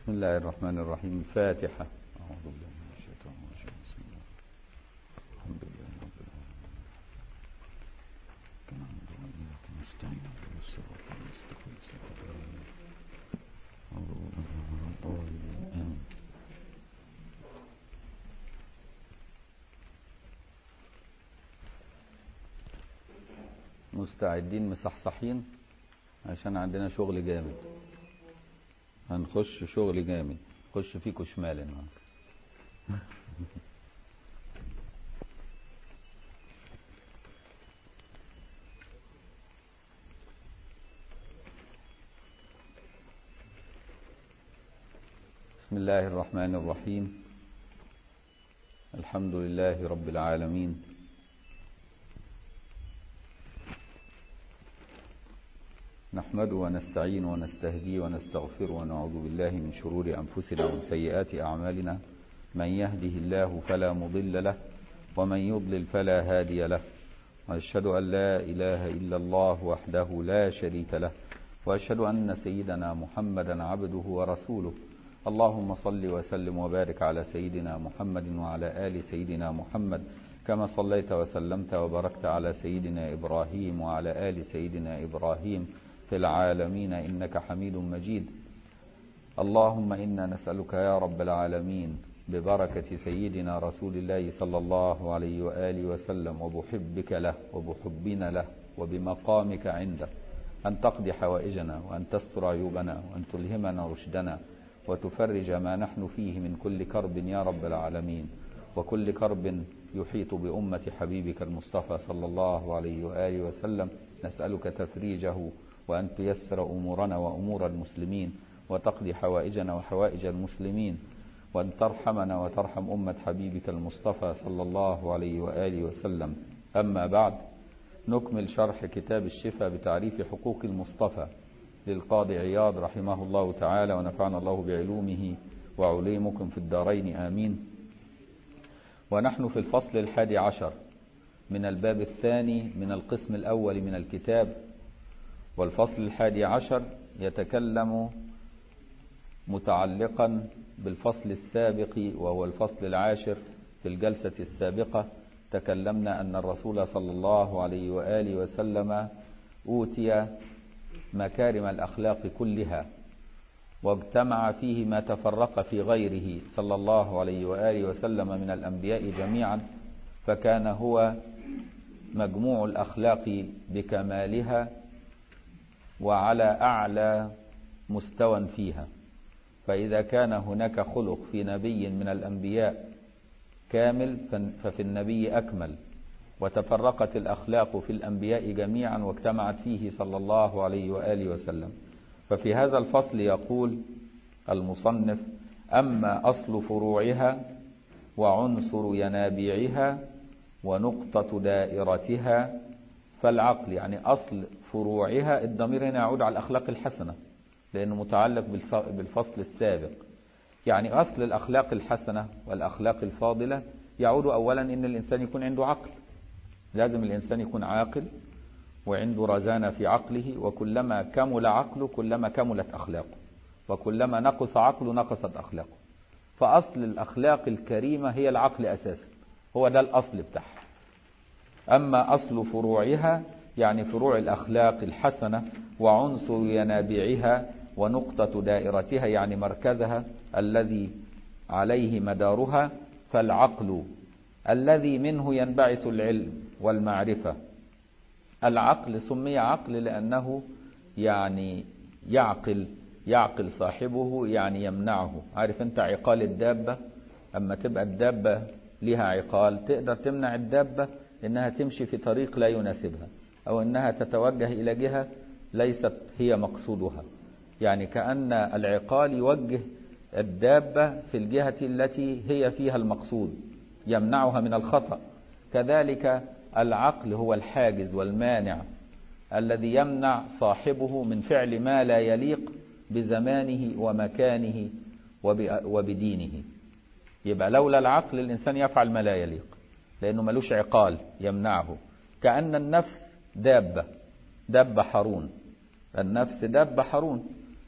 بسم الله الرحمن الرحيم الفاتحة أعوذ بالله من الشيطان الرجيم بسم الله الحمد لله رب العالمين كما نعبد وإياك نستعين اهدنا الصراط المستقيم صراط الذين أنعمت عليهم غير المغضوب عليهم آمين مستعدين مصحصحين عشان عندنا شغل جامد هنخش شغل جامد خش فيكوا شمال النهارده بسم الله الرحمن الرحيم الحمد لله رب العالمين نحمد ونستعين ونستهدي ونستغفر ونعوذ بالله من شرور أنفسنا ومن سيئات أعمالنا من يهده الله فلا مضل له ومن يضلل فلا هادي له وأشهد أن لا إله إلا الله وحده لا شريك له وأشهد أن سيدنا محمدا عبده ورسوله اللهم صل وسلم وبارك على سيدنا محمد وعلى آل سيدنا محمد كما صليت وسلمت وباركت على سيدنا إبراهيم وعلى آل سيدنا إبراهيم في العالمين إنك حميد مجيد اللهم إنا نسألك يا رب العالمين ببركة سيدنا رسول الله صلى الله عليه وآله وسلم وبحبك له وبحبنا له وبمقامك عنده أن تقضي حوائجنا وأن تستر عيوبنا وأن تلهمنا رشدنا وتفرج ما نحن فيه من كل كرب يا رب العالمين وكل كرب يحيط بأمة حبيبك المصطفى صلى الله عليه وآله وسلم نسألك تفريجه وأن تيسر أمورنا وأمور المسلمين وتقضي حوائجنا وحوائج المسلمين وأن ترحمنا وترحم أمة حبيبك المصطفى صلى الله عليه وآله وسلم أما بعد نكمل شرح كتاب الشفاء بتعريف حقوق المصطفى للقاضي عياض رحمه الله تعالى ونفعنا الله بعلومه وعليمكم في الدارين آمين ونحن في الفصل الحادي عشر من الباب الثاني من القسم الأول من الكتاب والفصل الحادي عشر يتكلم متعلقا بالفصل السابق وهو الفصل العاشر في الجلسة السابقة تكلمنا أن الرسول صلى الله عليه وآله وسلم أوتي مكارم الأخلاق كلها واجتمع فيه ما تفرق في غيره صلى الله عليه وآله وسلم من الأنبياء جميعا فكان هو مجموع الأخلاق بكمالها وعلى أعلى مستوى فيها فإذا كان هناك خلق في نبي من الأنبياء كامل ففي النبي أكمل وتفرقت الأخلاق في الأنبياء جميعا واجتمعت فيه صلى الله عليه وآله وسلم ففي هذا الفصل يقول المصنف أما أصل فروعها وعنصر ينابيعها ونقطة دائرتها فالعقل يعني أصل فروعها الضمير هنا يعود على الأخلاق الحسنة لأنه متعلق بالفصل السابق يعني أصل الأخلاق الحسنة والأخلاق الفاضلة يعود أولا أن الإنسان يكون عنده عقل لازم الإنسان يكون عاقل وعنده رزانة في عقله وكلما كمل عقله كلما كملت أخلاقه وكلما نقص عقله نقصت أخلاقه فأصل الأخلاق الكريمة هي العقل أساسا هو ده الأصل بتاعها أما أصل فروعها يعني فروع الأخلاق الحسنة وعنصر ينابيعها ونقطة دائرتها يعني مركزها الذي عليه مدارها فالعقل الذي منه ينبعث العلم والمعرفة العقل سمي عقل لأنه يعني يعقل يعقل صاحبه يعني يمنعه عارف انت عقال الدابة اما تبقى الدابة لها عقال تقدر تمنع الدابة انها تمشي في طريق لا يناسبها او انها تتوجه الى جهة ليست هي مقصودها يعني كأن العقال يوجه الدابة في الجهة التي هي فيها المقصود يمنعها من الخطأ كذلك العقل هو الحاجز والمانع الذي يمنع صاحبه من فعل ما لا يليق بزمانه ومكانه وبدينه يبقى لولا العقل الإنسان يفعل ما لا يليق لأنه ملوش عقال يمنعه كأن النفس دابة دابة حرون النفس دابة حرون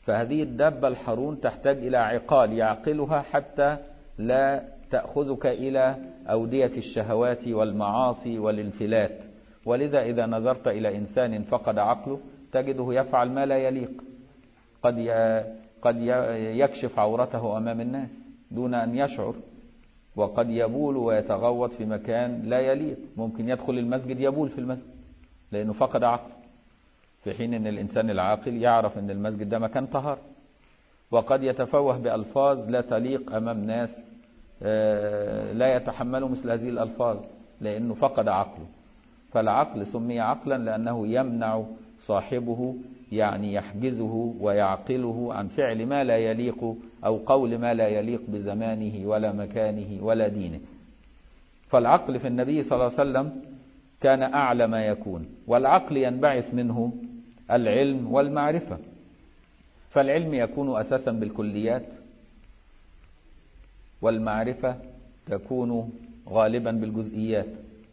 فهذه الدابة الحرون تحتاج إلى عقال يعقلها حتى لا تأخذك إلى أودية الشهوات والمعاصي والانفلات ولذا إذا نظرت إلى إنسان فقد عقله تجده يفعل ما لا يليق قد قد يكشف عورته أمام الناس دون أن يشعر وقد يبول ويتغوط في مكان لا يليق ممكن يدخل المسجد يبول في المسجد لأنه فقد عقل في حين أن الإنسان العاقل يعرف أن المسجد ده مكان طهر وقد يتفوه بألفاظ لا تليق أمام ناس لا يتحملوا مثل هذه الألفاظ لأنه فقد عقله فالعقل سمي عقلا لأنه يمنع صاحبه يعني يحجزه ويعقله عن فعل ما لا يليق أو قول ما لا يليق بزمانه ولا مكانه ولا دينه فالعقل في النبي صلى الله عليه وسلم كان أعلى ما يكون والعقل ينبعث منه العلم والمعرفة فالعلم يكون أساسا بالكليات والمعرفة تكون غالبا بالجزئيات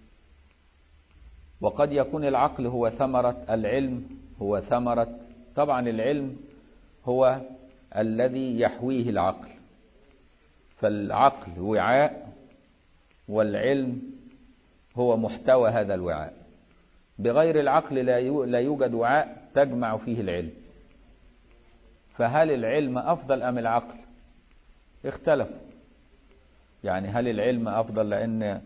وقد يكون العقل هو ثمرة العلم هو ثمرة طبعا العلم هو الذي يحويه العقل فالعقل وعاء والعلم هو محتوى هذا الوعاء بغير العقل لا يوجد وعاء تجمع فيه العلم فهل العلم أفضل أم العقل اختلف يعني هل العلم أفضل لأن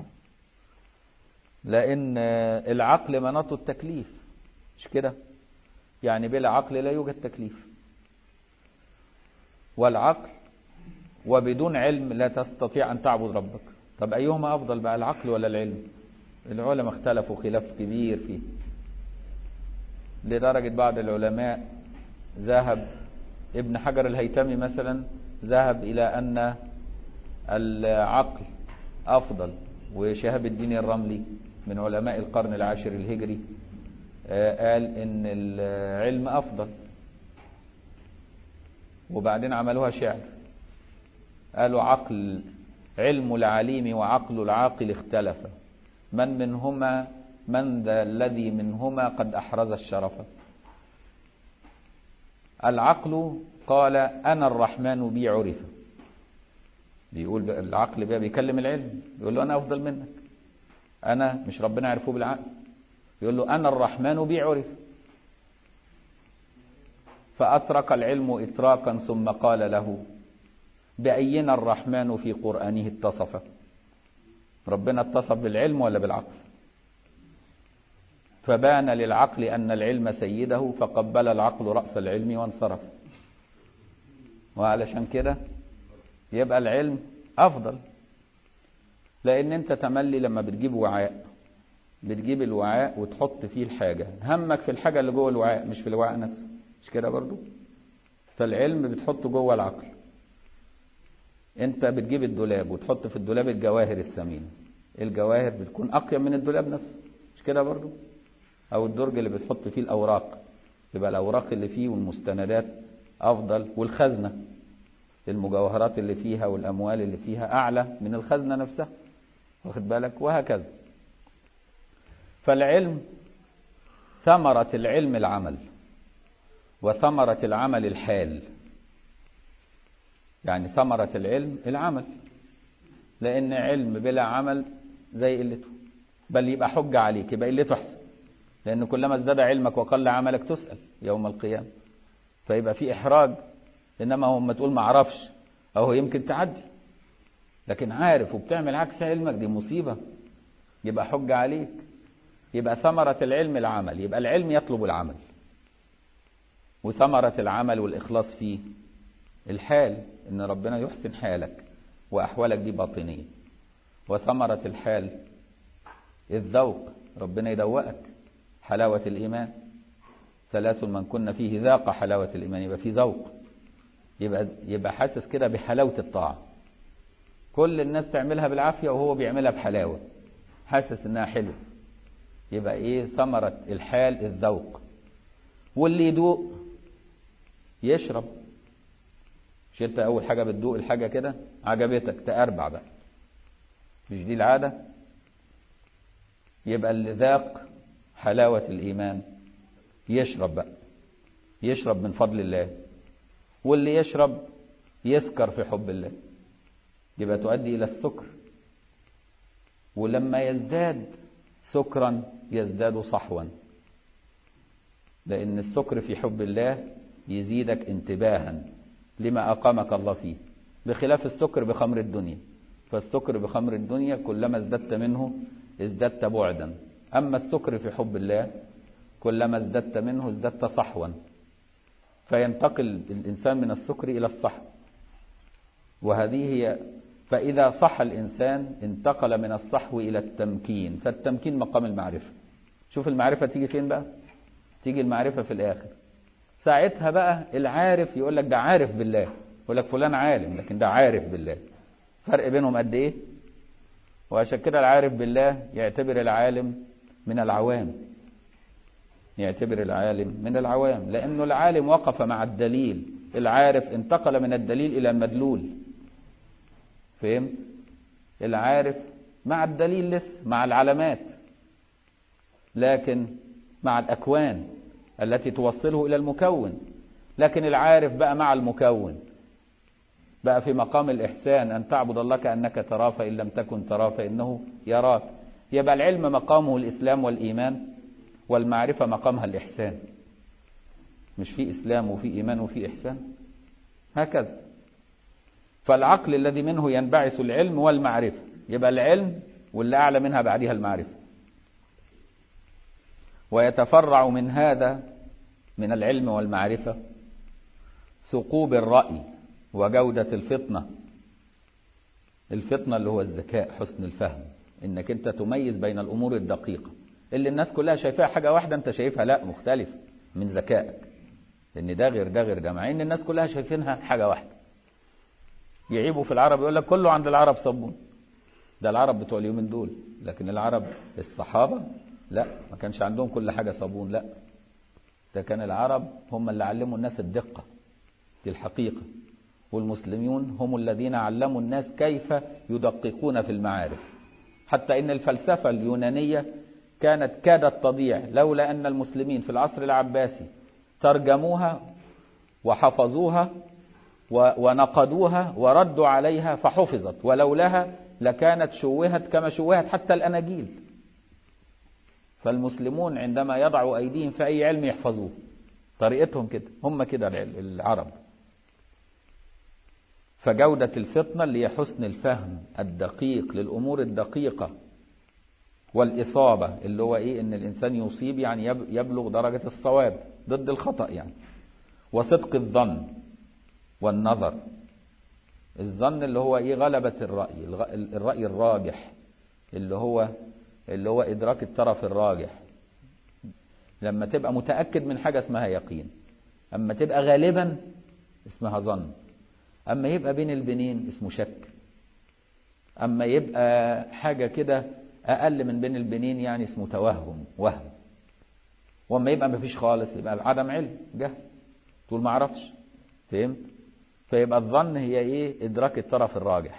لأن العقل مناط التكليف مش كده يعني بلا عقل لا يوجد تكليف والعقل وبدون علم لا تستطيع أن تعبد ربك طب أيهما أفضل بقى العقل ولا العلم العلماء اختلفوا خلاف كبير فيه لدرجة بعض العلماء ذهب ابن حجر الهيتمي مثلا ذهب إلى أن العقل أفضل وشهاب الدين الرملي من علماء القرن العاشر الهجري قال ان العلم افضل وبعدين عملوها شعر قالوا عقل علم العليم وعقل العاقل اختلف من منهما من ذا الذي منهما قد احرز الشرف العقل قال انا الرحمن بي عرف بيقول العقل بقى بيكلم العلم يقول له انا افضل منك انا مش ربنا عرفوه بالعقل يقول له انا الرحمن بي عرف فاترك العلم اتراكا ثم قال له باينا الرحمن في قرانه اتصف ربنا اتصف بالعلم ولا بالعقل فبان للعقل ان العلم سيده فقبل العقل راس العلم وانصرف وعلشان كده يبقى العلم افضل لان انت تملي لما بتجيب وعاء بتجيب الوعاء وتحط فيه الحاجة همك في الحاجة اللي جوه الوعاء مش في الوعاء نفسه مش كده برضو فالعلم بتحطه جوه العقل انت بتجيب الدولاب وتحط في الدولاب الجواهر الثمينة الجواهر بتكون اقيم من الدولاب نفسه مش كده برضو او الدرج اللي بتحط فيه الاوراق يبقى الاوراق اللي فيه والمستندات افضل والخزنه المجوهرات اللي فيها والاموال اللي فيها اعلى من الخزنه نفسها واخد بالك وهكذا فالعلم ثمرة العلم العمل وثمرة العمل الحال يعني ثمرة العلم العمل لأن علم بلا عمل زي قلته بل يبقى حجة عليك يبقى قلته أحسن لأن كلما ازداد علمك وقل عملك تسأل يوم القيامة فيبقى في إحراج إنما هو ما تقول ما أعرفش أو يمكن تعدي لكن عارف وبتعمل عكس علمك دي مصيبة يبقى حجة عليك يبقى ثمرة العلم العمل يبقى العلم يطلب العمل وثمرة العمل والإخلاص فيه الحال إن ربنا يحسن حالك وأحوالك دي باطنية وثمرة الحال الذوق ربنا يدوقك حلاوة الإيمان ثلاث من كنا فيه ذاق حلاوة الإيمان يبقى فيه ذوق يبقى يبقى حاسس كده بحلاوة الطاعة كل الناس تعملها بالعافية وهو بيعملها بحلاوة حاسس إنها حلوة يبقى ايه ثمرة الحال الذوق واللي يدوق يشرب مش انت اول حاجة بتدوق الحاجة كده عجبتك تأربع بقى مش دي العادة يبقى اللي ذاق حلاوة الإيمان يشرب بقى يشرب من فضل الله واللي يشرب يسكر في حب الله يبقى تؤدي إلى السكر ولما يزداد سكرا يزداد صحوا لأن السكر في حب الله يزيدك انتباها لما أقامك الله فيه بخلاف السكر بخمر الدنيا فالسكر بخمر الدنيا كلما ازددت منه ازددت بعدا أما السكر في حب الله كلما ازددت منه ازددت صحوا فينتقل الإنسان من السكر إلى الصحو وهذه هي فإذا صح الإنسان انتقل من الصحو إلى التمكين فالتمكين مقام المعرفة شوف المعرفة تيجي فين بقى تيجي المعرفة في الآخر ساعتها بقى العارف يقول لك ده عارف بالله يقول لك فلان عالم لكن ده عارف بالله فرق بينهم قد ايه وعشان كده العارف بالله يعتبر العالم من العوام يعتبر العالم من العوام لأنه العالم وقف مع الدليل العارف انتقل من الدليل إلى المدلول فهم العارف مع الدليل لسه مع العلامات لكن مع الأكوان التي توصله إلى المكون لكن العارف بقى مع المكون بقى في مقام الإحسان أن تعبد الله كأنك تراه فإن لم تكن تراه فإنه يراك يبقى العلم مقامه الإسلام والإيمان والمعرفة مقامها الإحسان مش في إسلام وفي إيمان وفي إحسان هكذا فالعقل الذي منه ينبعث العلم والمعرفة يبقى العلم واللي أعلى منها بعدها المعرفة ويتفرع من هذا من العلم والمعرفة ثقوب الرأي وجودة الفطنة الفطنة اللي هو الذكاء حسن الفهم انك انت تميز بين الامور الدقيقة اللي الناس كلها شايفاها حاجة واحدة انت شايفها لا مختلف من ذكائك لان ده غير ده غير ده مع ان الناس كلها شايفينها حاجة واحدة يعيبوا في العرب يقول لك كله عند العرب صبون ده العرب بتوع اليومين دول لكن العرب الصحابة لا ما كانش عندهم كل حاجة صابون لا ده كان العرب هم اللي علموا الناس الدقة دي الحقيقة والمسلمون هم الذين علموا الناس كيف يدققون في المعارف حتى ان الفلسفة اليونانية كانت كادت تضيع لولا ان المسلمين في العصر العباسي ترجموها وحفظوها ونقدوها وردوا عليها فحفظت ولولاها لكانت شوهت كما شوهت حتى الأناجيل فالمسلمون عندما يضعوا أيديهم في أي علم يحفظوه طريقتهم كده هم كده العرب فجودة الفطنة اللي هي حسن الفهم الدقيق للأمور الدقيقة والإصابة اللي هو إيه إن الإنسان يصيب يعني يبلغ درجة الصواب ضد الخطأ يعني وصدق الظن والنظر الظن اللي هو ايه غلبة الرأي الرأي الراجح اللي هو اللي هو إدراك الطرف الراجح لما تبقى متأكد من حاجة اسمها يقين أما تبقى غالبا اسمها ظن أما يبقى بين البنين اسمه شك أما يبقى حاجة كده أقل من بين البنين يعني اسمه توهم وهم وأما يبقى مفيش خالص يبقى عدم علم جهل تقول ما اعرفش فهمت فيبقى الظن هي ايه ادراك الطرف الراجح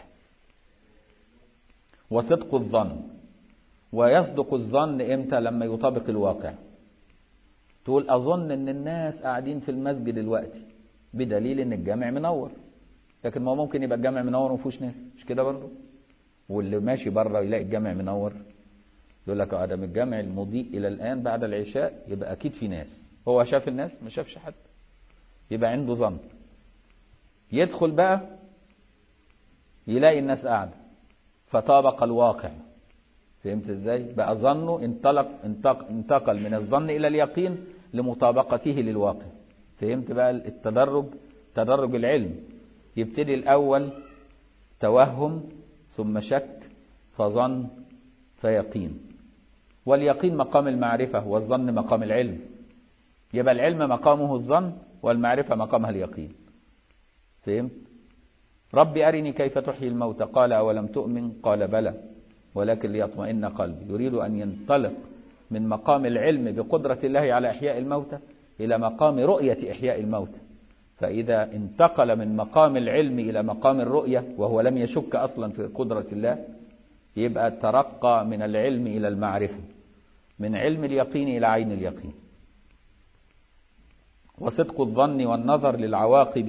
وصدق الظن ويصدق الظن امتى لما يطابق الواقع تقول اظن ان الناس قاعدين في المسجد دلوقتي بدليل ان الجامع منور لكن ما ممكن يبقى الجامع منور وما فيهوش ناس مش كده برضه واللي ماشي بره يلاقي الجامع منور يقول لك ادم الجامع المضيء الى الان بعد العشاء يبقى اكيد في ناس هو شاف الناس ما شافش حد يبقى عنده ظن يدخل بقى يلاقي الناس قاعدة فطابق الواقع فهمت ازاي بقى ظنه انطلق انتق انتقل من الظن الى اليقين لمطابقته للواقع فهمت بقى التدرج تدرج العلم يبتدي الاول توهم ثم شك فظن فيقين واليقين مقام المعرفة والظن مقام العلم يبقى العلم مقامه الظن والمعرفة مقامها اليقين فهمت ربي أرني كيف تحيي الموتى قال أولم تؤمن قال بلى ولكن ليطمئن قلبي يريد أن ينطلق من مقام العلم بقدرة الله على إحياء الموتى إلى مقام رؤية إحياء الموتى فإذا انتقل من مقام العلم إلى مقام الرؤية وهو لم يشك أصلا في قدرة الله يبقى ترقى من العلم إلى المعرفة من علم اليقين إلى عين اليقين وصدق الظن والنظر للعواقب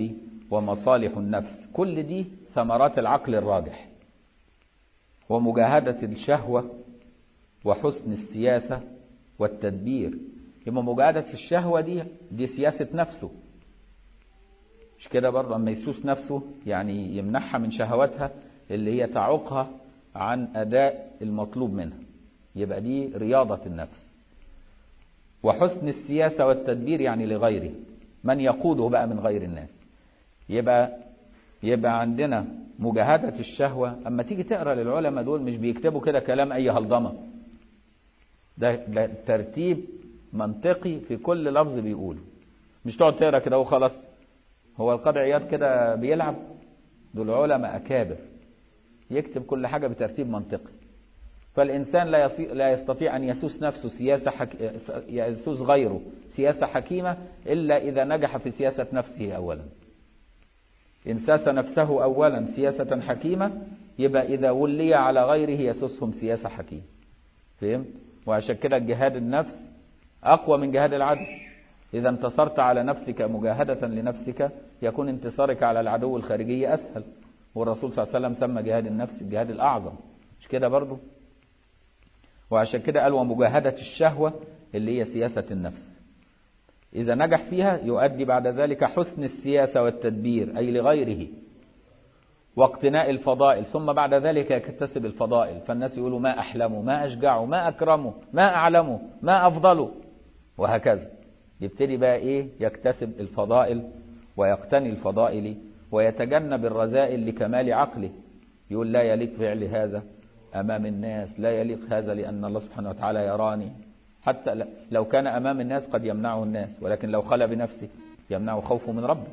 ومصالح النفس كل دي ثمرات العقل الراجح ومجاهدة الشهوة وحسن السياسة والتدبير يبقى مجاهدة الشهوة دي دي سياسة نفسه مش كده برضه اما يسوس نفسه يعني يمنحها من شهواتها اللي هي تعوقها عن أداء المطلوب منها يبقى دي رياضة النفس وحسن السياسة والتدبير يعني لغيره من يقوده بقى من غير الناس يبقى يبقى عندنا مجاهدة الشهوة أما تيجي تقرأ للعلماء دول مش بيكتبوا كده كلام أي هلضمة ده, ده ترتيب منطقي في كل لفظ بيقوله مش تقعد تقرأ كده وخلاص هو القاضي عياض كده بيلعب دول علماء أكابر يكتب كل حاجة بترتيب منطقي فالإنسان لا لا يستطيع أن يسوس نفسه سياسة حك... يسوس غيره سياسة حكيمة إلا إذا نجح في سياسة نفسه أولا إن ساس نفسه أولا سياسة حكيمة يبقى إذا ولي على غيره يسوسهم سياسة حكيمة فهمت؟ وعشان كده جهاد النفس أقوى من جهاد العدو إذا انتصرت على نفسك مجاهدة لنفسك يكون انتصارك على العدو الخارجي أسهل والرسول صلى الله عليه وسلم سمى جهاد النفس الجهاد الأعظم مش كده برضو وعشان كده قال ومجاهدة الشهوة اللي هي سياسة النفس إذا نجح فيها يؤدي بعد ذلك حسن السياسة والتدبير أي لغيره واقتناء الفضائل ثم بعد ذلك يكتسب الفضائل فالناس يقولوا ما أحلمه ما أشجعه ما أكرمه ما أعلمه ما أفضله وهكذا يبتدي بقى إيه يكتسب الفضائل ويقتني الفضائل ويتجنب الرذائل لكمال عقله يقول لا يليق فعل هذا أمام الناس لا يليق هذا لأن الله سبحانه وتعالى يراني حتى لو كان أمام الناس قد يمنعه الناس ولكن لو خلى بنفسه يمنعه خوفه من ربه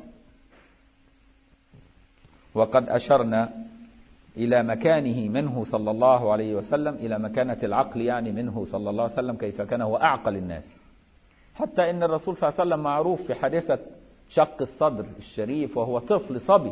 وقد أشرنا إلى مكانه منه صلى الله عليه وسلم إلى مكانة العقل يعني منه صلى الله عليه وسلم كيف كان هو أعقل الناس حتى إن الرسول صلى الله عليه وسلم معروف في حادثة شق الصدر الشريف وهو طفل صبي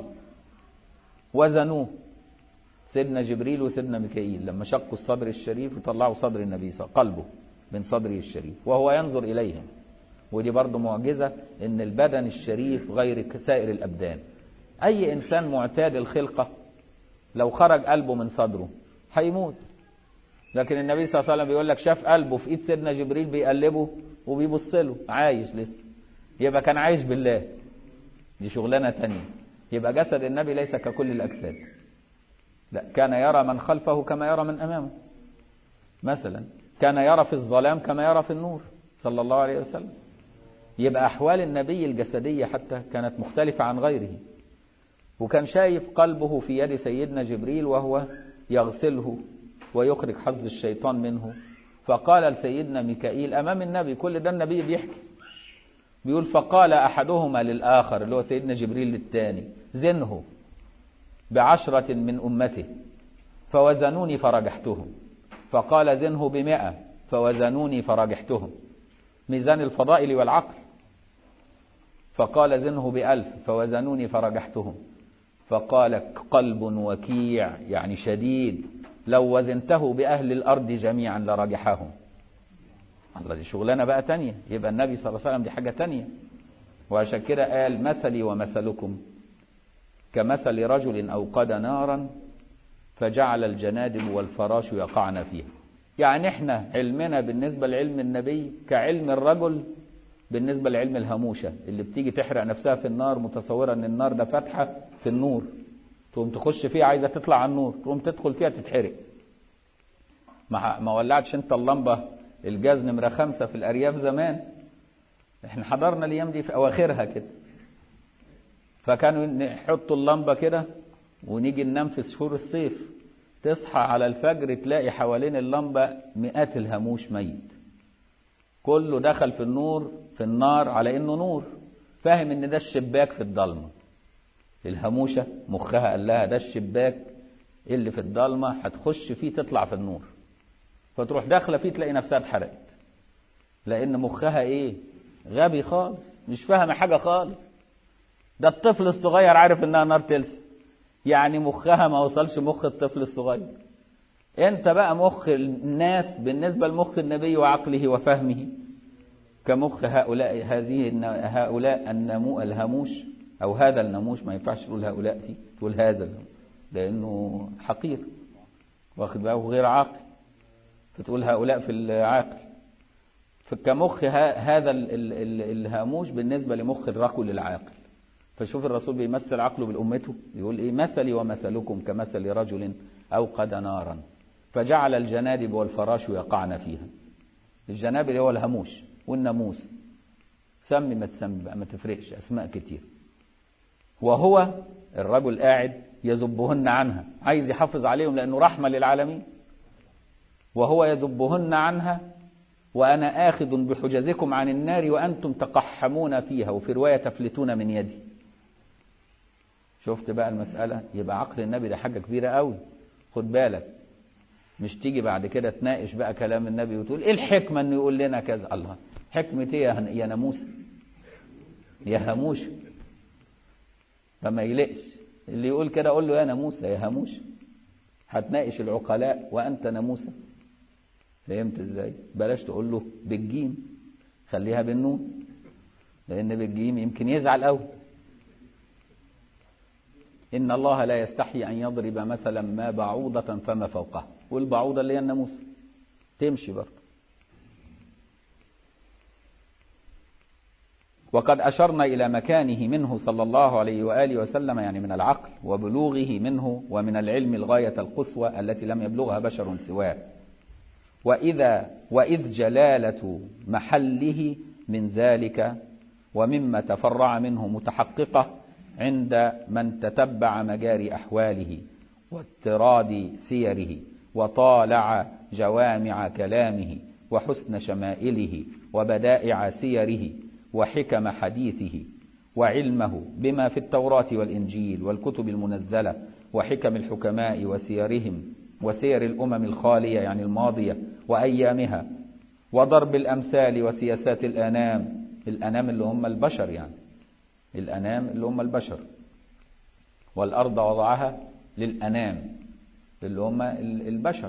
وزنوه سيدنا جبريل وسيدنا ميكائيل لما شقوا الصدر الشريف وطلعوا صدر النبي صلى قلبه من صدره الشريف وهو ينظر إليهم ودي برضه معجزة ان البدن الشريف غير سائر الأبدان أي إنسان معتاد الخلقة لو خرج قلبه من صدره هيموت لكن النبي صلى الله عليه وسلم بيقول لك شاف قلبه في ايد سيدنا جبريل بيقلبه وبيبص له عايش لسه يبقى كان عايش بالله دي شغلانه تانية يبقى جسد النبي ليس ككل الاجساد لا كان يرى من خلفه كما يرى من امامه مثلا كان يرى في الظلام كما يرى في النور صلى الله عليه وسلم يبقى احوال النبي الجسديه حتى كانت مختلفه عن غيره وكان شايف قلبه في يد سيدنا جبريل وهو يغسله ويخرج حظ الشيطان منه فقال لسيدنا ميكائيل أمام النبي كل ده النبي بيحكي بيقول فقال أحدهما للآخر اللي هو سيدنا جبريل للثاني زنه بعشرة من أمته فوزنوني فرجحتهم فقال زنه بمئة فوزنوني فرجحتهم ميزان الفضائل والعقل فقال زنه بألف فوزنوني فرجحتهم فقال قلب وكيع يعني شديد لو وزنته بأهل الأرض جميعا لرجحهم الله دي شغلانة بقى تانية يبقى النبي صلى الله عليه وسلم دي حاجة تانية وعشان كده قال مثلي ومثلكم كمثل رجل أوقد نارا فجعل الجنادب والفراش يقعن فيها يعني احنا علمنا بالنسبة لعلم النبي كعلم الرجل بالنسبة لعلم الهموشة اللي بتيجي تحرق نفسها في النار متصورة ان النار ده فتحة في النور تقوم تخش فيها عايزة تطلع على النور تقوم تدخل فيها تتحرق ما ما ولعتش انت اللمبة الجاز نمرة خمسة في الأرياف زمان احنا حضرنا الأيام دي في أواخرها كده فكانوا نحطوا اللمبة كده ونيجي ننام في شهور الصيف تصحى على الفجر تلاقي حوالين اللمبة مئات الهموش ميت كله دخل في النور في النار على انه نور فاهم ان ده الشباك في الضلمه الهموشه مخها قال لها ده الشباك اللي في الضلمه هتخش فيه تطلع في النور فتروح داخله فيه تلاقي نفسها اتحرقت لان مخها ايه غبي خالص مش فاهم حاجه خالص ده الطفل الصغير عارف انها نار تلسع يعني مخها ما وصلش مخ الطفل الصغير انت بقى مخ الناس بالنسبة لمخ النبي وعقله وفهمه كمخ هؤلاء هذه هؤلاء النمو الهموش أو هذا الناموس ما ينفعش تقول هؤلاء فيه تقول هذا الناموس لأنه حقير واخد بالك غير عاقل فتقول هؤلاء في العاقل فكمخ هذا الهاموش بالنسبة لمخ الرجل العاقل فشوف الرسول بيمثل عقله بالأمته يقول إيه مثلي ومثلكم كمثل رجل أوقد نارا فجعل الجنادب والفراش يقعن فيها الجناب اللي هو الهاموش والناموس سمي ما تسمي بقى ما تفرقش أسماء كتير وهو الرجل قاعد يذبهن عنها عايز يحافظ عليهم لأنه رحمة للعالمين وهو يذبهن عنها وأنا آخذ بحجزكم عن النار وأنتم تقحمون فيها وفي رواية تفلتون من يدي شفت بقى المسألة يبقى عقل النبي ده حاجة كبيرة قوي خد بالك مش تيجي بعد كده تناقش بقى كلام النبي وتقول ايه الحكمة انه يقول لنا كذا الله حكمة ايه يا ناموس يا هموش فما يلقش اللي يقول كده اقول له يا ناموسة يا هموش هتناقش العقلاء وانت ناموسة فهمت ازاي بلاش تقول له بالجيم خليها بالنون لان بالجيم يمكن يزعل قوي ان الله لا يستحي ان يضرب مثلا ما بعوضة فما فوقها والبعوضة اللي هي الناموسة تمشي برضه وقد أشرنا إلى مكانه منه صلى الله عليه وآله وسلم يعني من العقل وبلوغه منه ومن العلم الغاية القصوى التي لم يبلغها بشر سواه وإذا وإذ جلالة محله من ذلك ومما تفرع منه متحققة عند من تتبع مجاري أحواله واضطراد سيره وطالع جوامع كلامه وحسن شمائله وبدائع سيره وحكم حديثه وعلمه بما في التوراة والإنجيل والكتب المنزلة وحكم الحكماء وسيرهم وسير الأمم الخالية يعني الماضية وأيامها وضرب الأمثال وسياسات الأنام الأنام اللي هم البشر يعني الأنام اللي هم البشر والأرض وضعها للأنام اللي هم البشر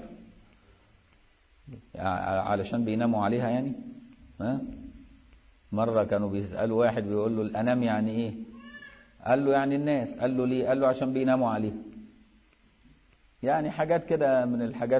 علشان بيناموا عليها يعني ها مرة كانوا بيسألوا واحد بيقول له الأنام يعني إيه قال له يعني الناس قال له ليه قال له عشان بيناموا عليها يعني حاجات كده من الحاجات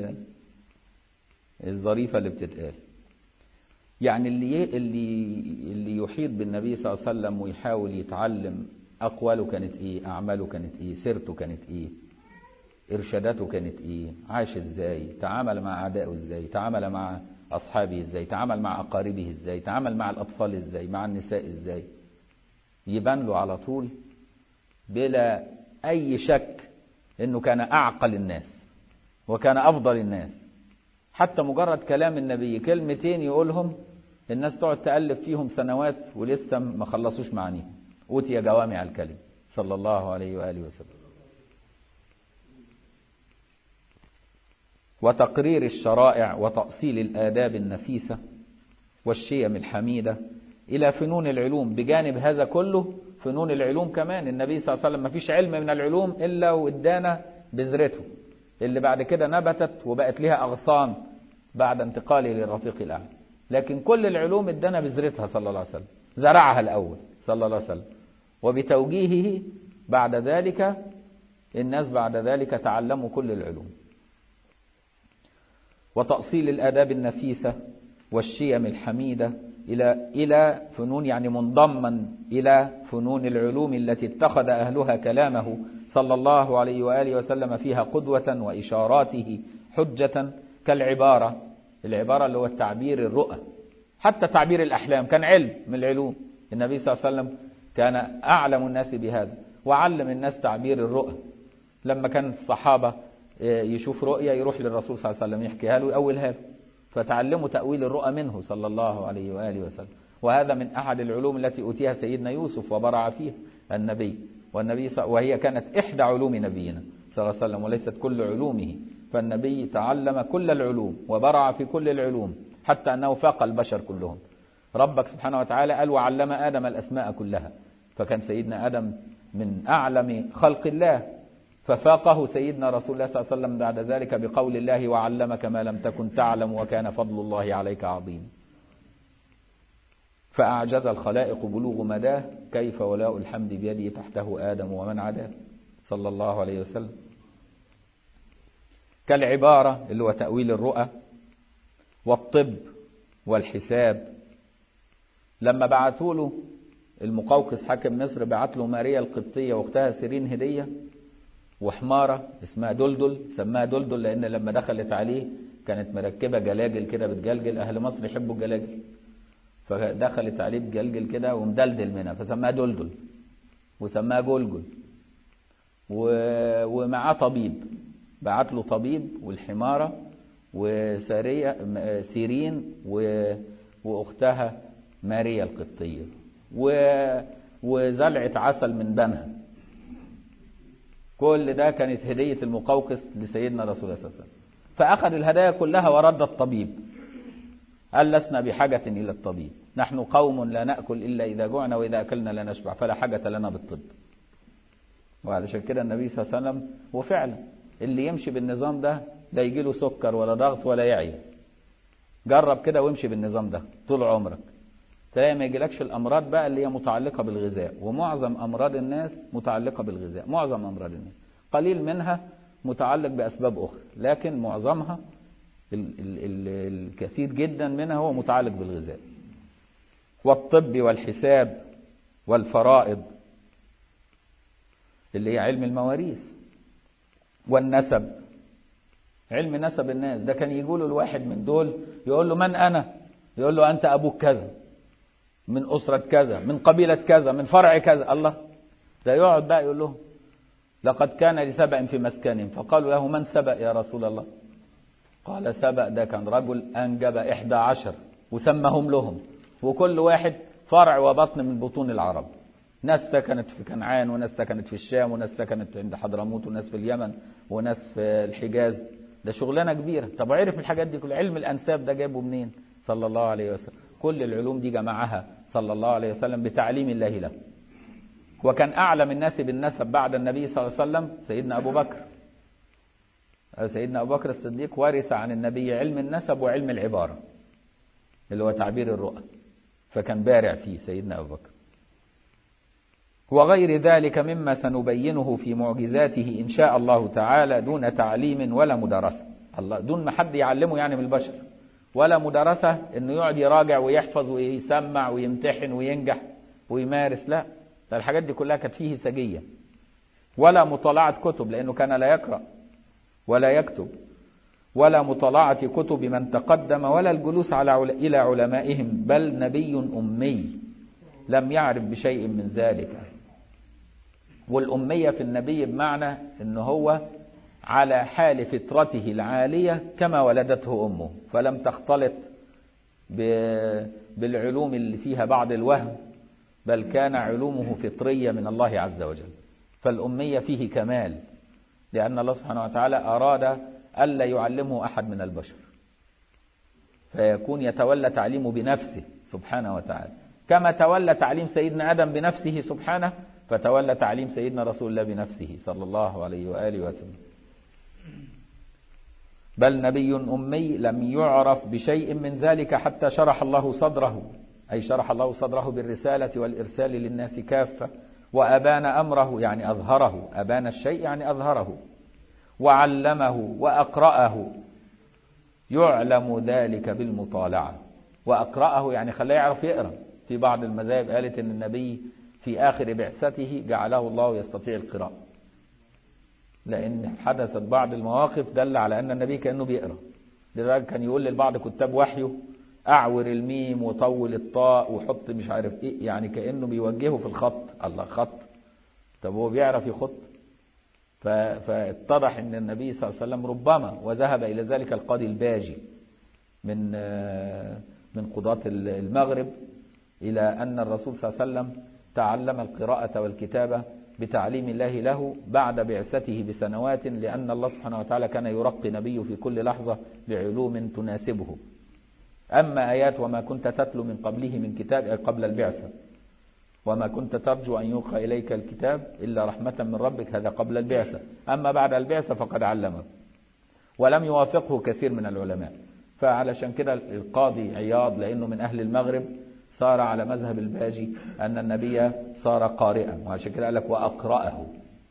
الظريفة اللي بتتقال يعني اللي اللي اللي يحيط بالنبي صلى الله عليه وسلم ويحاول يتعلم أقواله كانت إيه أعماله كانت إيه سيرته كانت إيه إرشاداته كانت إيه عاش إزاي تعامل مع أعدائه إزاي تعامل مع أصحابه إزاي تعامل مع أقاربه إزاي تعامل مع الأطفال إزاي مع النساء إزاي يبان له على طول بلا أي شك إنه كان أعقل الناس وكان أفضل الناس حتى مجرد كلام النبي كلمتين يقولهم الناس تقعد تألف فيهم سنوات ولسه ما خلصوش معانيهم أوتي جوامع الكلم صلى الله عليه وآله وسلم وتقرير الشرائع وتأصيل الآداب النفيسة والشيم الحميدة إلى فنون العلوم بجانب هذا كله فنون العلوم كمان النبي صلى الله عليه وسلم ما فيش علم من العلوم إلا وادانا بذرته اللي بعد كده نبتت وبقت لها أغصان بعد انتقاله للرفيق الأعلى لكن كل العلوم ادانا بذرتها صلى الله عليه وسلم زرعها الأول صلى الله عليه وسلم وبتوجيهه بعد ذلك الناس بعد ذلك تعلموا كل العلوم وتأصيل الآداب النفيسة والشيم الحميدة إلى إلى فنون يعني منضما إلى فنون العلوم التي اتخذ أهلها كلامه صلى الله عليه وآله وسلم فيها قدوة وإشاراته حجة كالعبارة العبارة اللي هو التعبير الرؤى حتى تعبير الأحلام كان علم من العلوم النبي صلى الله عليه وسلم كان أعلم الناس بهذا وعلم الناس تعبير الرؤى لما كان الصحابة يشوف رؤيا يروح للرسول صلى الله عليه وسلم يحكيها له ويأولها له فتعلموا تأويل الرؤى منه صلى الله عليه وآله وسلم وهذا من أحد العلوم التي أوتيها سيدنا يوسف وبرع فيها النبي والنبي وهي كانت إحدى علوم نبينا صلى الله عليه وسلم وليست كل علومه فالنبي تعلم كل العلوم وبرع في كل العلوم حتى أنه فاق البشر كلهم ربك سبحانه وتعالى قال وعلم آدم الأسماء كلها فكان سيدنا آدم من أعلم خلق الله ففاقه سيدنا رسول الله صلى الله عليه وسلم بعد ذلك بقول الله وعلمك ما لم تكن تعلم وكان فضل الله عليك عظيم فأعجز الخلائق بلوغ مداه كيف ولاء الحمد بيده تحته آدم ومن عداه صلى الله عليه وسلم كالعبارة اللي هو تأويل الرؤى والطب والحساب لما بعثوا له المقوقس حاكم مصر بعت له ماريا القبطية واختها سيرين هدية وحمارة اسمها دلدل سماها دلدل لأن لما دخلت عليه كانت مركبة جلاجل كده بتجلجل أهل مصر يحبوا الجلاجل فدخلت عليه بجلجل كده ومدلدل منها فسماها دلدل وسماها جلجل و... ومعاه طبيب بعت له طبيب والحمارة وسارية سيرين و... وأختها ماريا القبطية و... وزلعة عسل من دمها كل ده كانت هدية المقوقس لسيدنا رسول الله صلى الله عليه وسلم فأخذ الهدايا كلها ورد الطبيب قال لسنا بحاجة إلى الطبيب نحن قوم لا نأكل إلا إذا جعنا وإذا أكلنا لا نشبع فلا حاجة لنا بالطب وعلشان كده النبي صلى الله عليه وسلم وفعلا اللي يمشي بالنظام ده لا يجي له سكر ولا ضغط ولا يعي جرب كده وامشي بالنظام ده طول عمرك تلاقي ما يجيلكش الامراض بقى اللي هي متعلقه بالغذاء ومعظم امراض الناس متعلقه بالغذاء معظم امراض الناس قليل منها متعلق باسباب اخرى لكن معظمها ال ال ال الكثير جدا منها هو متعلق بالغذاء والطب والحساب والفرائض اللي هي علم المواريث والنسب علم نسب الناس ده كان يقول الواحد من دول يقول له من أنا يقول له أنت أبوك كذا من أسرة كذا من قبيلة كذا من فرع كذا الله ده يقعد بقى يقول لهم لقد كان لسبأ في مسكنهم فقالوا له من سبأ يا رسول الله قال سبأ ده كان رجل أنجب إحدى عشر وسمهم لهم وكل واحد فرع وبطن من بطون العرب ناس سكنت في كنعان وناس سكنت في الشام وناس سكنت عند حضرموت وناس في اليمن وناس في الحجاز ده شغلانة كبيرة طب عرف الحاجات دي كلها علم الأنساب ده جابه منين صلى الله عليه وسلم كل العلوم دي جمعها صلى الله عليه وسلم بتعليم الله له وكان أعلم الناس بالنسب بعد النبي صلى الله عليه وسلم سيدنا أبو بكر سيدنا أبو بكر الصديق ورث عن النبي علم النسب وعلم العبارة اللي هو تعبير الرؤى فكان بارع فيه سيدنا أبو بكر وغير ذلك مما سنبينه في معجزاته إن شاء الله تعالى دون تعليم ولا مدرسة الله دون ما حد يعلمه يعني من البشر ولا مدرسة انه يقعد يراجع ويحفظ ويسمع ويمتحن وينجح ويمارس لا ده الحاجات دي كلها كانت فيه سجية ولا مطالعة كتب لأنه كان لا يقرأ ولا يكتب ولا مطالعة كتب من تقدم ولا الجلوس على عل... إلى علمائهم بل نبي أمي لم يعرف بشيء من ذلك والأمية في النبي بمعنى أنه هو على حال فطرته العالية كما ولدته أمه فلم تختلط بالعلوم اللي فيها بعض الوهم بل كان علومه فطرية من الله عز وجل فالأمية فيه كمال لأن الله سبحانه وتعالى أراد ألا يعلمه أحد من البشر فيكون يتولى تعليمه بنفسه سبحانه وتعالى كما تولى تعليم سيدنا آدم بنفسه سبحانه فتولى تعليم سيدنا رسول الله بنفسه صلى الله عليه وآله وسلم بل نبي أمي لم يعرف بشيء من ذلك حتى شرح الله صدره أي شرح الله صدره بالرسالة والإرسال للناس كافة وأبان أمره يعني أظهره أبان الشيء يعني أظهره وعلمه وأقرأه يعلم ذلك بالمطالعة وأقرأه يعني خلاه يعرف يقرأ في بعض المذاهب قالت أن النبي في آخر بعثته جعله الله يستطيع القراءة لأن حدثت بعض المواقف دل على أن النبي كأنه بيقرأ لذلك كان يقول لبعض كتاب وحيه أعور الميم وطول الطاء وحط مش عارف إيه يعني كأنه بيوجهه في الخط الله خط طب هو بيعرف يخط فاتضح أن النبي صلى الله عليه وسلم ربما وذهب إلى ذلك القاضي الباجي من من قضاة المغرب إلى أن الرسول صلى الله عليه وسلم تعلم القراءة والكتابة بتعليم الله له بعد بعثته بسنوات لأن الله سبحانه وتعالى كان يرقي نبيه في كل لحظة بعلوم تناسبه أما آيات وما كنت تتلو من قبله من كتاب قبل البعثة وما كنت ترجو أن يوحى إليك الكتاب إلا رحمة من ربك هذا قبل البعثة أما بعد البعثة فقد علمه ولم يوافقه كثير من العلماء فعلشان كده القاضي عياض لأنه من أهل المغرب صار على مذهب الباجي أن النبي صار قارئا وعشان كده قال لك وأقرأه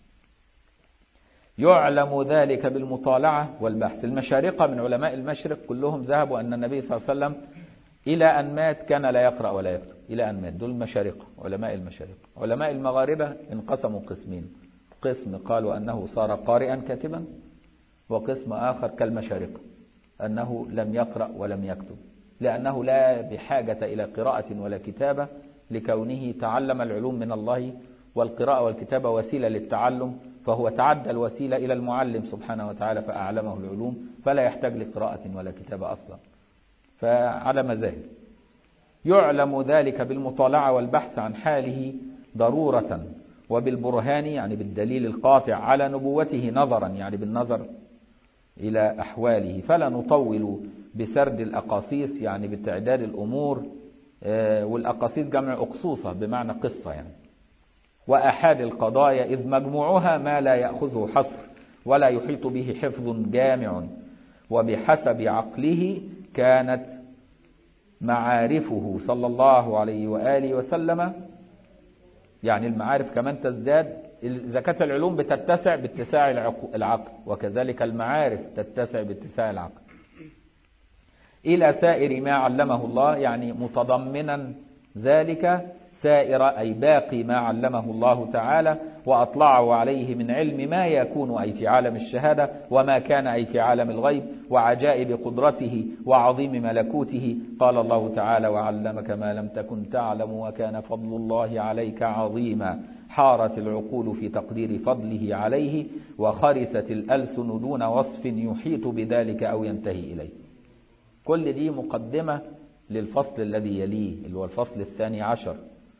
يعلم ذلك بالمطالعة والبحث المشارقة من علماء المشرق كلهم ذهبوا أن النبي صلى الله عليه وسلم إلى أن مات كان لا يقرأ ولا يكتب إلى أن مات دول المشارقة علماء المشارقة علماء المغاربة انقسموا قسمين قسم قالوا أنه صار قارئا كاتبا وقسم آخر كالمشارقة أنه لم يقرأ ولم يكتب لأنه لا بحاجة إلى قراءة ولا كتابة لكونه تعلم العلوم من الله والقراءة والكتابة وسيلة للتعلم فهو تعدى الوسيلة إلى المعلم سبحانه وتعالى فأعلمه العلوم فلا يحتاج لقراءة ولا كتابة أصلا فعلى مذاهب يعلم ذلك بالمطالعة والبحث عن حاله ضرورة وبالبرهان يعني بالدليل القاطع على نبوته نظرا يعني بالنظر إلى أحواله فلا نطول بسرد الأقاصيص يعني بتعداد الأمور والأقاصيص جمع أقصوصة بمعنى قصة يعني وأحاد القضايا إذ مجموعها ما لا يأخذه حصر ولا يحيط به حفظ جامع وبحسب عقله كانت معارفه صلى الله عليه وآله وسلم يعني المعارف كمان تزداد إذا كانت العلوم بتتسع باتساع العقل وكذلك المعارف تتسع باتساع العقل إلى سائر ما علمه الله يعني متضمنا ذلك سائر أي باقي ما علمه الله تعالى وأطلعه عليه من علم ما يكون أي في عالم الشهادة وما كان أي في عالم الغيب وعجائب قدرته وعظيم ملكوته قال الله تعالى وعلمك ما لم تكن تعلم وكان فضل الله عليك عظيما حارت العقول في تقدير فضله عليه وخرست الألسن دون وصف يحيط بذلك أو ينتهي إليه كل دي مقدمة للفصل الذي يليه اللي هو الفصل الثاني عشر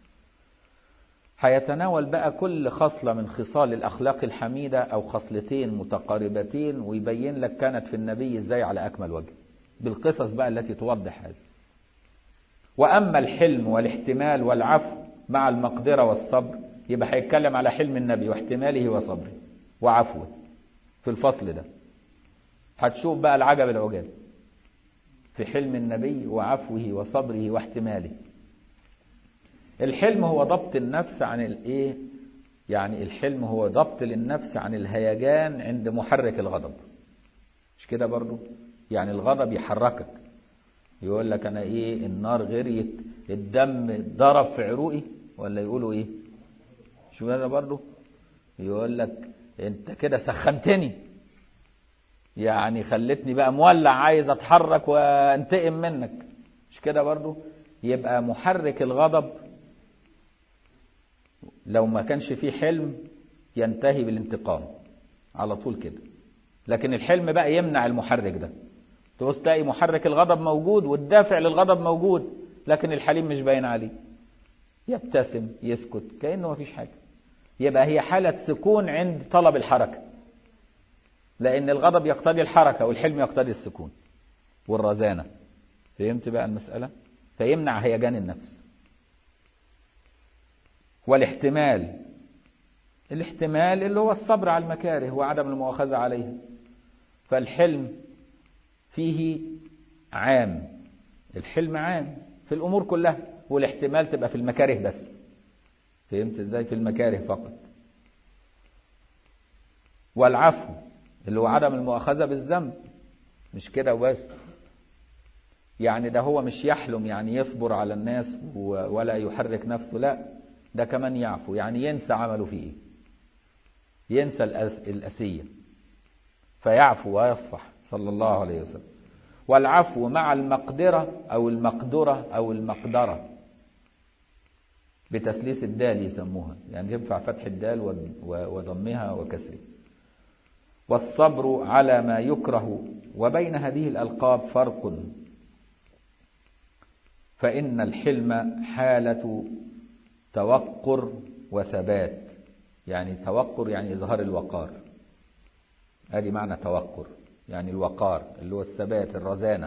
هيتناول بقى كل خصلة من خصال الأخلاق الحميدة أو خصلتين متقاربتين ويبين لك كانت في النبي إزاي على أكمل وجه بالقصص بقى التي توضح هذا وأما الحلم والاحتمال والعفو مع المقدرة والصبر يبقى هيتكلم على حلم النبي واحتماله وصبره وعفوه في الفصل ده هتشوف بقى العجب العجاب في حلم النبي وعفوه وصبره واحتماله الحلم هو ضبط النفس عن الايه يعني الحلم هو ضبط للنفس عن الهيجان عند محرك الغضب مش كده برضو يعني الغضب يحركك يقول لك انا ايه النار غريت الدم ضرب في عروقي ولا يقولوا ايه شو هذا برضو يقول لك انت كده سخنتني يعني خلتني بقى مولع عايز اتحرك وانتقم منك مش كده برضو يبقى محرك الغضب لو ما كانش فيه حلم ينتهي بالانتقام على طول كده لكن الحلم بقى يمنع المحرك ده تبص تلاقي محرك الغضب موجود والدافع للغضب موجود لكن الحليم مش باين عليه يبتسم يسكت كأنه ما فيش حاجة يبقى هي حالة سكون عند طلب الحركة لأن الغضب يقتضي الحركة والحلم يقتضي السكون والرزانة فهمت بقى المسألة فيمنع هيجان النفس والاحتمال الاحتمال اللي هو الصبر على المكاره وعدم المؤاخذة عليها فالحلم فيه عام الحلم عام في الأمور كلها والاحتمال تبقى في المكاره بس فهمت ازاي في المكاره فقط والعفو اللي هو عدم المؤاخذة بالذنب مش كده وبس يعني ده هو مش يحلم يعني يصبر على الناس ولا يحرك نفسه لا ده كمان يعفو يعني ينسى عمله فيه ايه ينسى الأسية فيعفو ويصفح صلى الله عليه وسلم والعفو مع المقدرة أو المقدرة أو المقدرة بتسليس الدال يسموها يعني ينفع فتح الدال وضمها وكسرها والصبر على ما يكره وبين هذه الألقاب فرق فإن الحلم حالة توقر وثبات يعني توقر يعني إظهار الوقار هذه معنى توقر يعني الوقار اللي هو الثبات الرزانة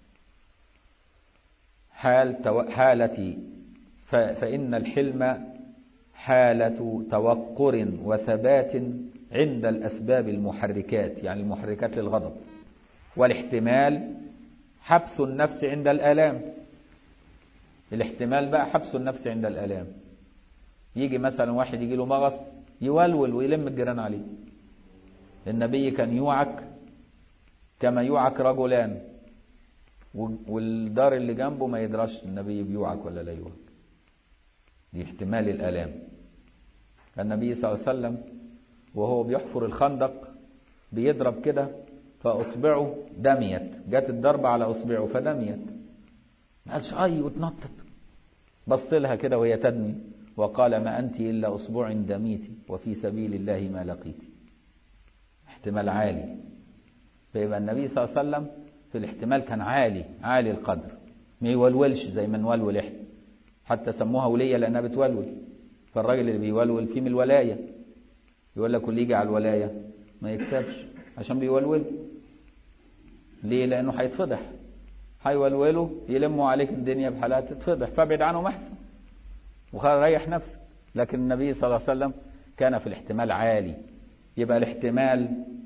حال تو... حالة ف... فإن الحلم حالة توقر وثبات عند الأسباب المحركات يعني المحركات للغضب والاحتمال حبس النفس عند الآلام الاحتمال بقى حبس النفس عند الآلام يجي مثلا واحد يجي له مغص يولول ويلم الجيران عليه النبي كان يوعك كما يوعك رجلان والدار اللي جنبه ما يدرش النبي بيوعك ولا لا يوعك دي احتمال الآلام النبي صلى الله عليه وسلم وهو بيحفر الخندق بيضرب كده فأصبعه دميت جت الضربة على أصبعه فدميت ما قالش أي وتنطط بص لها كده وهي تدمي وقال ما أنت إلا أصبع دميت وفي سبيل الله ما لقيت احتمال عالي فيبقى النبي صلى الله عليه وسلم في الاحتمال كان عالي عالي القدر ما يولولش زي ما نولول احنا حتى سموها ولية لأنها بتولول فالراجل اللي بيولول فيه من الولاية يقول لك اللي يجي على الولاية ما يكسبش عشان بيولول ليه لأنه هيتفضح هيولولوا يلموا عليك الدنيا بحالات تتفضح فابعد عنهم أحسن وريح نفسك لكن النبي صلى الله عليه وسلم كان في الاحتمال عالي يبقى الاحتمال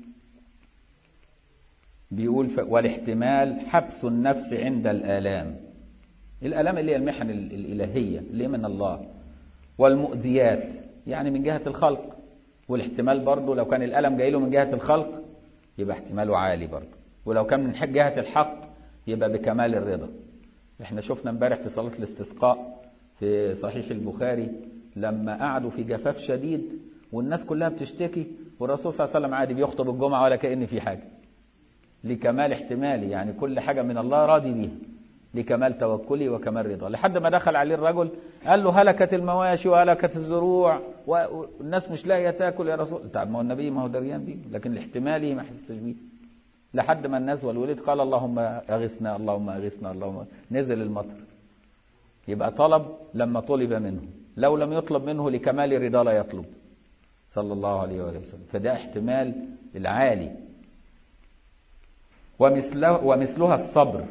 بيقول ف... والاحتمال حبس النفس عند الآلام الآلام اللي هي المحن الإلهية اللي هي من الله والمؤذيات يعني من جهة الخلق والاحتمال برضه لو كان الألم جاي له من جهة الخلق يبقى احتماله عالي برضه ولو كان من جهة الحق يبقى بكمال الرضا احنا شفنا امبارح في صلاة الاستسقاء في صحيح البخاري لما قعدوا في جفاف شديد والناس كلها بتشتكي والرسول صلى الله عليه وسلم عادي بيخطب الجمعة ولا كأن في حاجة لكمال احتمالي يعني كل حاجة من الله راضي بيها لكمال توكلي وكمال رضا لحد ما دخل عليه الرجل قال له هلكت المواشي وهلكت الزروع والناس مش لاقيه تاكل يا رسول طب ما هو النبي ما هو دريان بيه لكن الاحتمالي ما حسش بيه لحد ما الناس والولد قال اللهم اغثنا اللهم اغثنا اللهم نزل المطر يبقى طلب لما طلب منه لو لم يطلب منه لكمال رضا لا يطلب صلى الله عليه وسلم فده احتمال العالي ومثله ومثلها الصبر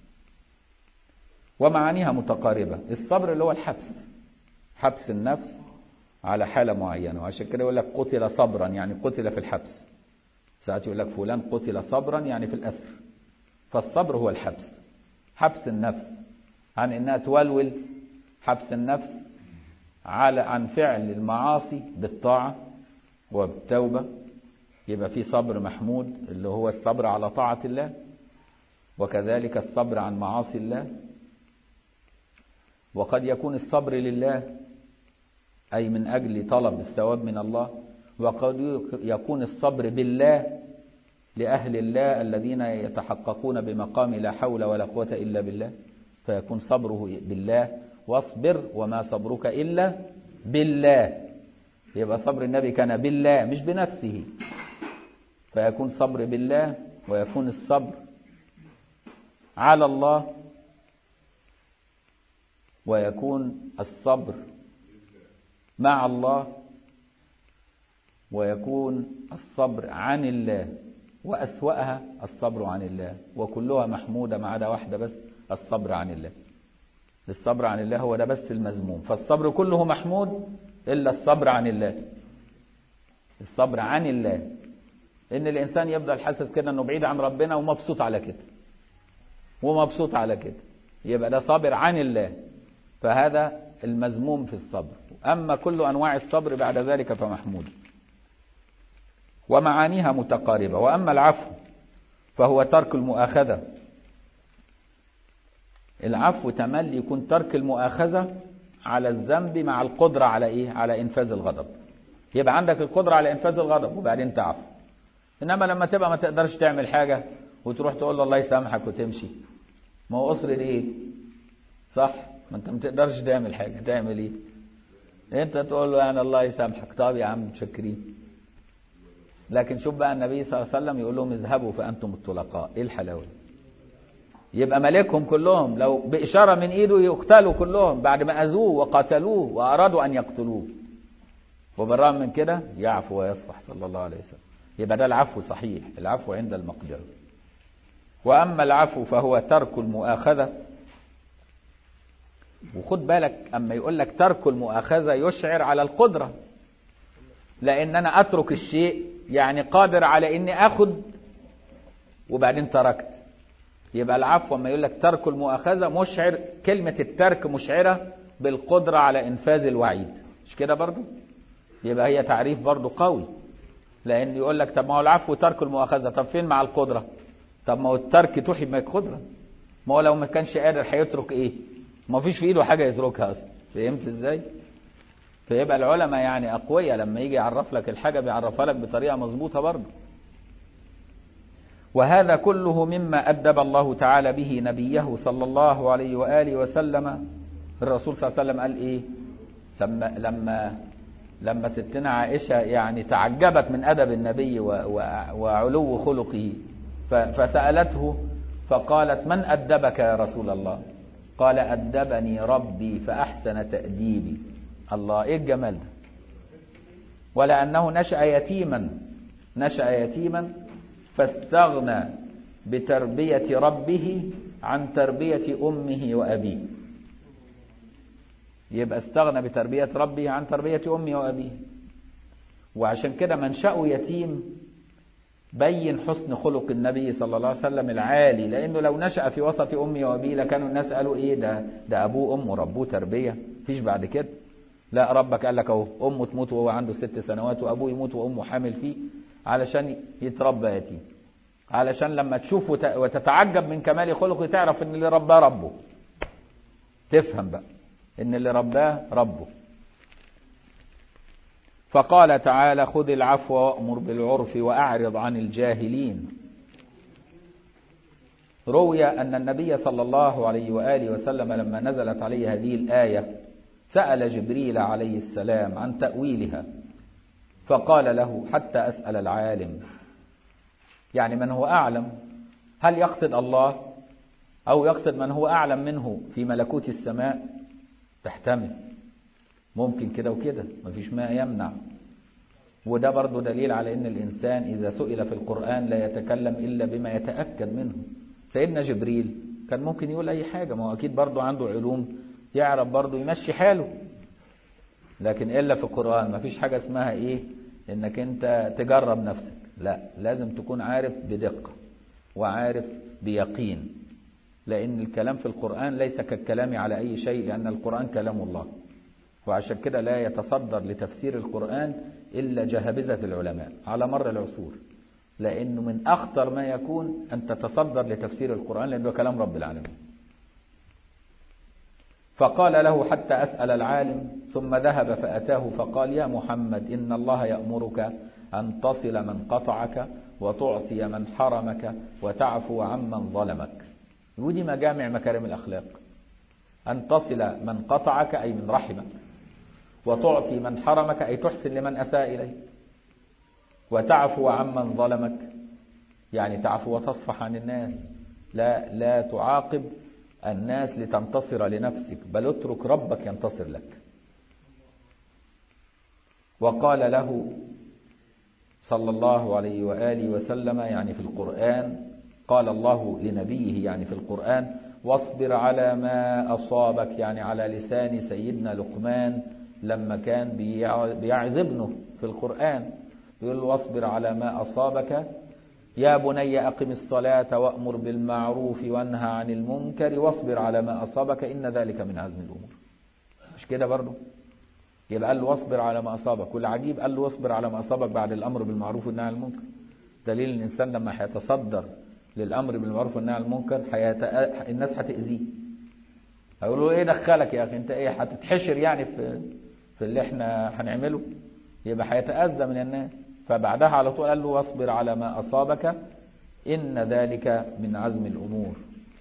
ومعانيها متقاربة الصبر اللي هو الحبس حبس النفس على حالة معينة وعشان كده يقول لك قتل صبرا يعني قتل في الحبس ساعات يقول لك فلان قتل صبرا يعني في الأسر فالصبر هو الحبس حبس النفس عن انها تولول حبس النفس على عن فعل المعاصي بالطاعة وبالتوبة يبقى في صبر محمود اللي هو الصبر على طاعة الله وكذلك الصبر عن معاصي الله وقد يكون الصبر لله أي من أجل طلب الثواب من الله وقد يكون الصبر بالله لأهل الله الذين يتحققون بمقام لا حول ولا قوة إلا بالله فيكون صبره بالله واصبر وما صبرك إلا بالله يبقى صبر النبي كان بالله مش بنفسه فيكون صبر بالله ويكون الصبر على الله ويكون الصبر مع الله ويكون الصبر عن الله وأسوأها الصبر عن الله وكلها محمودة ما عدا واحدة بس الصبر عن الله الصبر عن الله هو ده بس المذموم فالصبر كله محمود إلا الصبر عن الله الصبر عن الله إن الإنسان يفضل حاسس كده إنه بعيد عن ربنا ومبسوط على كده ومبسوط على كده يبقى ده صابر عن الله فهذا المذموم في الصبر أما كل أنواع الصبر بعد ذلك فمحمود ومعانيها متقاربة وأما العفو فهو ترك المؤاخذة العفو تملي يكون ترك المؤاخذة على الذنب مع القدرة على إيه؟ على إنفاذ الغضب يبقى عندك القدرة على إنفاذ الغضب وبعدين تعفو إنما لما تبقى ما تقدرش تعمل حاجة وتروح تقول له الله يسامحك وتمشي ما هو أصل إيه؟ صح؟ ما أنت ما تقدرش تعمل حاجة تعمل إيه؟ أنت تقول له يعني الله يسامحك طب يا عم متشكرين لكن شوف بقى النبي صلى الله عليه وسلم يقول لهم اذهبوا فأنتم الطلقاء إيه الحلاوة يبقى ملكهم كلهم لو بإشارة من إيده يقتلوا كلهم بعد ما أذوه وقتلوه وأرادوا أن يقتلوه وبالرغم من كده يعفو ويصفح صلى الله عليه وسلم يبقى ده العفو صحيح العفو عند المقدرة وأما العفو فهو ترك المؤاخذة وخد بالك أما يقول لك ترك المؤاخذة يشعر على القدرة لأن أنا أترك الشيء يعني قادر على إني أخذ وبعدين تركت يبقى العفو لما يقول لك ترك المؤاخذة مشعر كلمة الترك مشعرة بالقدرة على إنفاذ الوعيد مش كده برضو يبقى هي تعريف برضو قوي لأن يقول لك طب ما هو العفو ترك المؤاخذة طب فين مع القدرة طب ما هو الترك توحي ما قدرة ما هو لو ما كانش قادر هيترك ايه ما فيش في ايده حاجة يتركها اصلا فهمت ازاي فيبقى العلماء يعني اقوياء لما يجي يعرف لك الحاجة بيعرفها لك بطريقة مظبوطة برضه وهذا كله مما أدب الله تعالى به نبيه صلى الله عليه وآله وسلم الرسول صلى الله عليه وسلم قال إيه لما لما لما ستنا عائشة يعني تعجبت من أدب النبي وعلو خلقه فسألته فقالت من أدبك يا رسول الله قال أدبني ربي فأحسن تأديبي الله إيه الجمال ده ولأنه نشأ يتيما نشأ يتيما فاستغنى بتربية ربه عن تربية أمه وأبيه يبقى استغنى بتربية ربه عن تربية أمه وأبيه وعشان كده منشأه يتيم بين حسن خلق النبي صلى الله عليه وسلم العالي لأنه لو نشأ في وسط أمه وأبيه لكانوا الناس قالوا إيه ده ده أبوه أمه ربوه تربية فيش بعد كده لا ربك قال لك أهو أمه تموت وهو عنده ست سنوات وأبوه يموت وأمه حامل فيه علشان يتربى يتيم علشان لما تشوف وتتعجب من كمال خلقه تعرف ان اللي رباه ربه تفهم بقى ان اللي رباه ربه فقال تعالى خذ العفو وأمر بالعرف وأعرض عن الجاهلين روي أن النبي صلى الله عليه وآله وسلم لما نزلت عليه هذه الآية سأل جبريل عليه السلام عن تأويلها فقال له حتى أسأل العالم يعني من هو أعلم هل يقصد الله أو يقصد من هو أعلم منه في ملكوت السماء تحتمل ممكن كده وكده مفيش ما يمنع وده برضو دليل على ان الانسان اذا سئل في القرآن لا يتكلم الا بما يتأكد منه سيدنا جبريل كان ممكن يقول اي حاجة ما هو اكيد برضو عنده علوم يعرف برضو يمشي حاله لكن الا في القرآن مفيش حاجة اسمها ايه انك انت تجرب نفسك لا لازم تكون عارف بدقة وعارف بيقين لان الكلام في القرآن ليس كالكلام على اي شيء لان القرآن كلام الله وعشان كده لا يتصدر لتفسير القرآن إلا جهبذة العلماء على مر العصور لأنه من أخطر ما يكون أن تتصدر لتفسير القرآن لأنه كلام رب العالمين فقال له حتى أسأل العالم ثم ذهب فأتاه فقال يا محمد إن الله يأمرك أن تصل من قطعك وتعطي من حرمك وتعفو عمن ظلمك ودي مجامع مكارم الأخلاق أن تصل من قطعك أي من رحمك وتعطي من حرمك أي تحسن لمن أساء إليك وتعفو عمن ظلمك يعني تعفو وتصفح عن الناس لا لا تعاقب الناس لتنتصر لنفسك بل اترك ربك ينتصر لك وقال له صلى الله عليه وآله وسلم يعني في القرآن قال الله لنبيه يعني في القرآن واصبر على ما أصابك يعني على لسان سيدنا لقمان لما كان بيعظ ابنه في القرآن يقول له واصبر على ما أصابك يا بني أقم الصلاة وأمر بالمعروف وانهى عن المنكر واصبر على ما أصابك إن ذلك من عزم الأمور مش كده برضه يبقى قال له واصبر على ما أصابك والعجيب قال له واصبر على ما أصابك بعد الأمر بالمعروف والنهي عن المنكر دليل الإنسان لما هيتصدر للأمر بالمعروف والنهي عن المنكر حيات... الناس هتأذيه هيقولوا ايه دخلك يا أخي انت ايه هتتحشر يعني في في اللي احنا هنعمله يبقى هيتأذى من الناس فبعدها على طول قال له واصبر على ما أصابك إن ذلك من عزم الأمور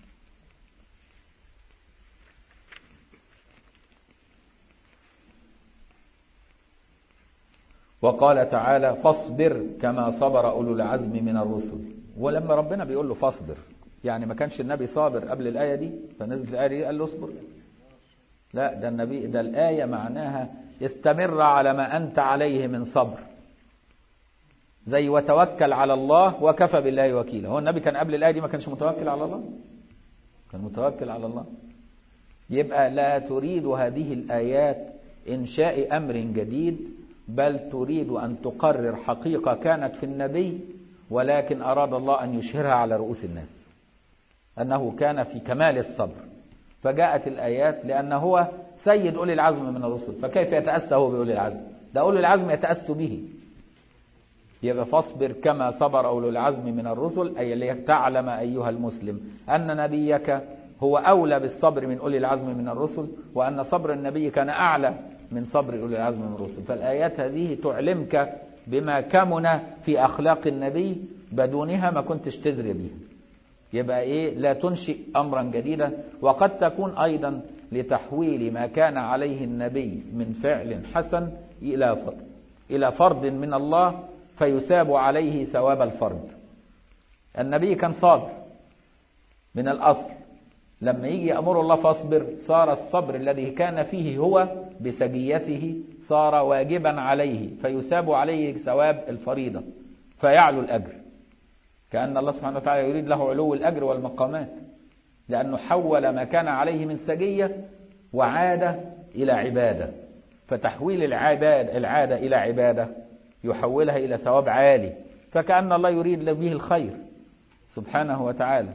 وقال تعالى فاصبر كما صبر أولو العزم من الرسل ولما ربنا بيقول له فاصبر يعني ما كانش النبي صابر قبل الآية دي فنزلت الآية دي قال له اصبر لا ده النبي ده الآية معناها استمر على ما أنت عليه من صبر زي وتوكل على الله وكفى بالله وكيلا هو النبي كان قبل الآية دي ما كانش متوكل على الله كان متوكل على الله يبقى لا تريد هذه الآيات إنشاء أمر جديد بل تريد أن تقرر حقيقة كانت في النبي ولكن أراد الله أن يشهرها على رؤوس الناس أنه كان في كمال الصبر فجاءت الآيات لأن هو سيد أولي العزم من الرسل فكيف يتأسى هو بأولي العزم ده أولي العزم يتأسوا به يبقى فاصبر كما صبر أولو العزم من الرسل أي لتعلم أيها المسلم أن نبيك هو أولى بالصبر من أولي العزم من الرسل وأن صبر النبي كان أعلى من صبر أولي العزم من الرسل فالآيات هذه تعلمك بما كمن في أخلاق النبي بدونها ما كنتش تدري بها يبقى إيه لا تنشئ أمرا جديدا وقد تكون أيضا لتحويل ما كان عليه النبي من فعل حسن إلى فرض إلى فرض من الله فيساب عليه ثواب الفرض النبي كان صابر من الأصل لما يجي يأمر الله فاصبر صار الصبر الذي كان فيه هو بسجيته صار واجبا عليه فيساب عليه ثواب الفريضة فيعلو الأجر كأن الله سبحانه وتعالى يريد له علو الأجر والمقامات لأنه حول ما كان عليه من سجية وعادة إلى عبادة فتحويل العباد العادة إلى عبادة يحولها إلى ثواب عالي فكأن الله يريد به الخير سبحانه وتعالى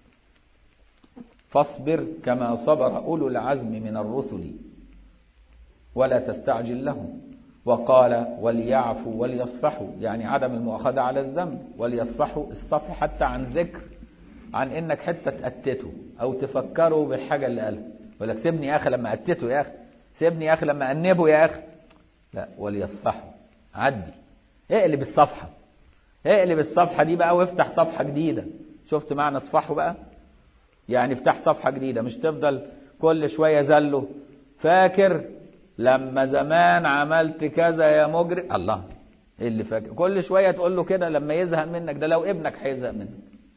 فاصبر كما صبر أولو العزم من الرسل ولا تستعجل لهم وقال وليعفوا وليصفحوا يعني عدم المؤاخذة على الذنب وليصفحوا الصفح حتى عن ذكر عن انك حتى تأتته او تفكروا بالحاجة اللي قالها يقول لك سيبني يا اخي لما أتته يا اخي سيبني يا اخي لما أنبه يا اخي لا وليصفحوا عدي اقلب الصفحة اقلب الصفحة دي بقى وافتح صفحة جديدة شفت معنى اصفحوا بقى يعني افتح صفحة جديدة مش تفضل كل شوية زله فاكر لما زمان عملت كذا يا مجرم الله ايه اللي فاكر كل شوية تقول له كده لما يزهق منك ده لو ابنك هيزهق منك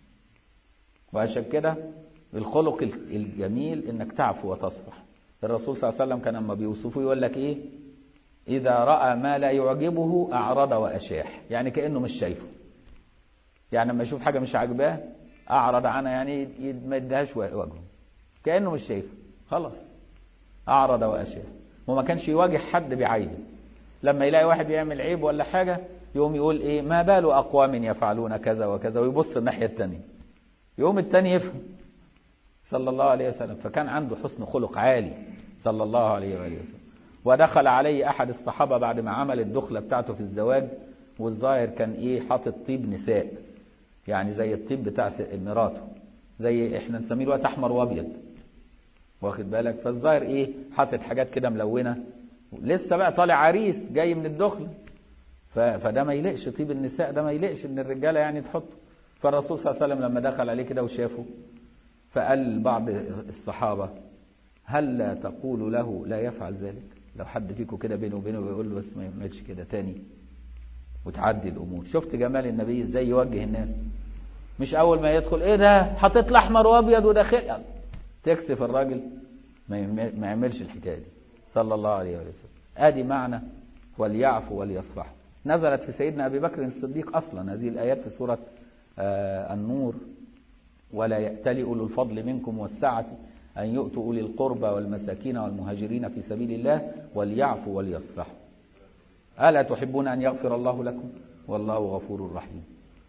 وعشان كده الخلق الجميل انك تعفو وتصفح الرسول صلى الله عليه وسلم كان لما بيوصفه يقول لك ايه اذا راى ما لا يعجبه اعرض واشاح يعني كانه مش شايفه يعني لما يشوف حاجه مش عاجباه اعرض عنها يعني ما يديهاش وجهه كانه مش شايفه خلاص اعرض واشاح وما كانش يواجه حد بعيبه لما يلاقي واحد يعمل عيب ولا حاجه يقوم يقول ايه ما بال اقوام يفعلون كذا وكذا ويبص الناحيه الثانيه يقوم الثاني يفهم صلى الله عليه وسلم فكان عنده حسن خلق عالي صلى الله عليه وآله وسلم ودخل عليه أحد الصحابة بعد ما عمل الدخلة بتاعته في الزواج والظاهر كان إيه حاطط طيب نساء يعني زي الطيب بتاع مراته زي إحنا نسميه الوقت أحمر وأبيض واخد بالك فالظاهر إيه حاطط حاجات كده ملونة لسه بقى طالع عريس جاي من الدخلة فده ما يلقش طيب النساء ده ما يلقش إن الرجالة يعني تحطه فالرسول صلى الله عليه وسلم لما دخل عليه كده وشافه فقال بعض الصحابة هل لا تقول له لا يفعل ذلك لو حد فيكم كده بينه وبينه ويقول له بس ما يعملش كده تاني وتعدي الأمور شفت جمال النبي ازاي يوجه الناس مش أول ما يدخل ايه ده حطيت له أحمر وأبيض وداخل تكسف الراجل ما يعملش الحكاية دي صلى الله عليه وسلم ادي معنى وليعفوا وليصفحوا نزلت في سيدنا أبي بكر الصديق أصلا هذه الآيات في سورة آه النور ولا يأتل أولو الفضل منكم والسعة أن يؤتوا أولي القربى والمساكين والمهاجرين في سبيل الله وليعفوا وليصفحوا ألا تحبون أن يغفر الله لكم والله غفور رحيم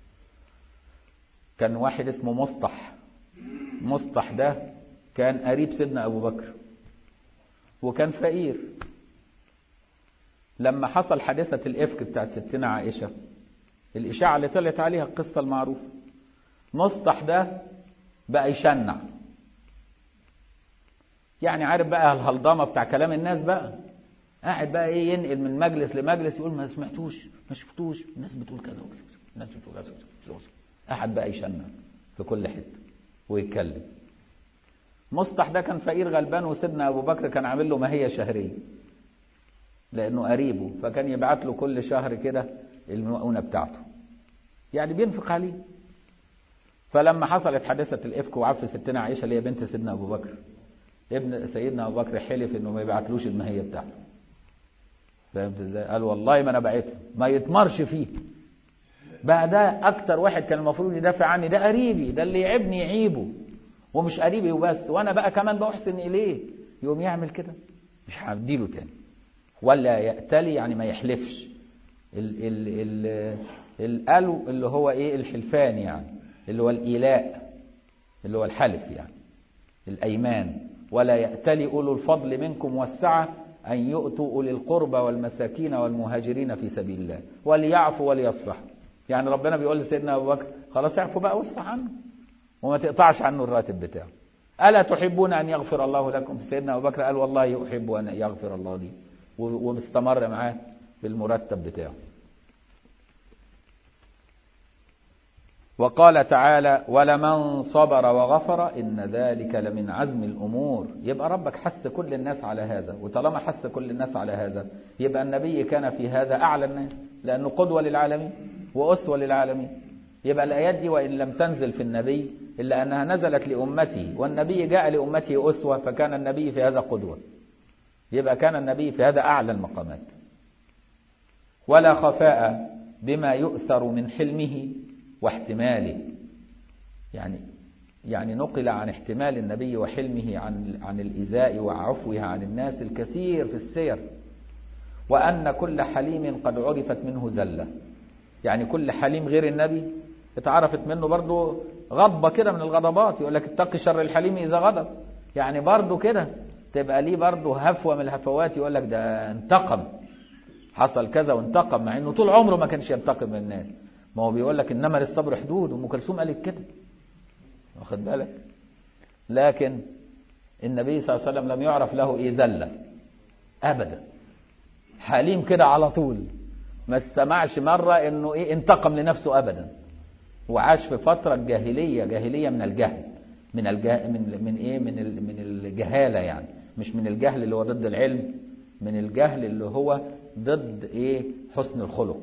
كان واحد اسمه مصطح مصطح ده كان قريب سيدنا أبو بكر وكان فقير لما حصل حادثة الإفك بتاعت ستنا عائشة الإشاعة اللي طلعت عليها القصة المعروفة مصطح ده بقى يشنع يعني عارف بقى الهلضمة بتاع كلام الناس بقى قاعد بقى ايه ينقل من مجلس لمجلس يقول ما سمعتوش ما شفتوش الناس بتقول كذا وكذا الناس بتقول كذا وكذا قاعد بقى يشنع في كل حته ويتكلم مصطح ده كان فقير غلبان وسيدنا ابو بكر كان عامل له ماهيه شهريه لانه قريبه فكان يبعت له كل شهر كده المؤونه بتاعته يعني بينفق عليه فلما حصلت حادثة الإفك وعف ستنا عائشة اللي هي بنت سيدنا أبو بكر ابن سيدنا أبو بكر حلف إنه ما يبعتلوش المهية بتاعته فهمت ازاي؟ قال والله ما أنا بعته ما يتمرش فيه بقى ده أكتر واحد كان المفروض يدافع عني ده قريبي ده اللي يعيبني يعيبه ومش قريبي وبس وأنا بقى كمان بحسن إليه يقوم يعمل كده مش هديله تاني ولا يأتلي يعني ما يحلفش ال ال ال الألو اللي هو إيه الحلفان يعني اللي هو الإيلاء اللي هو الحلف يعني الأيمان ولا يأتل أولو الفضل منكم والسعة أن يؤتوا أولي القربى والمساكين والمهاجرين في سبيل الله وليعفوا وليصفحوا يعني ربنا بيقول لسيدنا أبو بكر خلاص اعفوا بقى واصفح عنه وما تقطعش عنه الراتب بتاعه ألا تحبون أن يغفر الله لكم سيدنا أبو بكر قال والله أحب أن يغفر الله لي ومستمر معاه بالمرتب بتاعه وقال تعالى ولمن صبر وغفر إن ذلك لمن عزم الأمور يبقى ربك حث كل الناس على هذا وطالما حث كل الناس على هذا يبقى النبي كان في هذا أعلى الناس لأنه قدوة للعالمين وأسوة للعالمين يبقى الآيات دي وإن لم تنزل في النبي إلا أنها نزلت لأمته والنبي جاء لأمته أسوة فكان النبي في هذا قدوة يبقى كان النبي في هذا أعلى المقامات ولا خفاء بما يؤثر من حلمه واحتماله يعني يعني نقل عن احتمال النبي وحلمه عن عن الإزاء وعفوه عن الناس الكثير في السير وأن كل حليم قد عرفت منه زلة يعني كل حليم غير النبي اتعرفت منه برضه غضبة كده من الغضبات يقول لك اتقي شر الحليم إذا غضب يعني برضه كده تبقى ليه برضه هفوة من الهفوات يقول لك ده انتقم حصل كذا وانتقم مع انه طول عمره ما كانش ينتقم من الناس ما هو بيقول لك انما للصبر حدود ام كلثوم قالت كده واخد بالك لكن النبي صلى الله عليه وسلم لم يعرف له ايه ذله ابدا حليم كده على طول ما استمعش مره انه ايه انتقم لنفسه ابدا وعاش في فتره جاهليه جاهليه من الجهل من الجه... من من ايه من ال... من الجهاله يعني مش من الجهل اللي هو ضد العلم من الجهل اللي هو ضد ايه حسن الخلق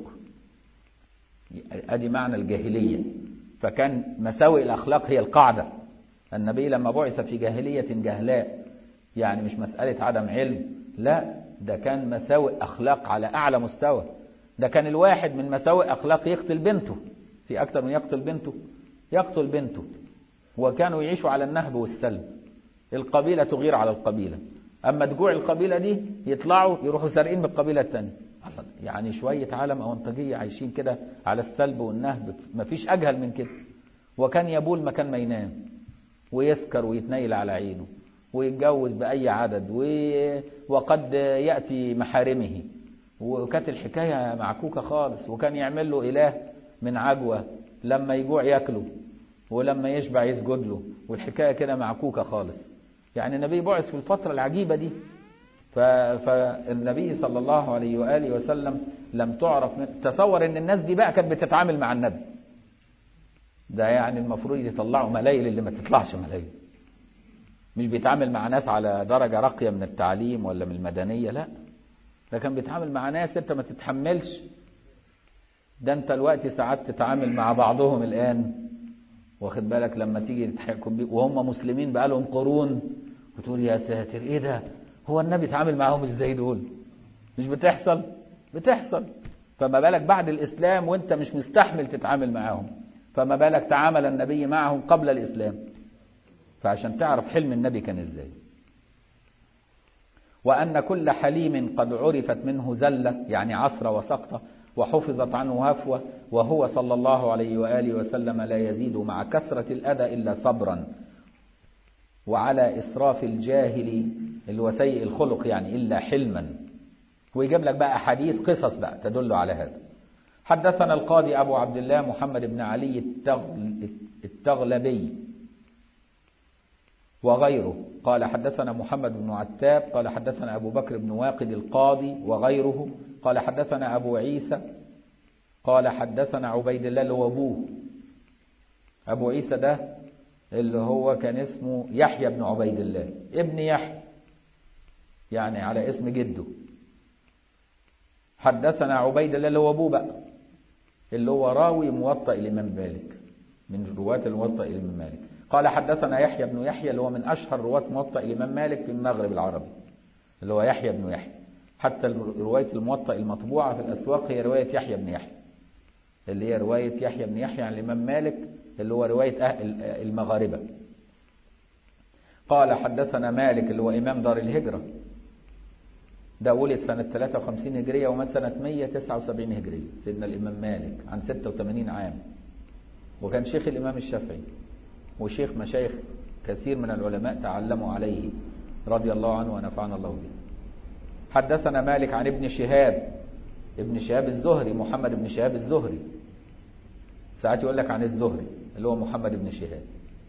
ادي معنى الجاهليه فكان مساوئ الاخلاق هي القاعده النبي لما بعث في جاهليه جهلاء يعني مش مساله عدم علم لا ده كان مساوئ اخلاق على اعلى مستوى ده كان الواحد من مساوئ اخلاق يقتل بنته في اكتر من يقتل بنته يقتل بنته وكانوا يعيشوا على النهب والسلب القبيله تغير على القبيله اما تجوع القبيله دي يطلعوا يروحوا سارقين من القبيله الثانيه يعني شويه عالم اونطاجيه عايشين كده على السلب والنهب مفيش اجهل من كده وكان يبول مكان ما ينام ويسكر ويتنيل على عينه ويتجوز باي عدد و... وقد ياتي محارمه وكانت الحكايه معكوكه خالص وكان يعمل له اله من عجوه لما يجوع ياكله ولما يشبع يسجد له والحكايه كده معكوكه خالص يعني النبي بعث في الفترة العجيبة دي فالنبي صلى الله عليه وآله وسلم لم تعرف من تصور ان الناس دي بقى كانت بتتعامل مع النبي ده يعني المفروض يطلعوا ملايل اللي ما تطلعش ملايل مش بيتعامل مع ناس على درجة راقية من التعليم ولا من المدنية لا ده كان بيتعامل مع ناس انت ما تتحملش ده انت الوقت ساعات تتعامل مع بعضهم الآن واخد بالك لما تيجي تحكم بيه وهم مسلمين بقالهم قرون وتقول يا ساتر ايه ده هو النبي اتعامل معاهم ازاي دول مش بتحصل بتحصل فما بالك بعد الاسلام وانت مش مستحمل تتعامل معاهم فما بالك تعامل النبي معهم قبل الاسلام فعشان تعرف حلم النبي كان ازاي وان كل حليم قد عرفت منه زله يعني عثره وسقطه وحفظت عنه هفوة وهو صلى الله عليه وآله وسلم لا يزيد مع كثرة الأذى إلا صبرا وعلى إسراف الجاهل اللي هو سيء الخلق يعني إلا حلما ويجيب لك بقى أحاديث قصص بقى تدل على هذا حدثنا القاضي أبو عبد الله محمد بن علي التغل التغلبي وغيره قال حدثنا محمد بن عتاب قال حدثنا أبو بكر بن واقد القاضي وغيره قال حدثنا أبو عيسى قال حدثنا عبيد الله اللي هو أبوه أبو عيسى ده اللي هو كان اسمه يحيى بن عبيد الله ابن يحيى يعني على اسم جده حدثنا عبيد الله اللي هو أبوه بقى اللي هو راوي موطئ الإمام مالك من رواة الموطئ الإمام مالك قال حدثنا يحيى بن يحيى اللي هو من أشهر رواة موطئ الإمام مالك في المغرب العربي اللي هو يحيى بن يحيى حتى رواية الموطأ المطبوعة في الأسواق هي رواية يحيى بن يحيى اللي هي رواية يحيى بن يحيى عن الإمام مالك اللي هو رواية أهل المغاربة قال حدثنا مالك اللي هو إمام دار الهجرة ده ولد سنة 53 هجرية ومات سنة 179 هجرية سيدنا الإمام مالك عن 86 عام وكان شيخ الإمام الشافعي وشيخ مشايخ كثير من العلماء تعلموا عليه رضي الله عنه ونفعنا الله به حدثنا مالك عن ابن شهاب ابن شهاب الزهري محمد بن شهاب الزهري ساعات يقول لك عن الزهري اللي هو محمد بن شهاب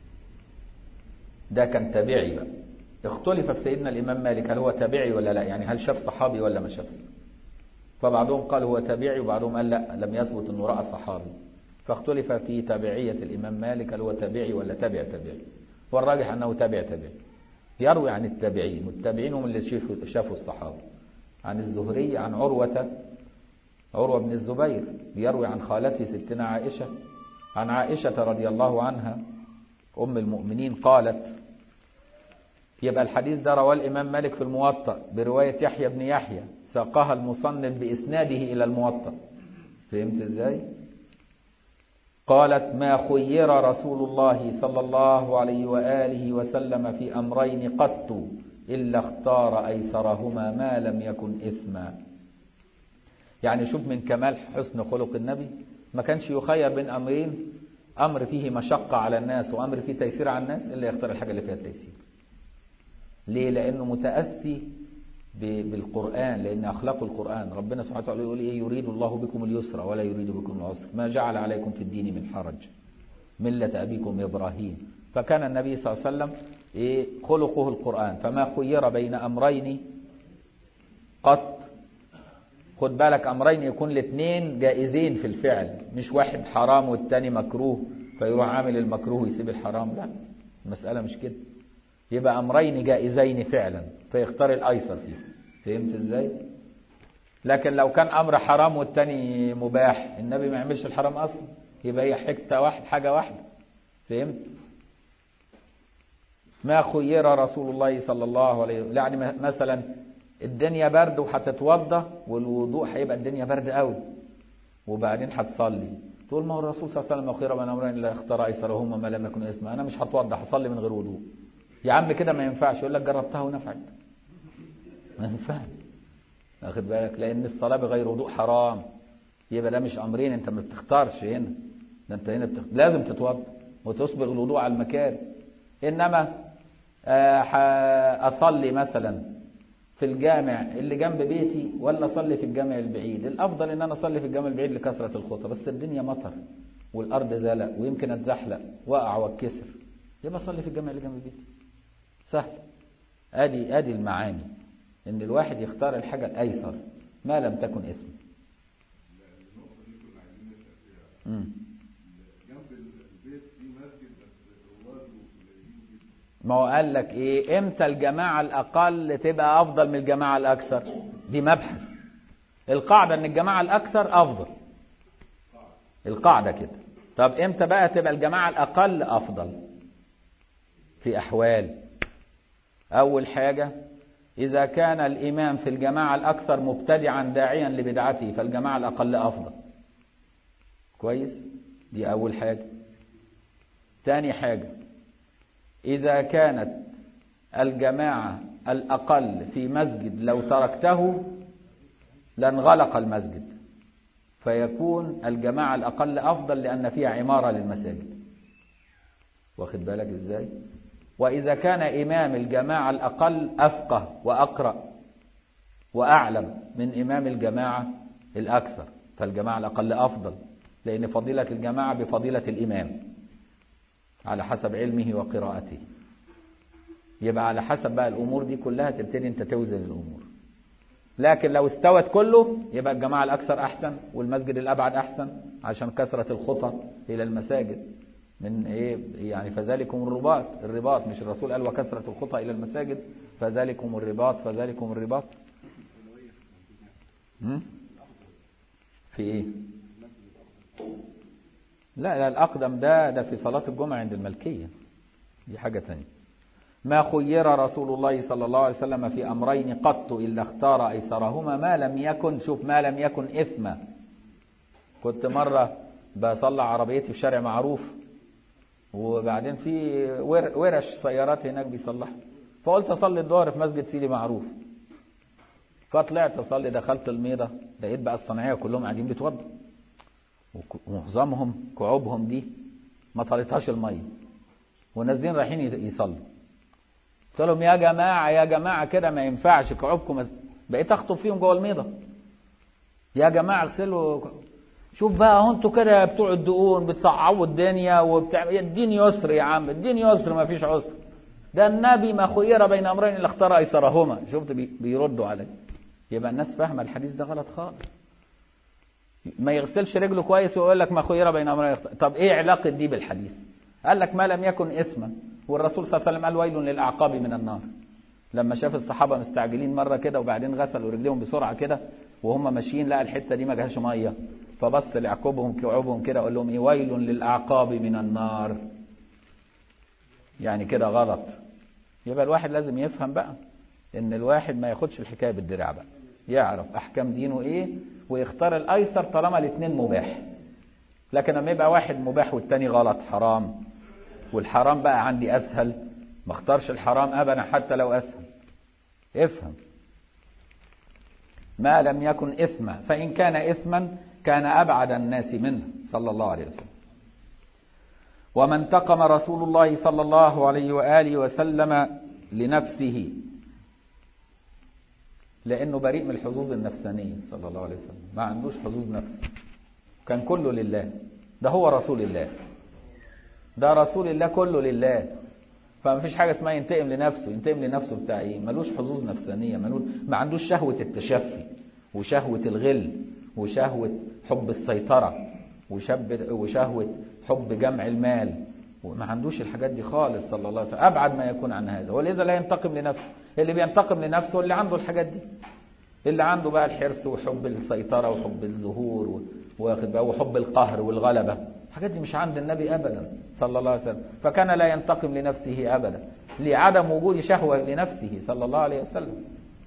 ده كان تابعي بقى اختلف في سيدنا الإمام مالك هل هو تابعي ولا لا يعني هل شاف صحابي ولا ما شافش فبعضهم قال هو تابعي وبعضهم قال لا لم يثبت انه رأى صحابي فاختلف في تابعية الإمام مالك هل هو تابعي ولا تابع تابعي والراجح أنه تابع تابعي يروي عن التابعين والتابعين هم اللي شافوا الصحابة عن الزهري عن عروة عروة بن الزبير يروي عن خالته ستنا عائشة عن عائشة رضي الله عنها أم المؤمنين قالت يبقى الحديث ده رواه الإمام مالك في الموطأ برواية يحيى بن يحيى ساقها المصنف بإسناده إلى الموطأ فهمت إزاي؟ قالت ما خير رسول الله صلى الله عليه وآله وسلم في أمرين قط إلا اختار أيسرهما ما لم يكن إثما يعني شوف من كمال حسن خلق النبي ما كانش يخير بين أمرين أمر فيه مشقة على الناس وأمر فيه تيسير على الناس إلا يختار الحاجة اللي فيها التيسير ليه لأنه متأسي بالقرآن لأن أخلاق القرآن ربنا سبحانه وتعالى يقول إيه يريد الله بكم اليسر ولا يريد بكم العسر ما جعل عليكم في الدين من حرج ملة أبيكم إبراهيم فكان النبي صلى الله عليه وسلم إيه خلقه القرآن فما خير بين أمرين قط خد بالك أمرين يكون الاثنين جائزين في الفعل مش واحد حرام والتاني مكروه فيروح عامل المكروه ويسيب الحرام لا المسألة مش كده يبقى أمرين جائزين فعلا فيختار الأيسر فيه فهمت ازاي لكن لو كان أمر حرام والتاني مباح النبي ما يعملش الحرام أصلا يبقى هي حكة واحد حاجة واحدة فهمت ما خير رسول الله صلى الله عليه وسلم يعني مثلا الدنيا برد وهتتوضى والوضوء هيبقى الدنيا برد قوي وبعدين هتصلي تقول ما هو الرسول صلى الله عليه وسلم خير من امرين لا اختار ايسرهما ما لم يكن اسما انا مش هتوضى هصلي من غير وضوء يا عم كده ما ينفعش يقول لك جربتها ونفعت ما ينفعش واخد بالك لان الصلاه بغير وضوء حرام يبقى ده مش امرين انت ما بتختارش هنا ده انت هنا بتخ... لازم تتوضا وتصبغ الوضوء على المكان انما آه اصلي مثلا في الجامع اللي جنب بيتي ولا اصلي في الجامع البعيد الافضل ان انا اصلي في الجامع البعيد لكثره الخطى بس الدنيا مطر والارض زلق ويمكن اتزحلق واقع واتكسر يبقى اصلي في الجامع اللي جنب بيتي سهل ادي ادي المعاني ان الواحد يختار الحاجه الايسر ما لم تكن اسم ما هو قال لك ايه امتى الجماعه الاقل تبقى افضل من الجماعه الاكثر دي مبحث القاعده ان الجماعه الاكثر افضل القاعده كده طب امتى بقى تبقى الجماعه الاقل افضل في احوال أول حاجة إذا كان الإمام في الجماعة الأكثر مبتدعا داعيا لبدعته فالجماعة الأقل أفضل كويس دي أول حاجة تاني حاجة إذا كانت الجماعة الأقل في مسجد لو تركته لانغلق المسجد فيكون الجماعة الأقل أفضل لأن فيها عمارة للمساجد واخد بالك إزاي وإذا كان إمام الجماعة الأقل أفقه وأقرأ وأعلم من إمام الجماعة الأكثر فالجماعة الأقل أفضل لأن فضيلة الجماعة بفضيلة الإمام على حسب علمه وقراءته يبقى على حسب بقى الأمور دي كلها تبتدي أنت توزن الأمور لكن لو استوت كله يبقى الجماعة الأكثر أحسن والمسجد الأبعد أحسن عشان كثرة الخطى إلى المساجد من ايه يعني فذلكم الرباط الرباط مش الرسول قال وكثرة الخطى الى المساجد فذلكم الرباط فذلكم الرباط في ايه لا لا الاقدم ده ده في صلاة الجمعة عند الملكية دي حاجة تانية ما خير رسول الله صلى الله عليه وسلم في امرين قط الا اختار ايسرهما ما لم يكن شوف ما لم يكن اثما كنت مرة بصلى عربيتي في شارع معروف وبعدين في ورش سيارات هناك بيصلحها فقلت اصلي الظهر في مسجد سيدي معروف فطلعت اصلي دخلت الميضه لقيت بقى الصناعيه كلهم قاعدين بيتوضوا ومعظمهم كعوبهم دي ما طالتهاش الميه ونازلين رايحين يصلوا قلت لهم يا جماعة يا جماعة كده ما ينفعش كعوبكم بقيت أخطب فيهم جوه الميضة يا جماعة اغسلوا شوف بقى هو انتوا كده بتوع الدقون بتصعبوا الدنيا وبتاع الدين يسر يا عم الدين يسر ما فيش عسر ده النبي ما خير بين امرين اللي اختار ايسرهما شفت بي بيردوا عليه يبقى الناس فاهمه الحديث ده غلط خالص ما يغسلش رجله كويس ويقول لك ما خير بين امرين طب ايه علاقه دي بالحديث قال لك ما لم يكن اثما والرسول صلى الله عليه وسلم قال ويل للاعقاب من النار لما شاف الصحابه مستعجلين مره كده وبعدين غسلوا رجليهم بسرعه كده وهم ماشيين لقى الحته دي ما جاهاش ميه فبص لعقوبهم كعوبهم كده قال لهم ايه ويل للاعقاب من النار يعني كده غلط يبقى الواحد لازم يفهم بقى ان الواحد ما ياخدش الحكايه بالدراع بقى يعرف احكام دينه ايه ويختار الايسر طالما الاثنين مباح لكن لما يبقى واحد مباح والتاني غلط حرام والحرام بقى عندي اسهل ما اختارش الحرام ابدا حتى لو اسهل افهم ما لم يكن اثما فان كان اثما كان ابعد الناس منه صلى الله عليه وسلم وما انتقم رسول الله صلى الله عليه واله وسلم لنفسه لانه بريء من الحظوظ النفسانيه صلى الله عليه وسلم ما عندوش حظوظ نفس كان كله لله ده هو رسول الله ده رسول الله كله لله فما فيش حاجه اسمها ينتقم لنفسه ينتقم لنفسه بتاع ايه ملوش حظوظ نفسانيه ملوش ما عندوش شهوه التشفي وشهوه الغل وشهوه حب السيطره وشب وشهوه حب جمع المال وما عندوش الحاجات دي خالص صلى الله عليه وسلم ابعد ما يكون عن هذا ولذا لا ينتقم لنفسه اللي بينتقم لنفسه اللي عنده الحاجات دي اللي عنده بقى الحرص وحب السيطره وحب الظهور واخد بقى وحب القهر والغلبه الحاجات دي مش عند النبي ابدا صلى الله عليه وسلم فكان لا ينتقم لنفسه ابدا لعدم وجود شهوه لنفسه صلى الله عليه وسلم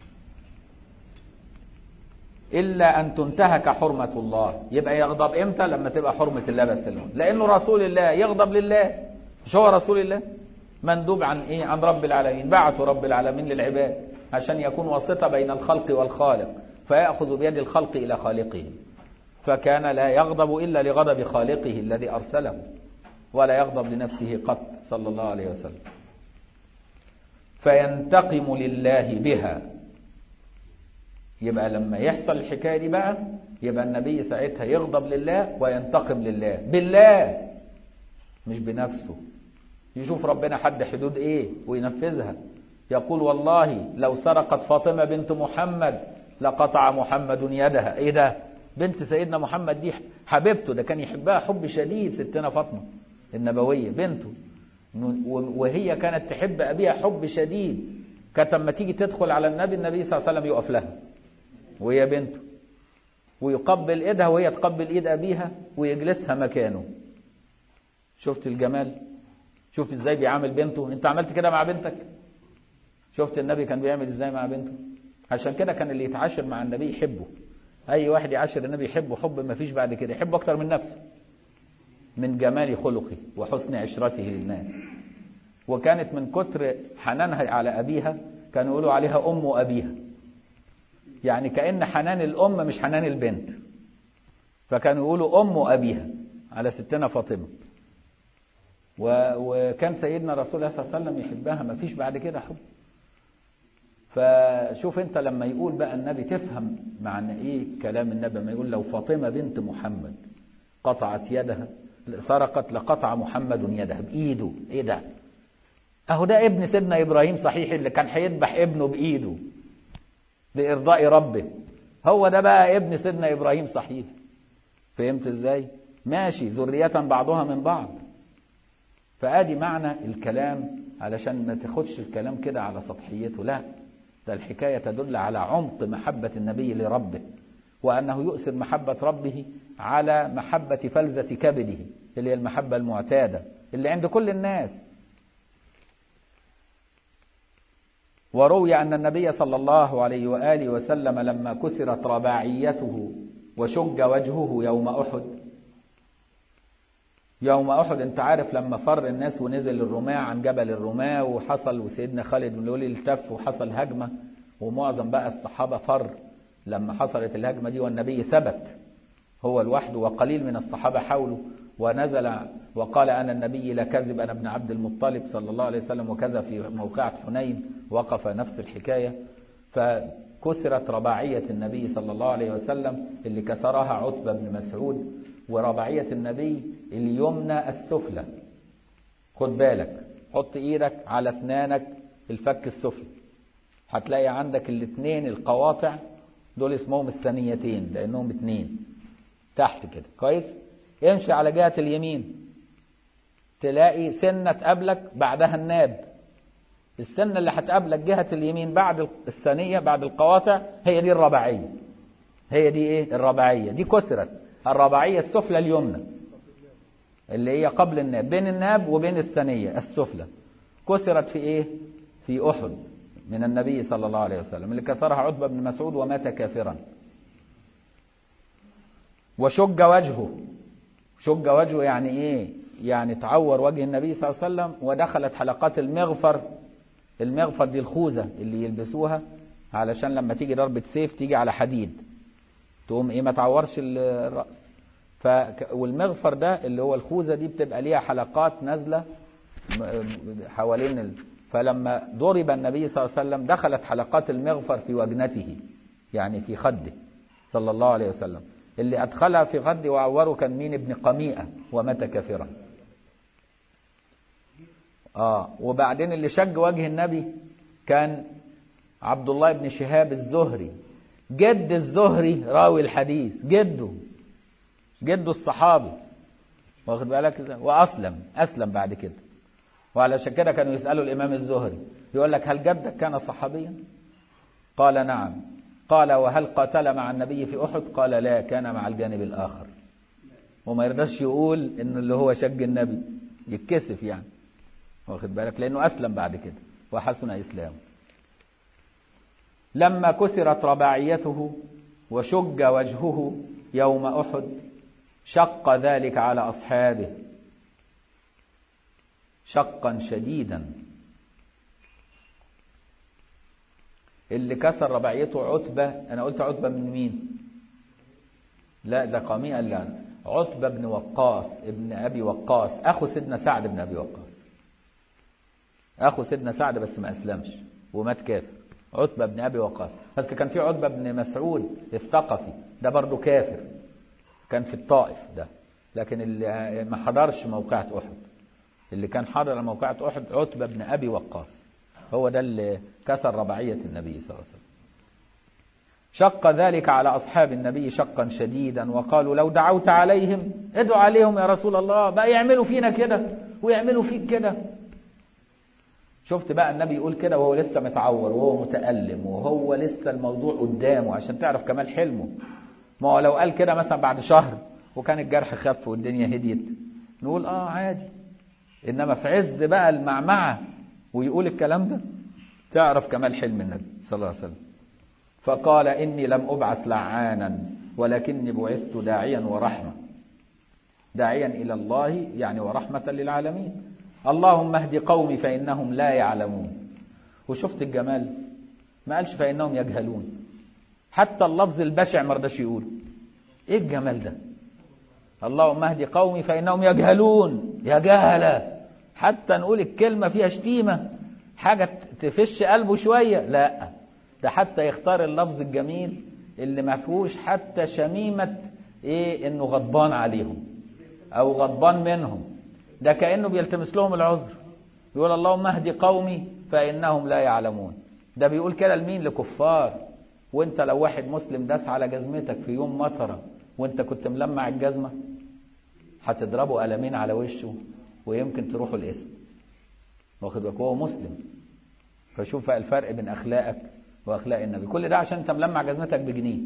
الا ان تنتهك حرمه الله يبقى يغضب امتى لما تبقى حرمه الله بس الموت لانه رسول الله يغضب لله مش هو رسول الله مندوب عن ايه عن رب العالمين بعثه رب العالمين للعباد عشان يكون واسطه بين الخلق والخالق فياخذ بيد الخلق الى خالقه فكان لا يغضب الا لغضب خالقه الذي ارسله ولا يغضب لنفسه قط صلى الله عليه وسلم فينتقم لله بها يبقى لما يحصل الحكايه دي بقى يبقى النبي ساعتها يغضب لله وينتقم لله بالله مش بنفسه يشوف ربنا حد حدود ايه وينفذها يقول والله لو سرقت فاطمه بنت محمد لقطع محمد يدها ايه ده بنت سيدنا محمد دي حبيبته ده كان يحبها حب شديد ستنا فاطمه النبويه بنته وهي كانت تحب ابيها حب شديد كانت لما تيجي تدخل على النبي النبي صلى الله عليه وسلم يقف لها وهي بنته ويقبل ايدها وهي تقبل ايد ابيها ويجلسها مكانه شفت الجمال شوف ازاي بيعامل بنته انت عملت كده مع بنتك شفت النبي كان بيعمل ازاي مع بنته عشان كده كان اللي يتعاشر مع النبي يحبه اي واحد يعاشر النبي يحبه حب ما فيش بعد كده يحبه اكتر من نفسه من جمال خلقه وحسن عشرته للناس وكانت من كتر حنانها على ابيها كانوا يقولوا عليها ام ابيها يعني كأن حنان الام مش حنان البنت فكانوا يقولوا ام ابيها على ستنا فاطمه وكان سيدنا رسول الله صلى الله عليه وسلم يحبها ما فيش بعد كده حب فشوف انت لما يقول بقى النبي تفهم معنى ايه كلام النبي لما يقول لو فاطمه بنت محمد قطعت يدها سرقت لقطع محمد يدها بايده ايه ده اهو ده ابن سيدنا ابراهيم صحيح اللي كان هيذبح ابنه بايده لارضاء ربه هو ده بقى ابن سيدنا ابراهيم صحيح فهمت ازاي ماشي ذرية بعضها من بعض فادي معنى الكلام علشان ما تاخدش الكلام كده على سطحيته لا ده الحكاية تدل على عمق محبة النبي لربه وأنه يؤثر محبة ربه على محبة فلذة كبده اللي هي المحبة المعتادة اللي عند كل الناس وروي أن النبي صلى الله عليه وآله وسلم لما كسرت رباعيته وشج وجهه يوم أحد يوم أحد أنت عارف لما فر الناس ونزل الرماة عن جبل الرماة وحصل وسيدنا خالد بن الوليد التف وحصل هجمة ومعظم بقى الصحابة فر لما حصلت الهجمة دي والنبي ثبت هو لوحده وقليل من الصحابة حاولوا ونزل وقال أنا النبي لا كذب أنا ابن عبد المطلب صلى الله عليه وسلم وكذا في موقعة حنين وقف نفس الحكاية فكسرت رباعية النبي صلى الله عليه وسلم اللي كسرها عتبة بن مسعود ورباعية النبي اليمنى السفلى خد بالك حط ايدك على اسنانك الفك السفلي هتلاقي عندك الاثنين القواطع دول اسمهم الثانيتين لانهم اثنين تحت كده كويس امشي على جهة اليمين تلاقي سنة تقابلك بعدها الناب السنة اللي هتقابلك جهة اليمين بعد الثانية بعد القواطع هي دي الرباعية هي دي ايه الرباعية دي كسرت الرباعية السفلى اليمنى اللي هي قبل الناب بين الناب وبين الثانية السفلى كسرت في ايه في احد من النبي صلى الله عليه وسلم اللي كسرها عتبة بن مسعود ومات كافرا وشج وجهه شج وجهه يعني ايه يعني تعور وجه النبي صلى الله عليه وسلم ودخلت حلقات المغفر المغفر دي الخوذة اللي يلبسوها علشان لما تيجي ضربة سيف تيجي على حديد تقوم ايه ما تعورش الرأس ف والمغفر ده اللي هو الخوذة دي بتبقى ليها حلقات نازلة حوالين ال... فلما ضرب النبي صلى الله عليه وسلم دخلت حلقات المغفر في وجنته يعني في خده صلى الله عليه وسلم اللي أدخلها في خده وعوره كان مين ابن قميئة ومات كافرا آه وبعدين اللي شج وجه النبي كان عبد الله بن شهاب الزهري جد الزهري راوي الحديث جده جده الصحابي واخد بالك ازاي واسلم اسلم بعد كده وعلشان كده كانوا يسالوا الامام الزهري يقول لك هل جدك كان صحابيا قال نعم قال وهل قاتل مع النبي في احد قال لا كان مع الجانب الاخر وما يرضاش يقول انه اللي هو شج النبي يتكسف يعني واخد بالك لانه اسلم بعد كده وحسن اسلامه لما كسرت رباعيته وشج وجهه يوم احد شق ذلك على أصحابه شقا شديدا اللي كسر رباعيته عتبة أنا قلت عتبة من مين لا ده قميئة لا عتبة بن وقاص ابن أبي وقاص أخو سيدنا سعد بن أبي وقاص أخو سيدنا سعد بس ما أسلمش ومات كافر عتبة بن أبي وقاص بس كان في عتبة بن مسعود الثقفي ده برضه كافر كان في الطائف ده لكن اللي ما حضرش موقعة أحد اللي كان حاضر موقعة أحد عتبة بن أبي وقاص هو ده اللي كسر رباعية النبي صلى الله عليه وسلم شق ذلك على أصحاب النبي شقا شديدا وقالوا لو دعوت عليهم ادعوا عليهم يا رسول الله بقى يعملوا فينا كده ويعملوا فيك كده شفت بقى النبي يقول كده وهو لسه متعور وهو متألم وهو لسه الموضوع قدامه عشان تعرف كمال حلمه ما هو لو قال كده مثلا بعد شهر وكان الجرح خف والدنيا هديت نقول اه عادي انما في عز بقى المعمعة ويقول الكلام ده تعرف كمال حلم النبي صلى الله عليه وسلم فقال إني لم أبعث لعانا ولكني بعثت داعيا ورحمة داعيا إلى الله يعني ورحمة للعالمين اللهم اهد قومي فإنهم لا يعلمون وشفت الجمال ما قالش فإنهم يجهلون حتى اللفظ البشع ما رضاش يقوله ايه الجمال ده اللهم اهد قومي فانهم يجهلون يا جهله حتى نقول الكلمه فيها شتيمه حاجه تفش قلبه شويه لا ده حتى يختار اللفظ الجميل اللي ما فيهوش حتى شميمه ايه انه غضبان عليهم او غضبان منهم ده كانه بيلتمس لهم العذر يقول اللهم اهد قومي فانهم لا يعلمون ده بيقول كده لمين لكفار وانت لو واحد مسلم داس على جزمتك في يوم مطره وانت كنت ملمع الجزمه هتضربه قلمين على وشه ويمكن تروحوا الاسم واخد بالك هو مسلم فشوف بقى الفرق بين اخلاقك واخلاق النبي كل ده عشان انت ملمع جزمتك بجنيه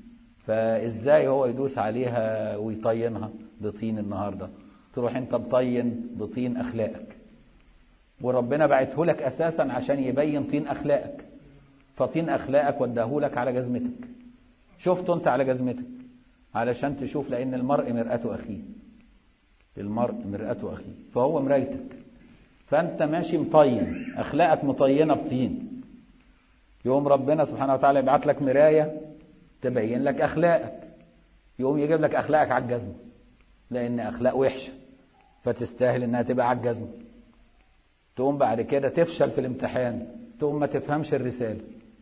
فازاي هو يدوس عليها ويطينها بطين النهارده تروح انت مطين بطين اخلاقك وربنا بعته لك اساسا عشان يبين طين اخلاقك فطين اخلاقك وداهولك على جزمتك شفته انت على جزمتك علشان تشوف لان المرء مرآة اخيه المرء مرآة اخيه فهو مرايتك فانت ماشي مطين اخلاقك مطينه بطين يوم ربنا سبحانه وتعالى يبعت لك مرايه تبين لك اخلاقك يقوم يجيب لك اخلاقك على الجزمه لان اخلاق وحشه فتستاهل انها تبقى على الجزمه تقوم بعد كده تفشل في الامتحان تقوم ما تفهمش الرساله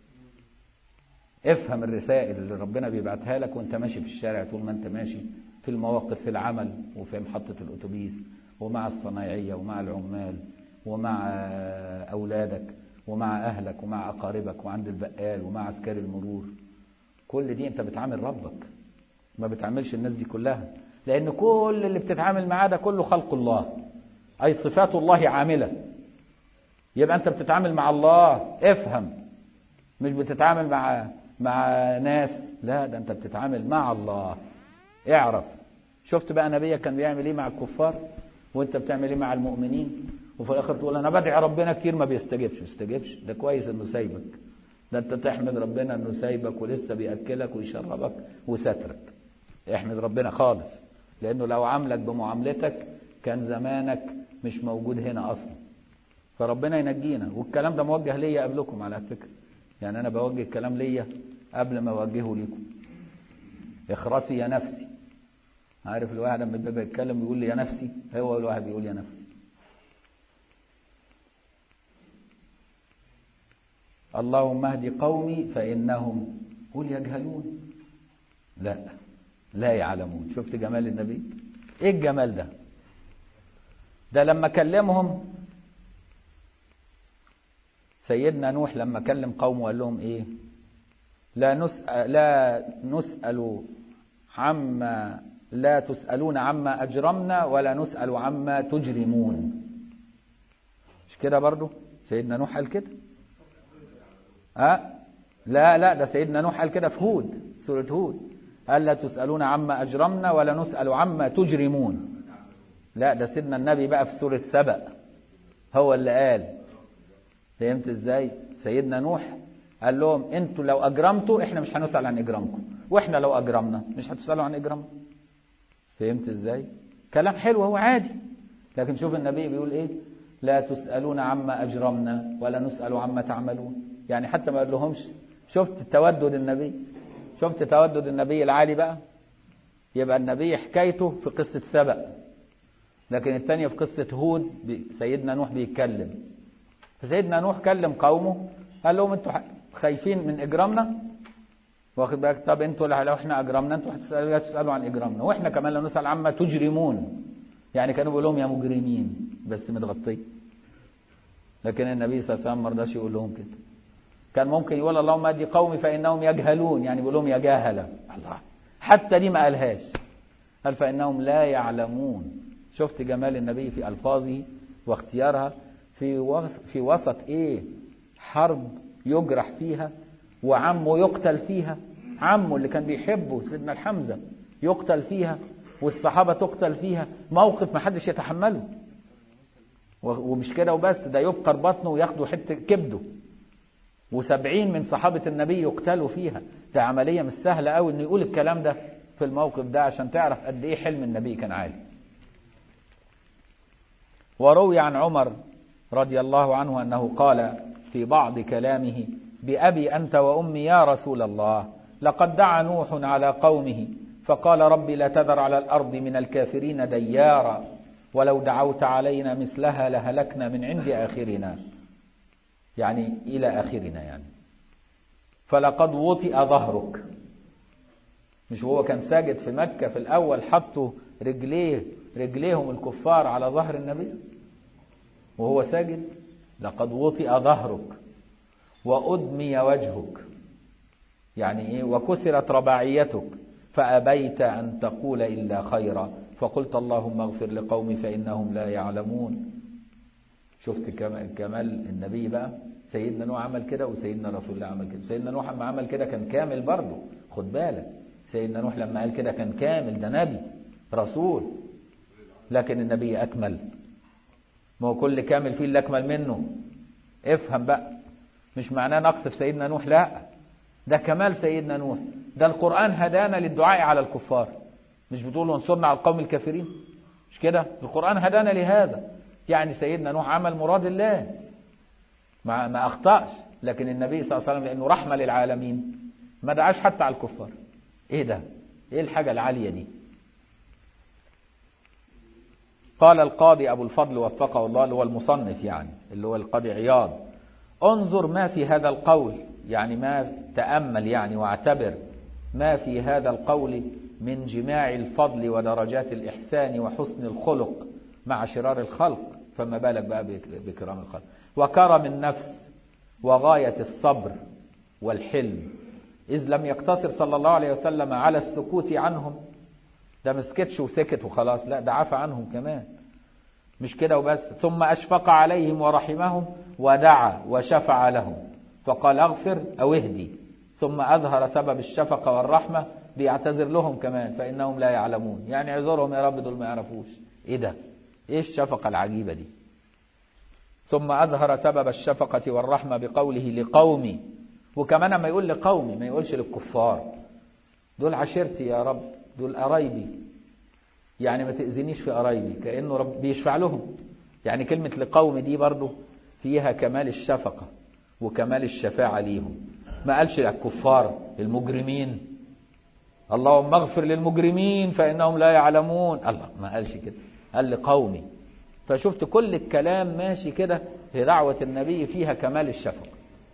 افهم الرسائل اللي ربنا بيبعتها لك وانت ماشي في الشارع طول ما انت ماشي في المواقف في العمل وفي محطة الأتوبيس ومع الصنايعية ومع العمال ومع أولادك ومع أهلك ومع أقاربك وعند البقال ومع عسكري المرور كل دي أنت بتعامل ربك ما بتعاملش الناس دي كلها لأن كل اللي بتتعامل معاه ده كله خلق الله أي صفات الله عاملة يبقى أنت بتتعامل مع الله افهم مش بتتعامل مع مع ناس لا ده أنت بتتعامل مع الله اعرف شفت بقى نبيك كان بيعمل ايه مع الكفار وانت بتعمل ايه مع المؤمنين وفي الاخر تقول انا بدعي ربنا كتير ما بيستجيبش ما بيستجيبش ده كويس انه سايبك ده انت تحمد ربنا انه سايبك ولسه بياكلك ويشربك وسترك احمد ربنا خالص لانه لو عاملك بمعاملتك كان زمانك مش موجود هنا اصلا فربنا ينجينا والكلام ده موجه ليا قبلكم على فكره يعني انا بوجه الكلام ليا قبل ما اوجهه ليكم اخرسي يا نفسي عارف الواحد لما بيبقى يتكلم يقول لي يا نفسي هو الواحد بيقول يا نفسي اللهم اهد قومي فإنهم قل يجهلون لا لا يعلمون شفت جمال النبي ايه الجمال ده ده لما كلمهم سيدنا نوح لما كلم قومه قال لهم ايه لا نسأل لا نسأل عما لا تسألون عما أجرمنا ولا نسأل عما تجرمون مش كده برضو سيدنا نوح قال كده أه؟ لا لا ده سيدنا نوح قال كده في هود سورة هود قال لا تسألون عما أجرمنا ولا نسأل عما تجرمون لا ده سيدنا النبي بقى في سورة سبأ هو اللي قال فهمت ازاي سيدنا نوح قال لهم انتوا لو اجرمتوا احنا مش هنسال عن اجرامكم واحنا لو اجرمنا مش هتسالوا عن اجرامنا فهمت ازاي كلام حلو هو عادي لكن شوف النبي بيقول ايه لا تسالون عما اجرمنا ولا نسال عما تعملون يعني حتى ما قال لهمش شفت تودد النبي شفت تودد النبي العالي بقى يبقى النبي حكايته في قصه سبأ لكن الثانيه في قصه هود سيدنا نوح بيتكلم فسيدنا نوح كلم قومه قال لهم انتوا خايفين من اجرامنا واخد بالك طب انتوا لو احنا اجرمنا انتوا هتسالوا تسالوا عن اجرامنا واحنا كمان لا نسال عما تجرمون يعني كانوا بيقول لهم يا مجرمين بس متغطيه لكن النبي صلى الله عليه وسلم ما رضاش يقول لهم كده كان ممكن يقول اللهم ادي قومي فانهم يجهلون يعني بيقول لهم يا جاهله الله حتى دي ما قالهاش قال فانهم لا يعلمون شفت جمال النبي في الفاظه واختيارها في في وسط ايه حرب يجرح فيها وعمه يقتل فيها عمه اللي كان بيحبه سيدنا الحمزة يقتل فيها والصحابة تقتل فيها موقف ما حدش يتحمله ومش كده وبس ده يبقر بطنه وياخدوا حتة كبده وسبعين من صحابة النبي يقتلوا فيها ده عملية مش سهلة قوي انه يقول الكلام ده في الموقف ده عشان تعرف قد ايه حلم النبي كان عالي وروي عن عمر رضي الله عنه أنه قال في بعض كلامه بأبي أنت وأمي يا رسول الله لقد دعا نوح على قومه فقال رب لا تذر على الأرض من الكافرين ديارا ولو دعوت علينا مثلها لهلكنا من عند آخرنا يعني إلى آخرنا يعني فلقد وطئ ظهرك مش هو كان ساجد في مكة في الأول حطوا رجليه رجليهم الكفار على ظهر النبي وهو ساجد لقد وطئ ظهرك وأدمي وجهك يعني إيه وكسرت رباعيتك فأبيت أن تقول إلا خيرا فقلت اللهم اغفر لقومي فإنهم لا يعلمون شفت كمال النبي بقى سيدنا نوح عمل كده وسيدنا رسول الله عمل كده سيدنا نوح لما عمل كده كان كامل برضه خد بالك سيدنا نوح لما قال كده كان كامل ده نبي رسول لكن النبي أكمل ما هو كل كامل فيه اللي أكمل منه افهم بقى مش معناه نقص في سيدنا نوح لا ده كمال سيدنا نوح ده القرآن هدانا للدعاء على الكفار مش بتقول انصرنا على القوم الكافرين مش كده القرآن هدانا لهذا يعني سيدنا نوح عمل مراد الله ما, ما أخطأش لكن النبي صلى الله عليه وسلم لأنه رحمة للعالمين ما دعاش حتى على الكفار ايه ده ايه الحاجة العالية دي قال القاضي أبو الفضل وفقه الله اللي هو المصنف يعني اللي هو القاضي عياض انظر ما في هذا القول يعني ما تأمل يعني واعتبر ما في هذا القول من جماع الفضل ودرجات الإحسان وحسن الخلق مع شرار الخلق فما بالك بقى بكرام الخلق وكرم النفس وغاية الصبر والحلم إذ لم يقتصر صلى الله عليه وسلم على السكوت عنهم ده مسكتش وسكت وخلاص لا ده عفى عنهم كمان مش كده وبس ثم أشفق عليهم ورحمهم ودعا وشفع لهم فقال اغفر أو اهدي ثم أظهر سبب الشفقة والرحمة بيعتذر لهم كمان فإنهم لا يعلمون يعني اعذرهم يا رب دول ما يعرفوش إيه ده إيه الشفقة العجيبة دي ثم أظهر سبب الشفقة والرحمة بقوله لقومي وكمان ما يقول لقومي ما يقولش للكفار دول عشيرتي يا رب دول قرايبي يعني ما تأذينيش في قرايبي كأنه رب بيشفع لهم يعني كلمة لقوم دي برضو فيها كمال الشفقة وكمال الشفاعة ليهم ما قالش للكفار المجرمين اللهم اغفر للمجرمين فإنهم لا يعلمون الله ما قالش كده قال لقومي فشفت كل الكلام ماشي كده في دعوة النبي فيها كمال الشفقة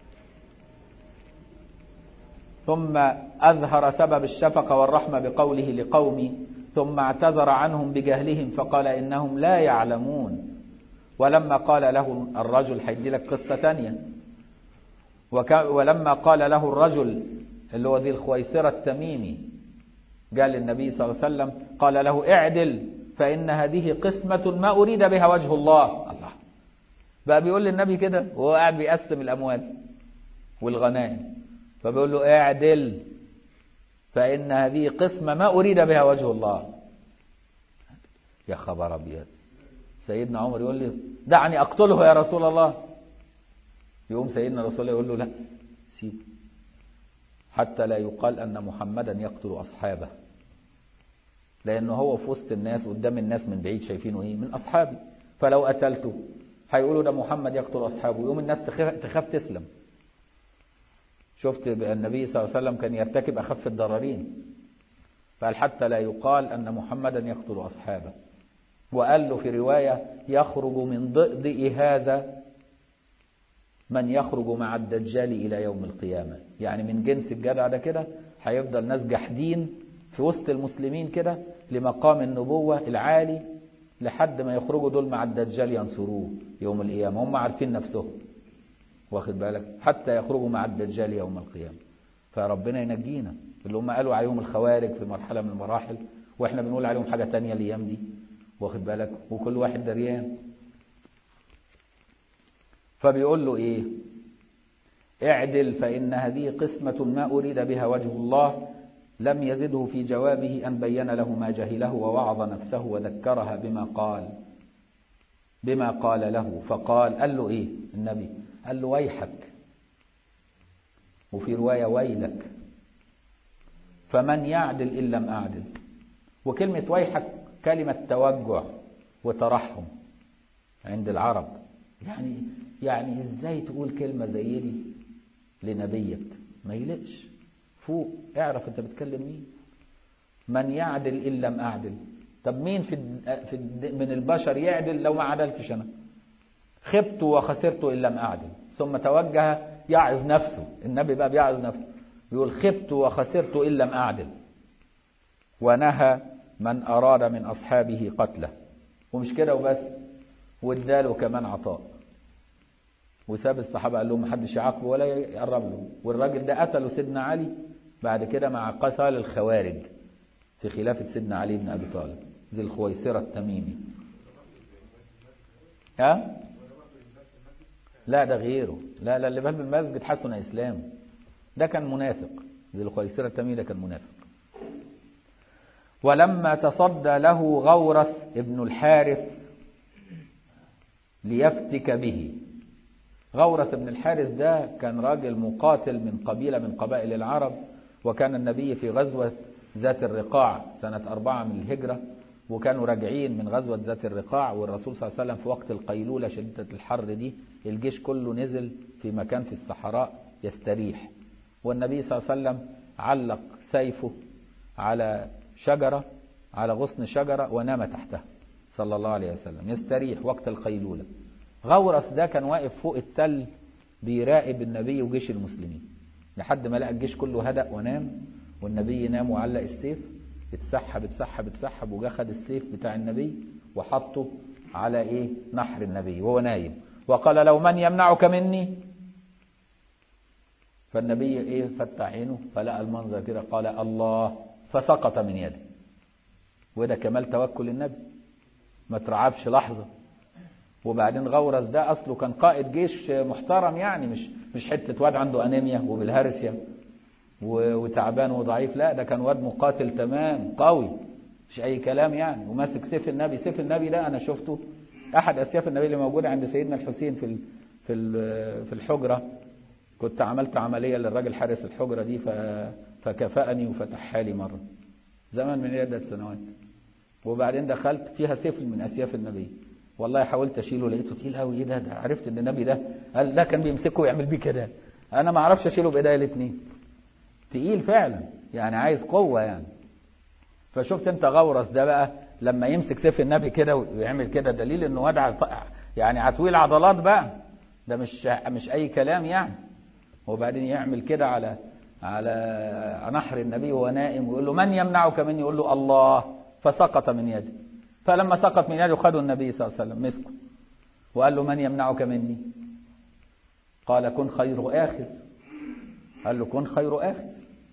ثم أظهر سبب الشفقة والرحمة بقوله لقومي ثم اعتذر عنهم بجهلهم فقال إنهم لا يعلمون ولما قال له الرجل هيدي لك قصة تانية ولما قال له الرجل اللي هو ذي الخويسرة التميمي قال للنبي صلى الله عليه وسلم قال له اعدل فإن هذه قسمة ما أريد بها وجه الله الله بقى بيقول للنبي كده وهو قاعد بيقسم الأموال والغنائم فبيقول له اعدل فإن هذه قسمة ما أريد بها وجه الله يا خبر أبيض سيدنا عمر يقول لي دعني أقتله يا رسول الله يقوم سيدنا رسول الله يقول له لا سيب حتى لا يقال أن محمدا يقتل أصحابه لأنه هو في وسط الناس قدام الناس من بعيد شايفينه إيه من أصحابي فلو قتلته هيقولوا ده محمد يقتل أصحابه يقوم الناس تخاف تسلم شفت النبي صلى الله عليه وسلم كان يرتكب أخف الضررين فقال حتى لا يقال أن محمدا يقتل أصحابه وقال له في رواية يخرج من ضئضئ هذا من يخرج مع الدجال إلى يوم القيامة يعني من جنس الجدع ده كده هيفضل ناس جحدين في وسط المسلمين كده لمقام النبوة العالي لحد ما يخرجوا دول مع الدجال ينصروه يوم القيامة هم عارفين نفسهم واخد بالك حتى يخرجوا مع الدجال يوم القيامة فربنا ينجينا اللي هم قالوا عليهم الخوارج في مرحلة من المراحل واحنا بنقول عليهم حاجة تانية الايام دي واخد بالك وكل واحد دريان فبيقول له ايه اعدل فإن هذه قسمة ما أريد بها وجه الله لم يزده في جوابه أن بين له ما جهله ووعظ نفسه وذكرها بما قال بما قال له فقال قال له ايه النبي قال له ويحك وفي رواية ويلك فمن يعدل إن لم أعدل وكلمة ويحك كلمة توجع وترحم عند العرب يعني يعني ازاي تقول كلمة زي دي لنبيك ما يلقش فوق اعرف انت بتكلم مين من يعدل إن لم أعدل طب مين في, في من البشر يعدل لو ما عدلتش أنا خبت وخسرت إن لم أعدل ثم توجه يعظ نفسه النبي بقى بيعظ نفسه يقول خبت وخسرت إن لم أعدل ونهى من أراد من أصحابه قتله ومش كده وبس واداله كمان عطاء وساب الصحابة قال لهم محدش يعاقبه ولا يقرب له والراجل ده قتله سيدنا علي بعد كده مع قتال الخوارج في خلافة سيدنا علي بن أبي طالب ذي الخويسرة التميمي ها لا ده غيره لا لا اللي باب المسجد حسن إسلامه ده كان منافق ذي الخويسرة التميمي ده كان منافق ولما تصدى له غورث ابن الحارث ليفتك به غورث بن الحارث ده كان راجل مقاتل من قبيلة من قبائل العرب وكان النبي في غزوة ذات الرقاع سنة أربعة من الهجرة وكانوا راجعين من غزوة ذات الرقاع والرسول صلى الله عليه وسلم في وقت القيلولة شديدة الحر دي الجيش كله نزل في مكان في الصحراء يستريح والنبي صلى الله عليه وسلم علق سيفه على شجرة على غصن شجرة ونام تحتها صلى الله عليه وسلم يستريح وقت القيلولة غورس ده كان واقف فوق التل بيراقب النبي وجيش المسلمين لحد ما لقى الجيش كله هدأ ونام والنبي نام وعلق السيف اتسحب اتسحب اتسحب وجا خد السيف بتاع النبي وحطه على ايه نحر النبي وهو نايم وقال لو من يمنعك مني فالنبي ايه فتح عينه فلقى المنظر كده قال الله فسقط من يده وده كمال توكل النبي ما ترعبش لحظة وبعدين غورس ده أصله كان قائد جيش محترم يعني مش مش حتة واد عنده أنيميا وبالهرسيا وتعبان وضعيف لا ده كان واد مقاتل تمام قوي مش أي كلام يعني وماسك سيف النبي سيف النبي ده أنا شفته أحد أسياف النبي اللي موجودة عند سيدنا الحسين في في في الحجرة كنت عملت عملية للراجل حارس الحجرة دي فكفأني وفتحها لي مرة زمن من عدة سنوات وبعدين دخلت فيها سيف من اسياف النبي والله حاولت اشيله لقيته تقيل قوي ايه ده, ده عرفت ان النبي ده قال ده كان بيمسكه ويعمل بيه كده انا ما اعرفش اشيله بايديا الاثنين تقيل فعلا يعني عايز قوه يعني فشفت انت غورس ده بقى لما يمسك سيف النبي كده ويعمل كده دليل انه وضع يعني عتويل عضلات بقى ده مش مش اي كلام يعني وبعدين يعمل كده على على نحر النبي وهو نائم ويقول له من يمنعك مني يقول له الله فسقط من يده فلما سقط من يده خدوا النبي صلى الله عليه وسلم مسكه وقال له من يمنعك مني قال كن خير آخذ قال له كن خير آخذ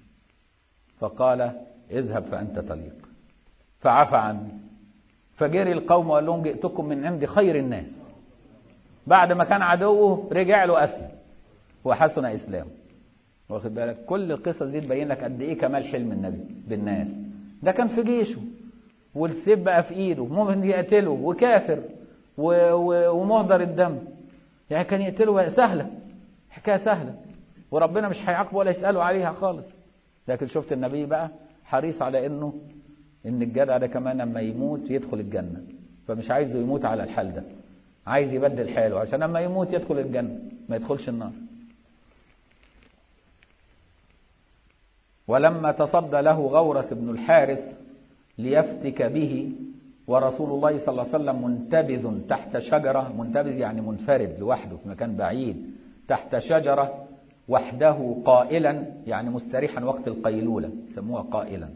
فقال اذهب فأنت طليق فعفى عنه فجري القوم وقال لهم جئتكم من عند خير الناس بعد ما كان عدوه رجع له أسلم وحسن إسلامه واخد بالك كل القصص دي تبين لك قد ايه كمال حلم النبي بالناس ده كان في جيشه والسيف بقى في ايده ممكن يقتله وكافر و... و... ومهدر الدم يعني كان يقتله سهلة حكاية سهلة وربنا مش هيعاقبه ولا يسأله عليها خالص لكن شفت النبي بقى حريص على انه ان الجدع ده كمان لما يموت يدخل الجنة فمش عايزه يموت على الحال ده عايز يبدل حاله عشان لما يموت يدخل الجنة ما يدخلش النار ولما تصدى له غورث بن الحارث ليفتك به ورسول الله صلى الله عليه وسلم منتبذ تحت شجرة منتبذ يعني منفرد لوحده في مكان بعيد تحت شجرة وحده قائلا يعني مستريحا وقت القيلولة يسموها قائلا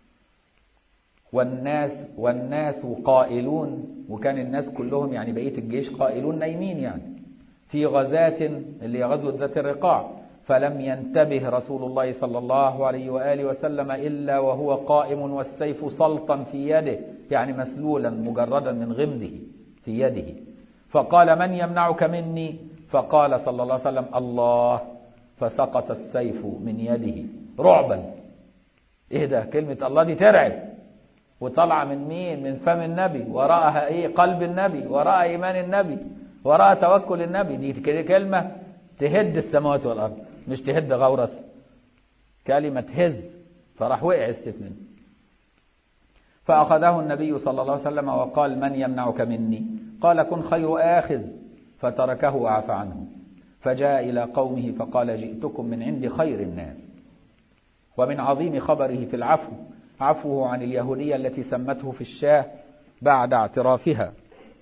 والناس والناس قائلون وكان الناس كلهم يعني بقية الجيش قائلون نايمين يعني في غزاة اللي هي غزوة ذات الرقاع فلم ينتبه رسول الله صلى الله عليه وآله وسلم إلا وهو قائم والسيف سلطا في يده يعني مسلولا مجردا من غمده في يده فقال من يمنعك مني فقال صلى الله عليه وسلم الله فسقط السيف من يده رعبا ايه ده كلمة الله دي ترعب وطلع من مين من فم النبي وراءها ايه قلب النبي وراء ايمان النبي وراء توكل النبي دي كده كلمة تهد السماوات والارض مش تهد غورس كلمة هز فراح وقع السيف منه فأخذه النبي صلى الله عليه وسلم وقال من يمنعك مني قال كن خير آخذ فتركه وعفى عنه فجاء إلى قومه فقال جئتكم من عند خير الناس ومن عظيم خبره في العفو عفوه عن اليهودية التي سمته في الشاه بعد اعترافها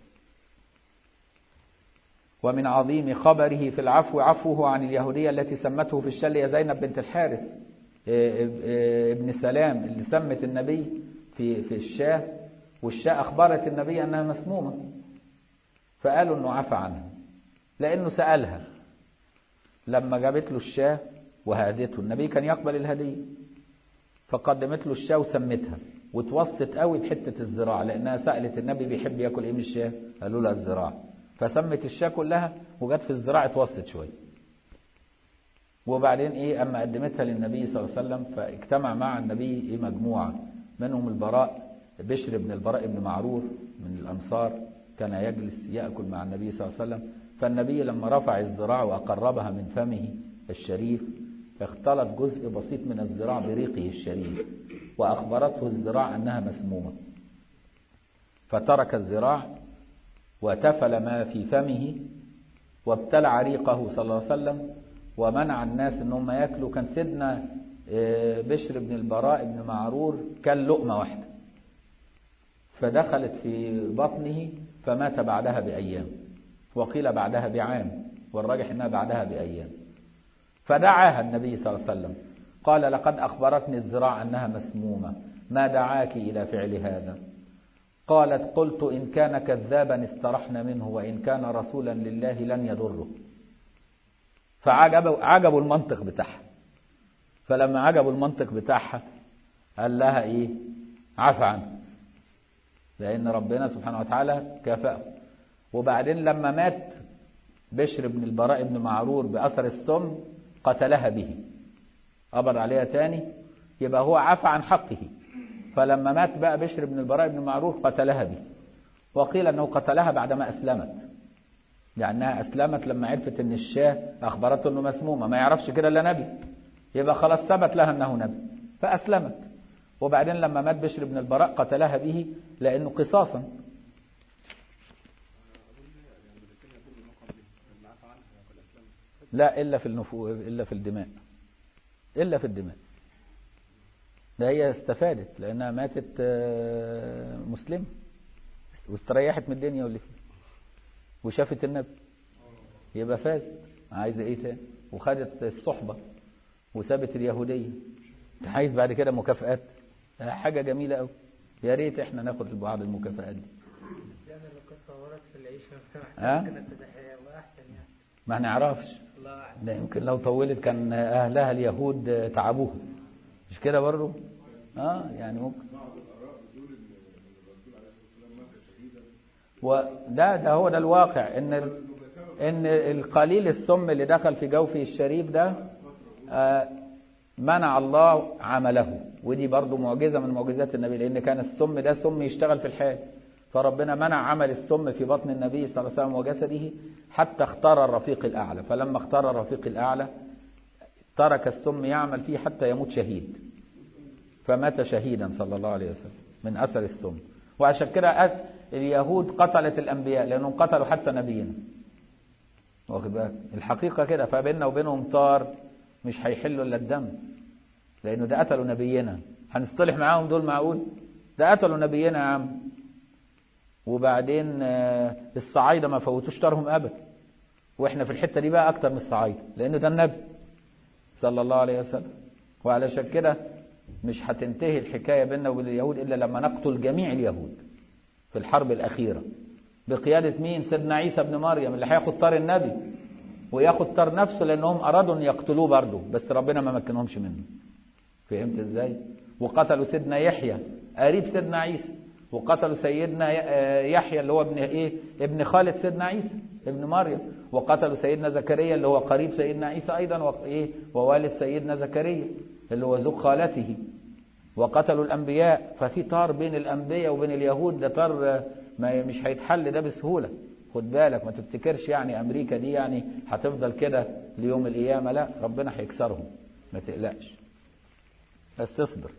ومن عظيم خبره في العفو عفوه عن اليهودية التي سمته في الشاه هي زينب بنت الحارث ابن سلام اللي سمت النبي في في الشاه والشاه أخبرت النبي أنها مسمومة فقالوا أنه عفى عنها لأنه سألها لما جابت له الشاه وهادته النبي كان يقبل الهدية فقدمت له الشاه وسمتها وتوسط قوي بحتة الزراعة لأنها سألت النبي بيحب ياكل إيه من الشاه قالوا لها الزراعة فسمت الشاه كلها وجت في الزراعة اتوسط شوية وبعدين ايه اما قدمتها للنبي صلى الله عليه وسلم فاجتمع مع النبي ايه مجموعة منهم البراء بشر بن البراء بن معرور من الانصار كان يجلس يأكل مع النبي صلى الله عليه وسلم فالنبي لما رفع الزراعة وأقربها من فمه الشريف اختلط جزء بسيط من الزراع بريقه الشريف وأخبرته الزراع أنها مسمومة فترك الزراع وتفل ما في فمه وابتلع ريقه صلى الله عليه وسلم ومنع الناس ان هم ياكلوا كان سيدنا بشر بن البراء بن معرور كان لقمه واحده فدخلت في بطنه فمات بعدها بأيام وقيل بعدها بعام والراجح انها بعدها بأيام فدعاها النبي صلى الله عليه وسلم قال لقد أخبرتني الذراع أنها مسمومة ما دعاك إلى فعل هذا قالت قلت إن كان كذابا استرحنا منه وإن كان رسولا لله لن يضره فعجبوا عجبوا المنطق بتاعها فلما عجبوا المنطق بتاعها قال لها إيه عفى عنه لأن ربنا سبحانه وتعالى كافأه وبعدين لما مات بشر بن البراء بن معرور بأثر السم قتلها به قبض عليها تاني يبقى هو عفى عن حقه فلما مات بقى بشر بن البراء بن معرور قتلها به وقيل أنه قتلها بعدما أسلمت لأنها أسلمت لما عرفت أن الشاه أخبرته أنه مسمومة ما يعرفش كده إلا نبي يبقى خلاص ثبت لها أنه نبي فأسلمت وبعدين لما مات بشر بن البراء قتلها به لأنه قصاصا لا إلا في النفو إلا في الدماء إلا في الدماء ده هي استفادت لأنها ماتت مسلمة واستريحت من الدنيا واللي فيها وشافت النبي يبقى فاز عايزة ايه تاني وخدت الصحبة وسابت اليهودية عايز بعد كده مكافآت حاجة جميلة قوي يا ريت احنا ناخد بعض المكافآت دي يعني لو كنت طورت في العيش ها؟ ممكن التضحية وأحسن يعني ما نعرفش الله أعلم لا يمكن لو طولت كان أهلها اليهود تعبوها مش كده برضه اه يعني ممكن وده ده هو ده الواقع ان ال- ان القليل السم اللي دخل في جوفه الشريف ده آه، منع الله عمله ودي برضو معجزة من معجزات النبي لأن كان السم ده سم يشتغل في الحال فربنا منع عمل السم في بطن النبي صلى الله عليه وسلم وجسده حتى اختار الرفيق الأعلى فلما اختار الرفيق الأعلى ترك السم يعمل فيه حتى يموت شهيد فمات شهيدا صلى الله عليه وسلم من أثر السم وعشان كده أس- اليهود قتلت الأنبياء لأنهم قتلوا حتى نبينا واخد بالك الحقيقة كده فبيننا وبينهم طار مش هيحلوا إلا الدم لأنه ده قتلوا نبينا هنصطلح معاهم دول معقول ده قتلوا نبينا يا عم وبعدين آه، الصعايدة ما فوتوش طارهم أبدا وإحنا في الحتة دي بقى أكتر من الصعايدة لأنه ده النبي صلى الله عليه وسلم وعلشان كده مش هتنتهي الحكاية بيننا وبين اليهود إلا لما نقتل جميع اليهود في الحرب الأخيرة بقيادة مين سيدنا عيسى بن مريم اللي هياخد طار النبي وياخد طار نفسه لأنهم أرادوا أن يقتلوه برضه بس ربنا ما مكنهمش منه فهمت ازاي وقتلوا سيدنا يحيى قريب سيدنا عيسى وقتلوا سيدنا ي- آه يحيى اللي هو ابن ايه ابن خالد سيدنا عيسى ابن مريم وقتلوا سيدنا زكريا اللي هو قريب سيدنا عيسى ايضا وايه ووالد سيدنا زكريا اللي هو زوج خالته وقتلوا الانبياء ففي طار بين الانبياء وبين اليهود ده طار آه، ما مش هيتحل ده بسهوله خد بالك ما تفتكرش يعني امريكا دي يعني هتفضل كده ليوم القيامه لا ربنا هيكسرهم ما تقلقش بس تصبر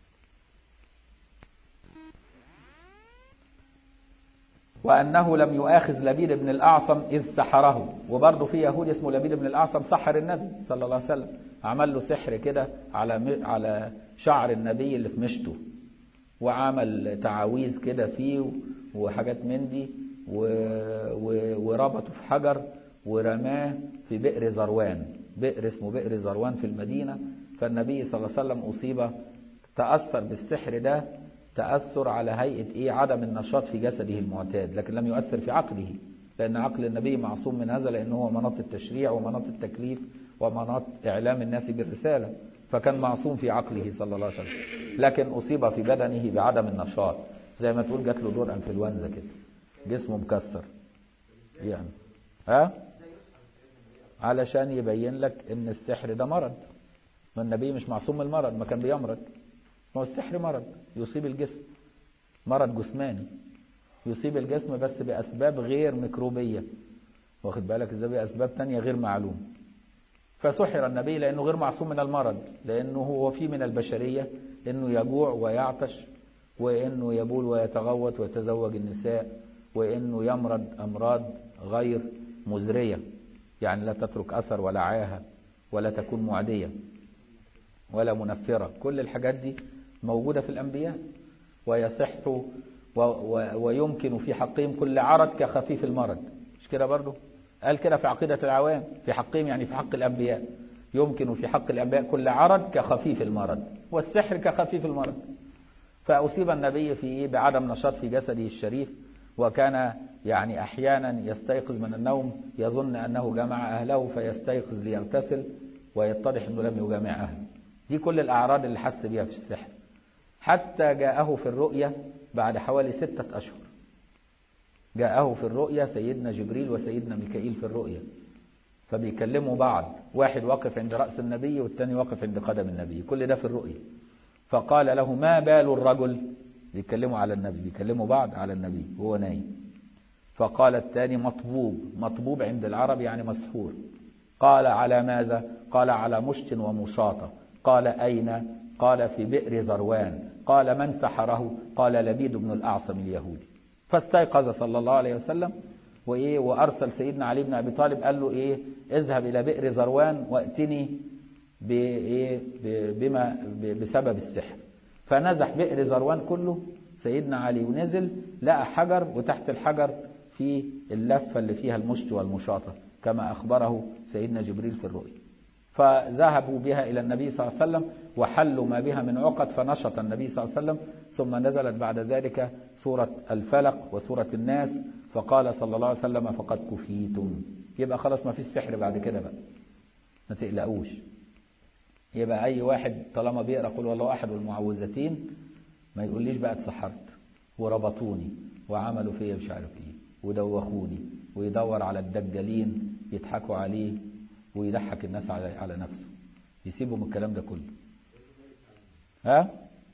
وأنه لم يؤاخذ لبيد بن الأعصم إذ سحره وبرضه في يهود اسمه لبيد بن الأعصم سحر النبي صلى الله عليه وسلم عمل له سحر كده على م- على شعر النبي اللي في مشته وعمل تعاويذ كده فيه وحاجات من دي و- و- وربطه في حجر ورماه في بئر زروان بئر اسمه بئر زروان في المدينة فالنبي صلى الله عليه وسلم أصيب تأثر بالسحر ده تأثر على هيئة إيه عدم النشاط في جسده المعتاد لكن لم يؤثر في عقله لأن عقل النبي معصوم من هذا لأنه هو مناط التشريع ومناط التكليف ومناط إعلام الناس بالرسالة فكان معصوم في عقله صلى الله عليه وسلم لكن أصيب في بدنه بعدم النشاط زي ما تقول جات له دور انفلونزا كده جسمه مكسر يعني ها علشان يبين لك ان السحر ده مرض ما النبي مش معصوم من المرض ما كان بيمرض ما هو السحر مرض يصيب الجسم مرض جسماني يصيب الجسم بس بأسباب غير ميكروبية واخد بالك ازاي بأسباب تانية غير معلوم فسحر النبي لأنه غير معصوم من المرض لأنه هو في من البشرية أنه يجوع ويعطش وأنه يبول ويتغوط ويتزوج النساء وأنه يمرض أمراض غير مزرية يعني لا تترك أثر ولا عاهة ولا تكون معدية ولا منفرة كل الحاجات دي موجودة في الأنبياء ويصح و و ويمكن في حقهم كل عرض كخفيف المرض مش كده برضه قال كده في عقيدة العوام في حقهم يعني في حق الأنبياء يمكن في حق الأنبياء كل عرض كخفيف المرض والسحر كخفيف المرض فأصيب النبي في إيه بعدم نشاط في جسده الشريف وكان يعني أحيانا يستيقظ من النوم يظن أنه جمع أهله فيستيقظ ليغتسل ويتضح أنه لم يجامع أهله دي كل الأعراض اللي حس بها في السحر حتى جاءه في الرؤية بعد حوالي ستة أشهر جاءه في الرؤية سيدنا جبريل وسيدنا ميكائيل في الرؤية فبيكلموا بعض واحد واقف عند رأس النبي والتاني واقف عند قدم النبي كل ده في الرؤية فقال له ما بال الرجل بيتكلموا على النبي بيكلموا بعض على النبي وهو نايم فقال الثاني مطبوب مطبوب عند العرب يعني مسحور قال على ماذا قال على مشت ومشاطة قال أين قال في بئر ذروان قال من سحره قال لبيد بن الأعصم اليهودي فاستيقظ صلى الله عليه وسلم وإيه وأرسل سيدنا علي بن أبي طالب قال له إيه اذهب إلى بئر ذروان وأتني بإيه بما بسبب السحر فنزح بئر ذروان كله سيدنا علي ونزل لقى حجر وتحت الحجر في اللفة اللي فيها المشت والمشاطة كما أخبره سيدنا جبريل في الرؤيا فذهبوا بها إلى النبي صلى الله عليه وسلم وحلوا ما بها من عقد فنشط النبي صلى الله عليه وسلم ثم نزلت بعد ذلك سورة الفلق وسورة الناس فقال صلى الله عليه وسلم فقد كفيتم يبقى خلاص ما فيش سحر بعد كده بقى ما تقلقوش يبقى أي واحد طالما بيقرأ قل والله أحد والمعوذتين ما يقوليش بقى اتسحرت وربطوني وعملوا فيا مش عارف ايه ودوخوني ويدور على الدجالين يضحكوا عليه ويضحك الناس على على نفسه يسيبوا من الكلام ده كله ها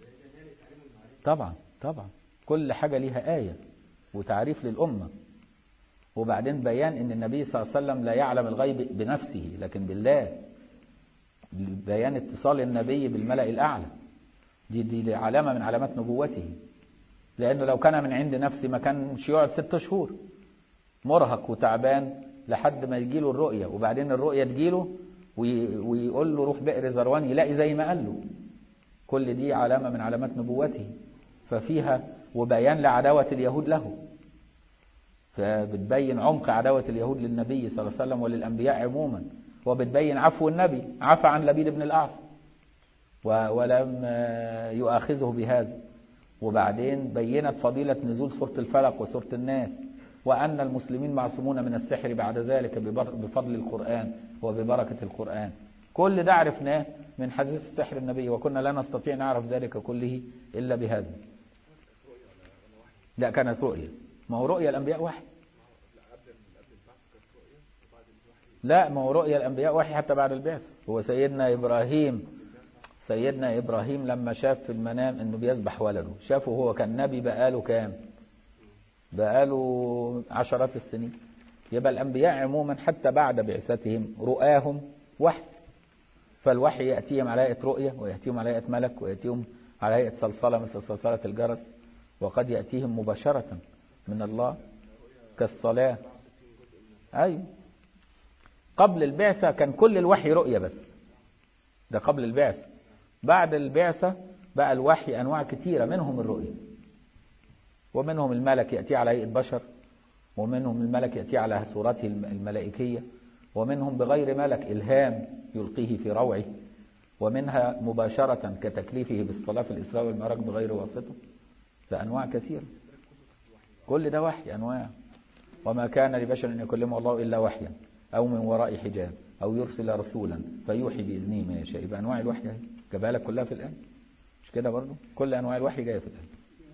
طبعا طبعا كل حاجة ليها آية وتعريف للأمة وبعدين بيان ان النبي صلى الله عليه وسلم لا يعلم الغيب بنفسه لكن بالله بيان اتصال النبي بالملأ الأعلى دي, دي علامة من علامات نبوته لأنه لو كان من عند نفسه ما كانش يقعد ست شهور مرهق وتعبان لحد ما يجيله الرؤية وبعدين الرؤية تجيله ويقول له روح بئر ذروان يلاقي زي ما قال له كل دي علامة من علامات نبوته ففيها وبيان لعداوة اليهود له فبتبين عمق عداوة اليهود للنبي صلى الله عليه وسلم وللأنبياء عموما وبتبين عفو النبي عفى عن لبيد بن الأعصم ولم يؤاخذه بهذا وبعدين بينت فضيلة نزول سورة الفلق وسورة الناس وأن المسلمين معصومون من السحر بعد ذلك بفضل القرآن وببركة القرآن كل ده عرفناه من حديث سحر النبي وكنا لا نستطيع نعرف ذلك كله إلا بهذا لا كانت رؤية ما هو رؤية الأنبياء وحي لا ما هو رؤية الأنبياء وحي حتى بعد البعث هو سيدنا إبراهيم سيدنا إبراهيم لما شاف في المنام أنه بيذبح ولده شافه هو كان نبي بقاله كام بقاله عشرات السنين يبقى الأنبياء عموما حتى بعد بعثتهم رؤاهم وحي فالوحي يأتيهم على هيئة رؤية ويأتيهم على هيئة ملك ويأتيهم على هيئة صلصلة مثل صلصلة الجرس وقد يأتيهم مباشرة من الله كالصلاة أيوه قبل البعثة كان كل الوحي رؤية بس ده قبل البعثة بعد البعثة بقى الوحي أنواع كثيرة منهم الرؤية ومنهم الملك يأتي على هيئة بشر ومنهم الملك يأتي على صورته الملائكية ومنهم بغير ملك إلهام يلقيه في روعه ومنها مباشرة كتكليفه بالصلاة في الإسراء والمعراج بغير واسطة فأنواع كثيرة كل ده وحي أنواع وما كان لبشر أن يكلمه الله إلا وحيا أو من وراء حجاب أو يرسل رسولا فيوحي بإذنه ما يشاء يبقى أنواع الوحي اهي جابها لك كلها في الآن مش كده برضو كل أنواع الوحي جاية في الآن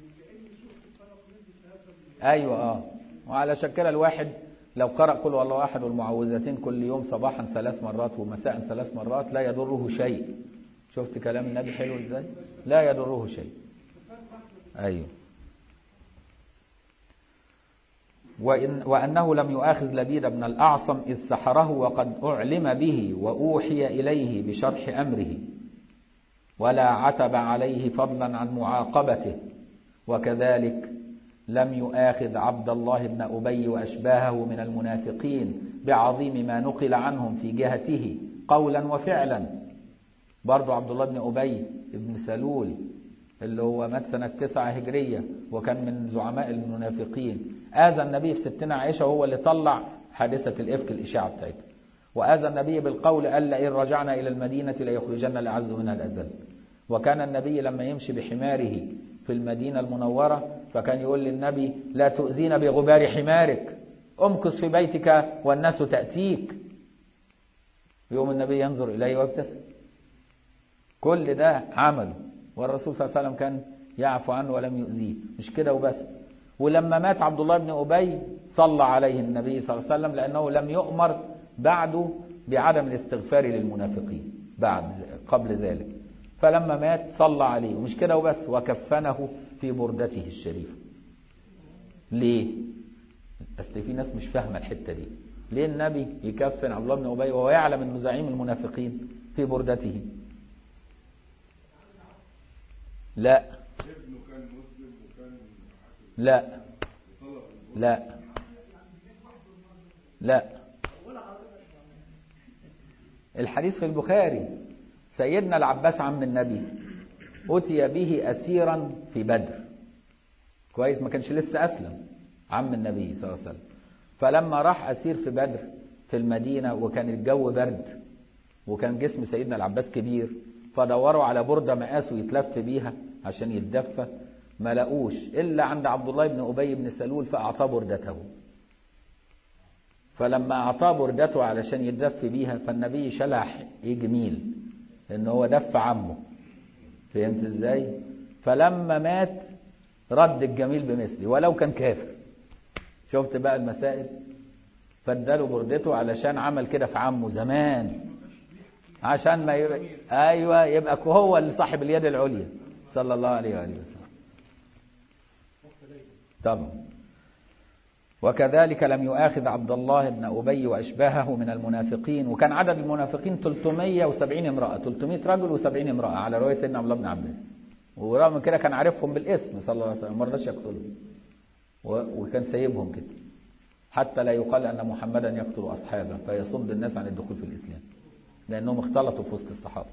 أيوة آه وعلى شكل الواحد لو قرأ قل والله أحد والمعوذتين كل يوم صباحا ثلاث مرات ومساء ثلاث مرات لا يضره شيء شفت كلام النبي حلو ازاي لا يضره شيء أيوه وإن وأنه لم يؤاخذ لبيد بن الأعصم إذ سحره وقد أعلم به وأوحي إليه بشرح أمره ولا عتب عليه فضلا عن معاقبته وكذلك لم يؤاخذ عبد الله بن أبي وأشباهه من المنافقين بعظيم ما نقل عنهم في جهته قولا وفعلا برضو عبد الله بن أبي بن سلول اللي هو مات سنة تسعة هجرية وكان من زعماء المنافقين آذى النبي في ستنا عائشة وهو اللي طلع حادثة الإفك الإشاعة بتاعتها وآذى النبي بالقول قال لئن رجعنا إلى المدينة ليخرجن الأعز منها الأذل وكان النبي لما يمشي بحماره في المدينة المنورة فكان يقول للنبي لا تؤذينا بغبار حمارك امكث في بيتك والناس تأتيك يوم النبي ينظر إليه ويبتسم كل ده عمله والرسول صلى الله عليه وسلم كان يعفو عنه ولم يؤذيه مش كده وبس ولما مات عبد الله بن أبي صلى عليه النبي صلى الله عليه وسلم لأنه لم يؤمر بعده بعدم الاستغفار للمنافقين بعد قبل ذلك فلما مات صلى عليه ومش كده وبس وكفنه في بردته الشريفة ليه بس في ناس مش فاهمة الحتة دي ليه النبي يكفن عبد الله بن أبي وهو يعلم انه زعيم المنافقين في بردته لا ابنه كان مسلم وكان لا طلب لا لا الحديث في البخاري سيدنا العباس عم النبي أتي به أسيرا في بدر كويس ما كانش لسه أسلم عم النبي صلى الله عليه وسلم فلما راح أسير في بدر في المدينة وكان الجو برد وكان جسم سيدنا العباس كبير فدوروا على بردة مقاسه يتلف بيها عشان يتدفى ما لقوش إلا عند عبد الله بن أبي بن سلول فأعطاه بردته فلما أعطاه بردته علشان يتدفى بيها فالنبي شلح إيه جميل لأن هو دف عمه فهمت إزاي فلما مات رد الجميل بمثله ولو كان كافر شفت بقى المسائل فاداله بردته علشان عمل كده في عمه زمان عشان ما يبقى ايوه يبقى هو اللي صاحب اليد العليا صلى الله عليه واله وسلم طبعا وكذلك لم يؤاخذ عبد الله بن أبي وأشباهه من المنافقين وكان عدد المنافقين 370 امرأة 300 رجل و70 امرأة على رواية سيدنا عبد الله بن عباس ورغم من كده كان عارفهم بالاسم صلى الله عليه وسلم ما رضاش يقتلهم و- وكان سايبهم كده حتى لا يقال أن محمدا يقتل أصحابه فيصد الناس عن الدخول في الإسلام لأنهم اختلطوا في وسط الصحابة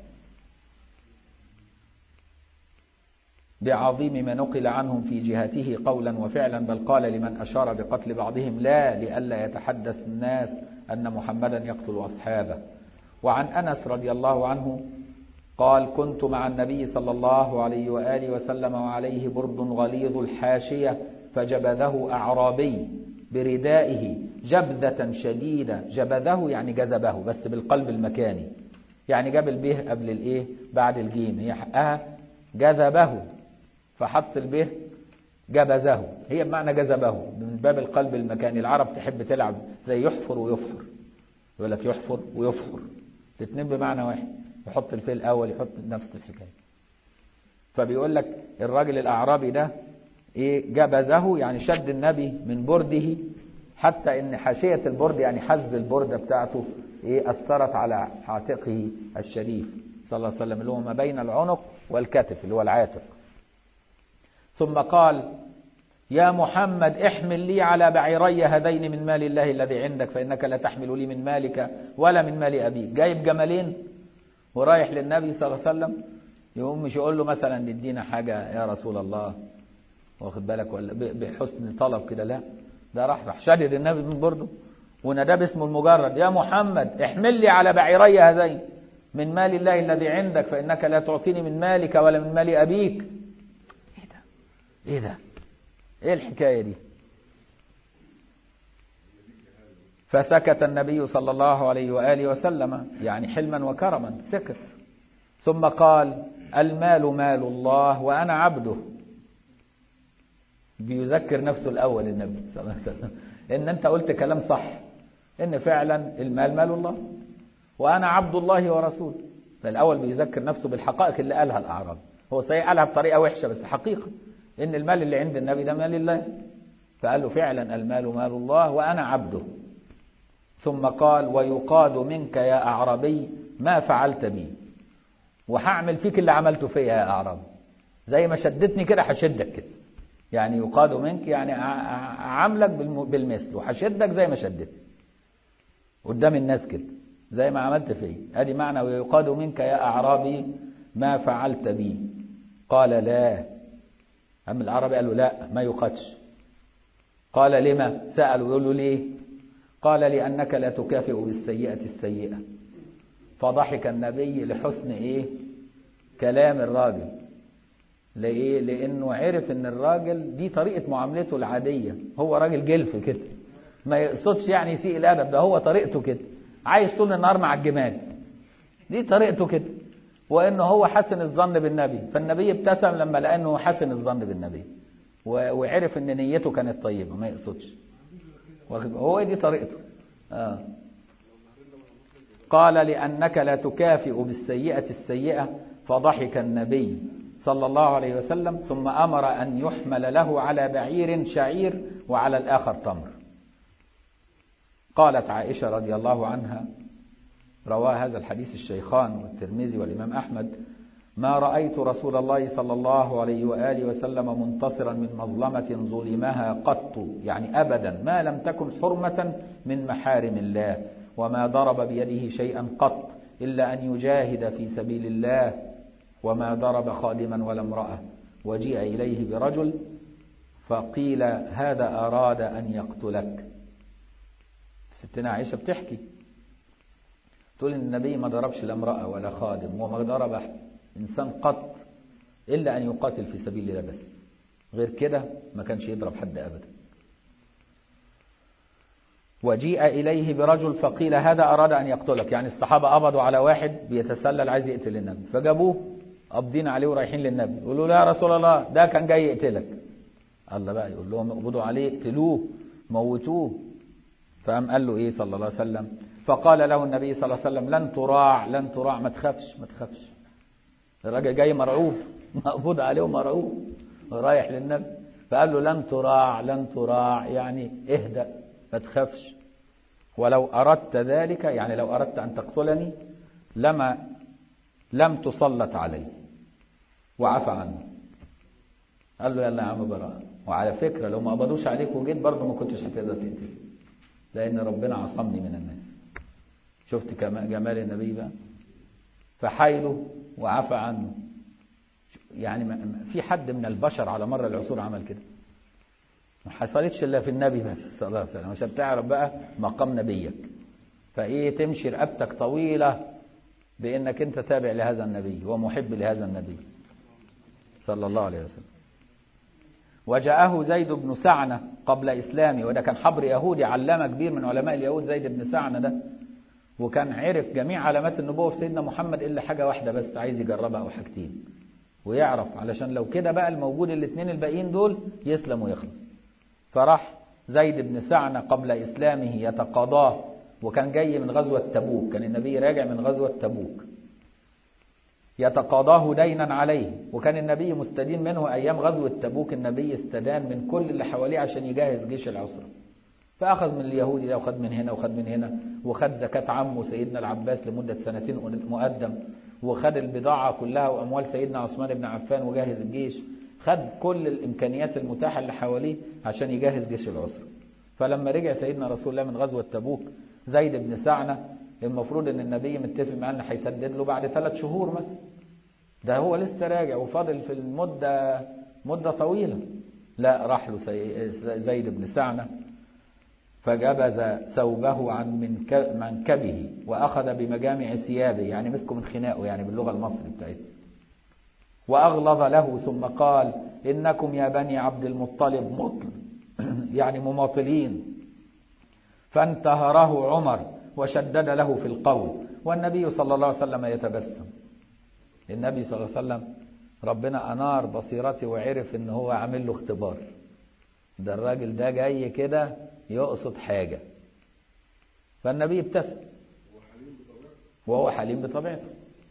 بعظيم ما نقل عنهم في جهته قولا وفعلا بل قال لمن أشار بقتل بعضهم لا لئلا يتحدث الناس أن محمدا يقتل أصحابه وعن أنس رضي الله عنه قال كنت مع النبي صلى الله عليه وآله وسلم وعليه برد غليظ الحاشية فجبذه أعرابي بردائه جبذة شديدة جبذه يعني جذبه بس بالقلب المكاني يعني جاب البه قبل الايه بعد الجيم هي حقها جذبه فحط البه جبذه هي بمعنى جذبه من باب القلب المكاني العرب تحب تلعب زي يحفر ويفحر يقول لك يحفر ويفحر الاثنين بمعنى واحد يحط الفيل الاول يحط نفس الحكايه فبيقول لك الراجل الاعرابي ده ايه جبذه يعني شد النبي من برده حتى ان حاشيه البرد يعني حز البرده بتاعته ايه اثرت على عاتقه الشريف صلى الله عليه وسلم اللي هو ما بين العنق والكتف اللي هو العاتق ثم قال يا محمد احمل لي على بعيري هذين من مال الله الذي عندك فإنك لا تحمل لي من مالك ولا من مال أبيك جايب جملين ورايح للنبي صلى الله عليه وسلم يقوم مش يقول له مثلا ندينا حاجة يا رسول الله واخد بالك ولا ب- بحسن طلب كده لا ده راح راح شدد النبي من برده وناداه باسمه المجرد يا محمد احمل لي على بعيري هذين من مال الله الذي عندك فإنك لا تعطيني من مالك ولا من مال أبيك ايه ده ايه ده ايه الحكاية دي فسكت النبي صلى الله عليه وآله وسلم يعني حلما وكرما سكت ثم قال المال مال الله وأنا عبده بيذكر نفسه الأول النبي صلى الله عليه وسلم إن أنت قلت كلام صح إن فعلا المال مال الله وأنا عبد الله ورسوله فالأول بيذكر نفسه بالحقائق اللي قالها الأعراب هو صحيح قالها بطريقة وحشة بس حقيقة إن المال اللي عند النبي ده مال الله فقال له فعلا المال مال الله وأنا عبده ثم قال ويقاد منك يا أعرابي ما فعلت بي وهعمل فيك اللي عملته فيا يا أعرابي زي ما شدتني كده هشدك كده يعني يقاد منك يعني عاملك بالمثل وهشدك زي ما شدتني قدام الناس كده زي ما عملت فيا ادي معنى ويقاد منك يا أعرابي ما فعلت بي قال لا أم العربي قالوا لا ما يقاتش قال لما سألوا يقولوا ليه قال لأنك لا تكافئ بالسيئة السيئة فضحك النبي لحسن إيه كلام الراجل لإيه لأنه عرف إن الراجل دي طريقة معاملته العادية هو راجل جلف كده ما يقصدش يعني يسيء الأدب ده هو طريقته كده عايز طول النهار مع الجمال دي طريقته كده وإنه هو حسن الظن بالنبي فالنبي ابتسم لما لقى إنه حسن الظن بالنبي وعرف إن نيته كانت طيبة ما يقصدش هو دي طريقته آه. قال لأنك لا تكافئ بالسيئة السيئة فضحك النبي صلى الله عليه وسلم ثم أمر أن يحمل له على بعير شعير وعلى الآخر تمر قالت عائشة رضي الله عنها رواه هذا الحديث الشيخان والترمذي والإمام أحمد ما رأيت رسول الله صلى الله عليه وآله وسلم منتصرا من مظلمة ظلمها قط يعني أبدا ما لم تكن حرمة من محارم الله وما ضرب بيده شيئا قط إلا أن يجاهد في سبيل الله وما ضرب خادما ولا امرأة وجيء إليه برجل فقيل هذا أراد أن يقتلك ستنا عائشة بتحكي تقول إن النبي ما ضربش لا امرأة ولا خادم وما ضرب إنسان قط إلا أن يقاتل في سبيل الله بس غير كده ما كانش يضرب حد أبدا وجيء إليه برجل فقيل هذا أراد أن يقتلك يعني الصحابة قبضوا على واحد بيتسلل عايز يقتل النبي فجابوه قابضين عليه ورايحين للنبي يقولوا له يا رسول الله ده كان جاي يقتلك الله بقى يقول لهم اقبضوا عليه اقتلوه موتوه فقام قال له ايه صلى الله عليه وسلم فقال له النبي صلى الله عليه وسلم لن تراع لن تراع ما تخافش ما تخافش الراجل جاي مرعوب مقبوض عليه ومرعوب رايح للنبي فقال له لن تراع لن تراع يعني اهدأ ما تخافش ولو أردت ذلك يعني لو أردت أن تقتلني لما لم تسلط علي وعفى عنه قال له يلا يا عم براء وعلى فكرة لو ما قبضوش عليك وجيت برضه ما كنتش هتقدر تقتلني لأن ربنا عصمني من الناس شفت جمال النبي بقى فحايله وعفى عنه يعني في حد من البشر على مر العصور عمل كده ما حصلتش الا في النبي بس صلى الله عليه وسلم عشان تعرف بقى مقام نبيك فايه تمشي رقبتك طويله بانك انت تابع لهذا النبي ومحب لهذا النبي صلى الله عليه وسلم وجاءه زيد بن سعنة قبل إسلامه وده كان حبر يهودي علامة كبير من علماء اليهود زيد بن سعنة ده وكان عرف جميع علامات النبوة في سيدنا محمد إلا حاجة واحدة بس عايز يجربها أو حاجتين ويعرف علشان لو كده بقى الموجود الاثنين الباقيين دول يسلم ويخلص فراح زيد بن سعنة قبل إسلامه يتقاضاه وكان جاي من غزوة تبوك كان النبي راجع من غزوة تبوك يتقاضاه دينا عليه وكان النبي مستدين منه أيام غزوة تبوك النبي استدان من كل اللي حواليه عشان يجهز جيش العسرة فأخذ من اليهودي ده وخد من هنا وخد من هنا وخد زكاة عمه سيدنا العباس لمدة سنتين مقدم وخد البضاعة كلها وأموال سيدنا عثمان بن عفان وجهز الجيش خد كل الإمكانيات المتاحة اللي حواليه عشان يجهز جيش العسرة فلما رجع سيدنا رسول الله من غزوة تبوك زيد بن سعنة المفروض ان النبي متفق معاه ان هيسدد له بعد ثلاث شهور مثلا ده هو لسه راجع وفاضل في المدة مدة طويلة لا راح له زيد بن سعنة فجبز ثوبه عن منكبه وأخذ بمجامع ثيابه يعني مسكه من خناقه يعني باللغة المصري بتاعتنا وأغلظ له ثم قال إنكم يا بني عبد المطلب مطل يعني مماطلين فانتهره عمر وشدد له في القول والنبي صلى الله عليه وسلم يتبسم النبي صلى الله عليه وسلم ربنا أنار بصيرته وعرف إن هو عامل له اختبار ده الراجل ده جاي كده يقصد حاجة فالنبي ابتسم وهو حليم بطبيعته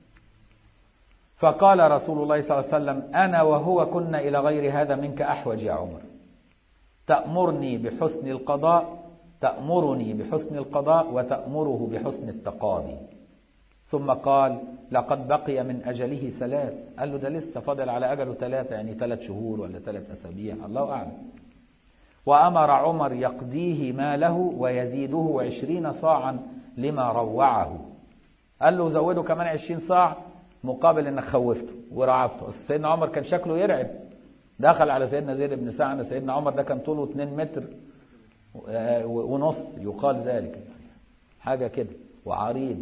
فقال رسول الله صلى الله عليه وسلم أنا وهو كنا إلى غير هذا منك أحوج يا عمر تأمرني بحسن القضاء تأمرني بحسن القضاء وتأمره بحسن التقاضي ثم قال لقد بقي من أجله ثلاث قال له ده لسه فاضل على أجله ثلاثة يعني ثلاث شهور ولا ثلاث أسابيع الله أعلم وأمر عمر يقضيه ماله ويزيده عشرين صاعا لما روعه قال له زوده كمان عشرين صاع مقابل انك خوفته ورعبته أصل سيدنا عمر كان شكله يرعب دخل على سيدنا زيد بن سعد سيدنا عمر ده كان طوله 2 متر آه، ونص يقال ذلك حاجة كده وعريض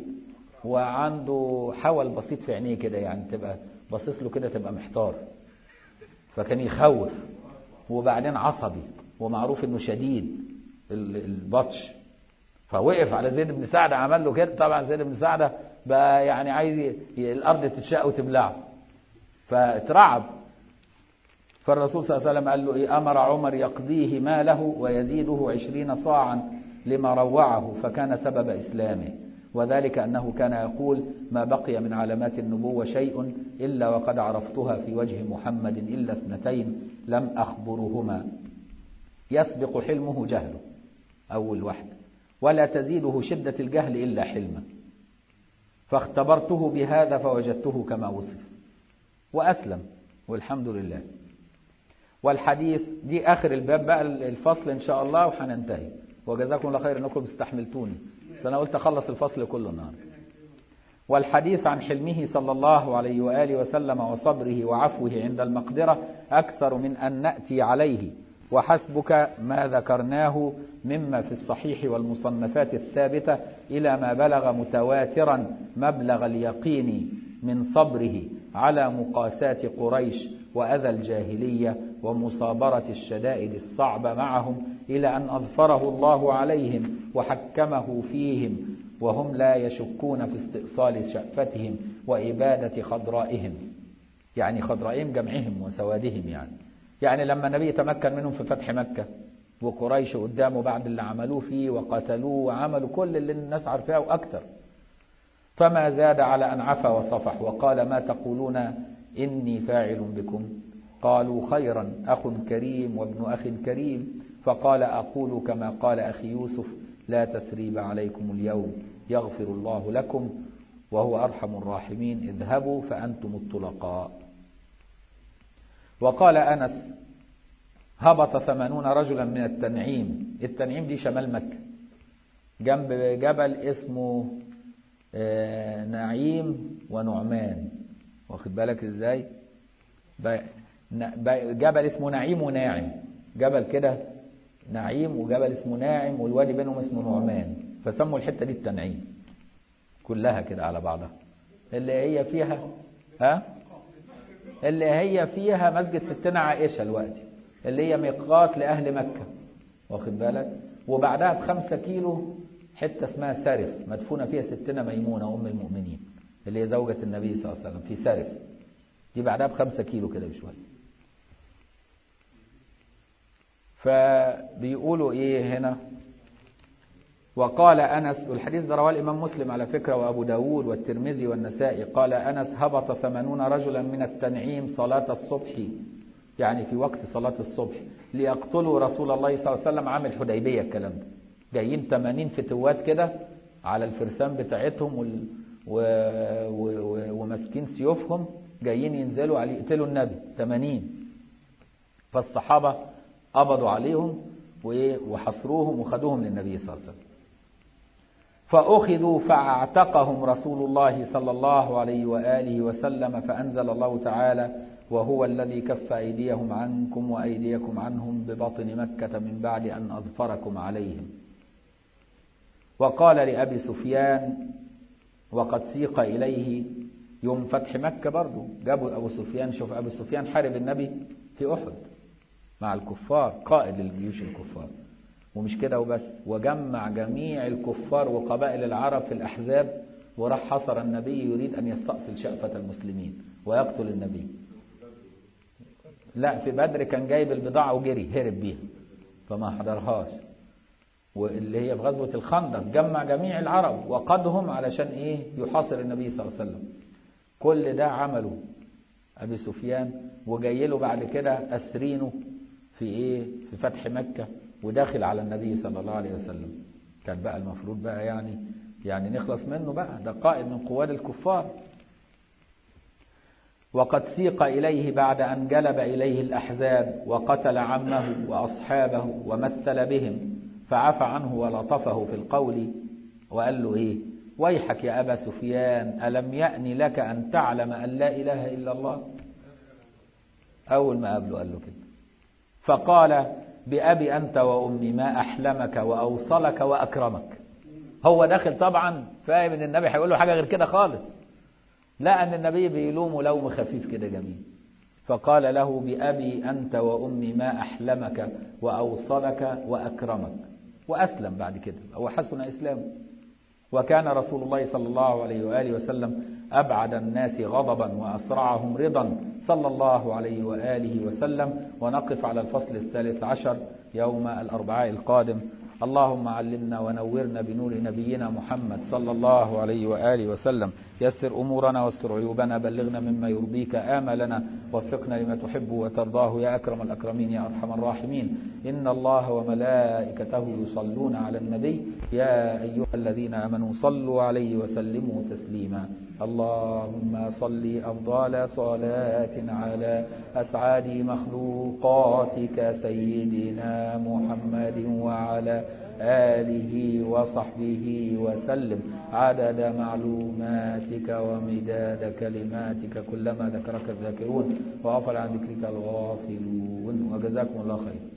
وعنده حول بسيط في عينيه كده يعني تبقى باصص له كده تبقى محتار فكان يخوف وبعدين عصبي ومعروف انه شديد ال- البطش فوقف على زيد بن سعد عمل له كده طبعا زيد بن سعد بقى يعني عايز ي- الارض تتشق وتبلعه فاترعب فالرسول صلى الله عليه وسلم قال له إيه أمر عمر يقضيه ماله ويزيده عشرين صاعا لما روعه فكان سبب إسلامه وذلك أنه كان يقول ما بقي من علامات النبوة شيء إلا وقد عرفتها في وجه محمد إلا اثنتين لم أخبرهما يسبق حلمه جهله أول واحد ولا تزيده شدة الجهل إلا حلما فاختبرته بهذا فوجدته كما وصف وأسلم والحمد لله والحديث دي آخر الباب بقى الفصل إن شاء الله وهننتهي وجزاكم الله خير أنكم استحملتوني بس أنا قلت أخلص الفصل كله النهارده والحديث عن حلمه صلى الله عليه وآله وسلم وصبره وعفوه عند المقدرة أكثر من أن نأتي عليه وحسبك ما ذكرناه مما في الصحيح والمصنفات الثابتة إلى ما بلغ متواترا مبلغ اليقين من صبره على مقاسات قريش وأذى الجاهلية ومصابرة الشدائد الصعبة معهم إلى أن أظفره الله عليهم وحكمه فيهم وهم لا يشكون في استئصال شأفتهم وإبادة خضرائهم يعني خضرائهم جمعهم وسوادهم يعني يعني لما النبي تمكن منهم في فتح مكة وقريش قدامه بعد اللي عملوه فيه وقتلوه وعملوا كل اللي الناس عارفاه وأكثر فما زاد على أن عفا وصفح وقال ما تقولون إني فاعل بكم قالوا خيرا أخ كريم وابن أخ كريم فقال أقول كما قال أخي يوسف لا تثريب عليكم اليوم يغفر الله لكم وهو أرحم الراحمين اذهبوا فأنتم الطلقاء وقال أنس هبط ثمانون رجلا من التنعيم التنعيم دي شمال مكة جنب جبل اسمه آه، نعيم ونعمان واخد بالك ازاي ب- ن- ب- جبل اسمه نعيم وناعم جبل كده نعيم وجبل اسمه ناعم والوادي بينهم اسمه نعمان فسموا الحته دي التنعيم كلها كده على بعضها اللي هي فيها ها اللي هي فيها مسجد ستنا عائشه دلوقتي اللي هي ميقات لاهل مكه واخد بالك وبعدها بخمسة كيلو حته اسمها سرف مدفونه فيها ستنا ميمونه ام المؤمنين اللي هي زوجة النبي صلى الله عليه وسلم في سرف دي بعدها بخمسة كيلو كده بشوية فبيقولوا ايه هنا وقال أنس والحديث ده رواه الإمام مسلم على فكرة وأبو داود والترمذي والنسائي قال أنس هبط ثمانون رجلا من التنعيم صلاة الصبح يعني في وقت صلاة الصبح ليقتلوا رسول الله صلى الله عليه وسلم عام الحديبية الكلام ده جايين 80 فتوات كده على الفرسان بتاعتهم وال... و... و... و... وماسكين سيوفهم جايين ينزلوا عليه يقتلوا النبي 80 فالصحابة قبضوا عليهم وإيه؟ وحصروهم وخدوهم للنبي صلى الله عليه وسلم فأخذوا فاعتقهم رسول الله صلى الله عليه وآله وسلم فأنزل الله تعالى وهو الذي كف أيديهم عنكم وأيديكم عنهم ببطن مكة من بعد أن أظفركم عليهم وقال لأبي سفيان وقد سيق إليه يوم فتح مكة برضو جابوا أبو سفيان شوف أبو سفيان حارب النبي في أحد مع الكفار قائد للجيوش الكفار ومش كده وبس وجمع جميع الكفار وقبائل العرب في الأحزاب وراح حصر النبي يريد أن يستأصل شأفة المسلمين ويقتل النبي لا في بدر كان جايب البضاعة وجري هرب بيها فما حضرهاش واللي هي في غزوة الخندق جمع جميع العرب وقدهم علشان ايه يحاصر النبي صلى الله عليه وسلم كل ده عمله ابي سفيان وجاي له بعد كده اسرينه في ايه في فتح مكة وداخل على النبي صلى الله عليه وسلم كان بقى المفروض بقى يعني يعني نخلص منه بقى ده قائد من قواد الكفار وقد سيق إليه بعد أن جلب إليه الأحزاب وقتل عمه وأصحابه ومثل بهم فعفى عنه ولطفه في القول وقال له إيه ويحك يا أبا سفيان ألم يأن لك أن تعلم أن لا إله إلا الله أول ما قابله قال له كده فقال بأبي أنت وأمي ما أحلمك وأوصلك وأكرمك هو داخل طبعا فاهم ان النبي هيقول له حاجه غير كده خالص لا ان النبي بيلومه لوم خفيف كده جميل فقال له بأبي أنت وأمي ما أحلمك وأوصلك وأكرمك وأسلم بعد كده أو حسن إسلامه وكان رسول الله صلى الله عليه وآله وسلم أبعد الناس غضبا وأسرعهم رضا صلى الله عليه وآله وسلم ونقف على الفصل الثالث عشر يوم الأربعاء القادم اللهم علمنا ونورنا بنور نبينا محمد صلى الله عليه وآله وسلم يسر أمورنا واستر عيوبنا بلغنا مما يرضيك آملنا وفقنا لما تحب وترضاه يا أكرم الأكرمين يا أرحم الراحمين إن الله وملائكته يصلون على النبي يا أيها الذين آمنوا صلوا عليه وسلموا تسليما اللهم صل أفضل صلاة على أسعد مخلوقاتك سيدنا محمد وعلى آله وصحبه وسلم عدد معلوماتك ومداد كلماتك كلما ذكرك الذاكرون وغفل عن ذكرك الغافلون وجزاكم الله خير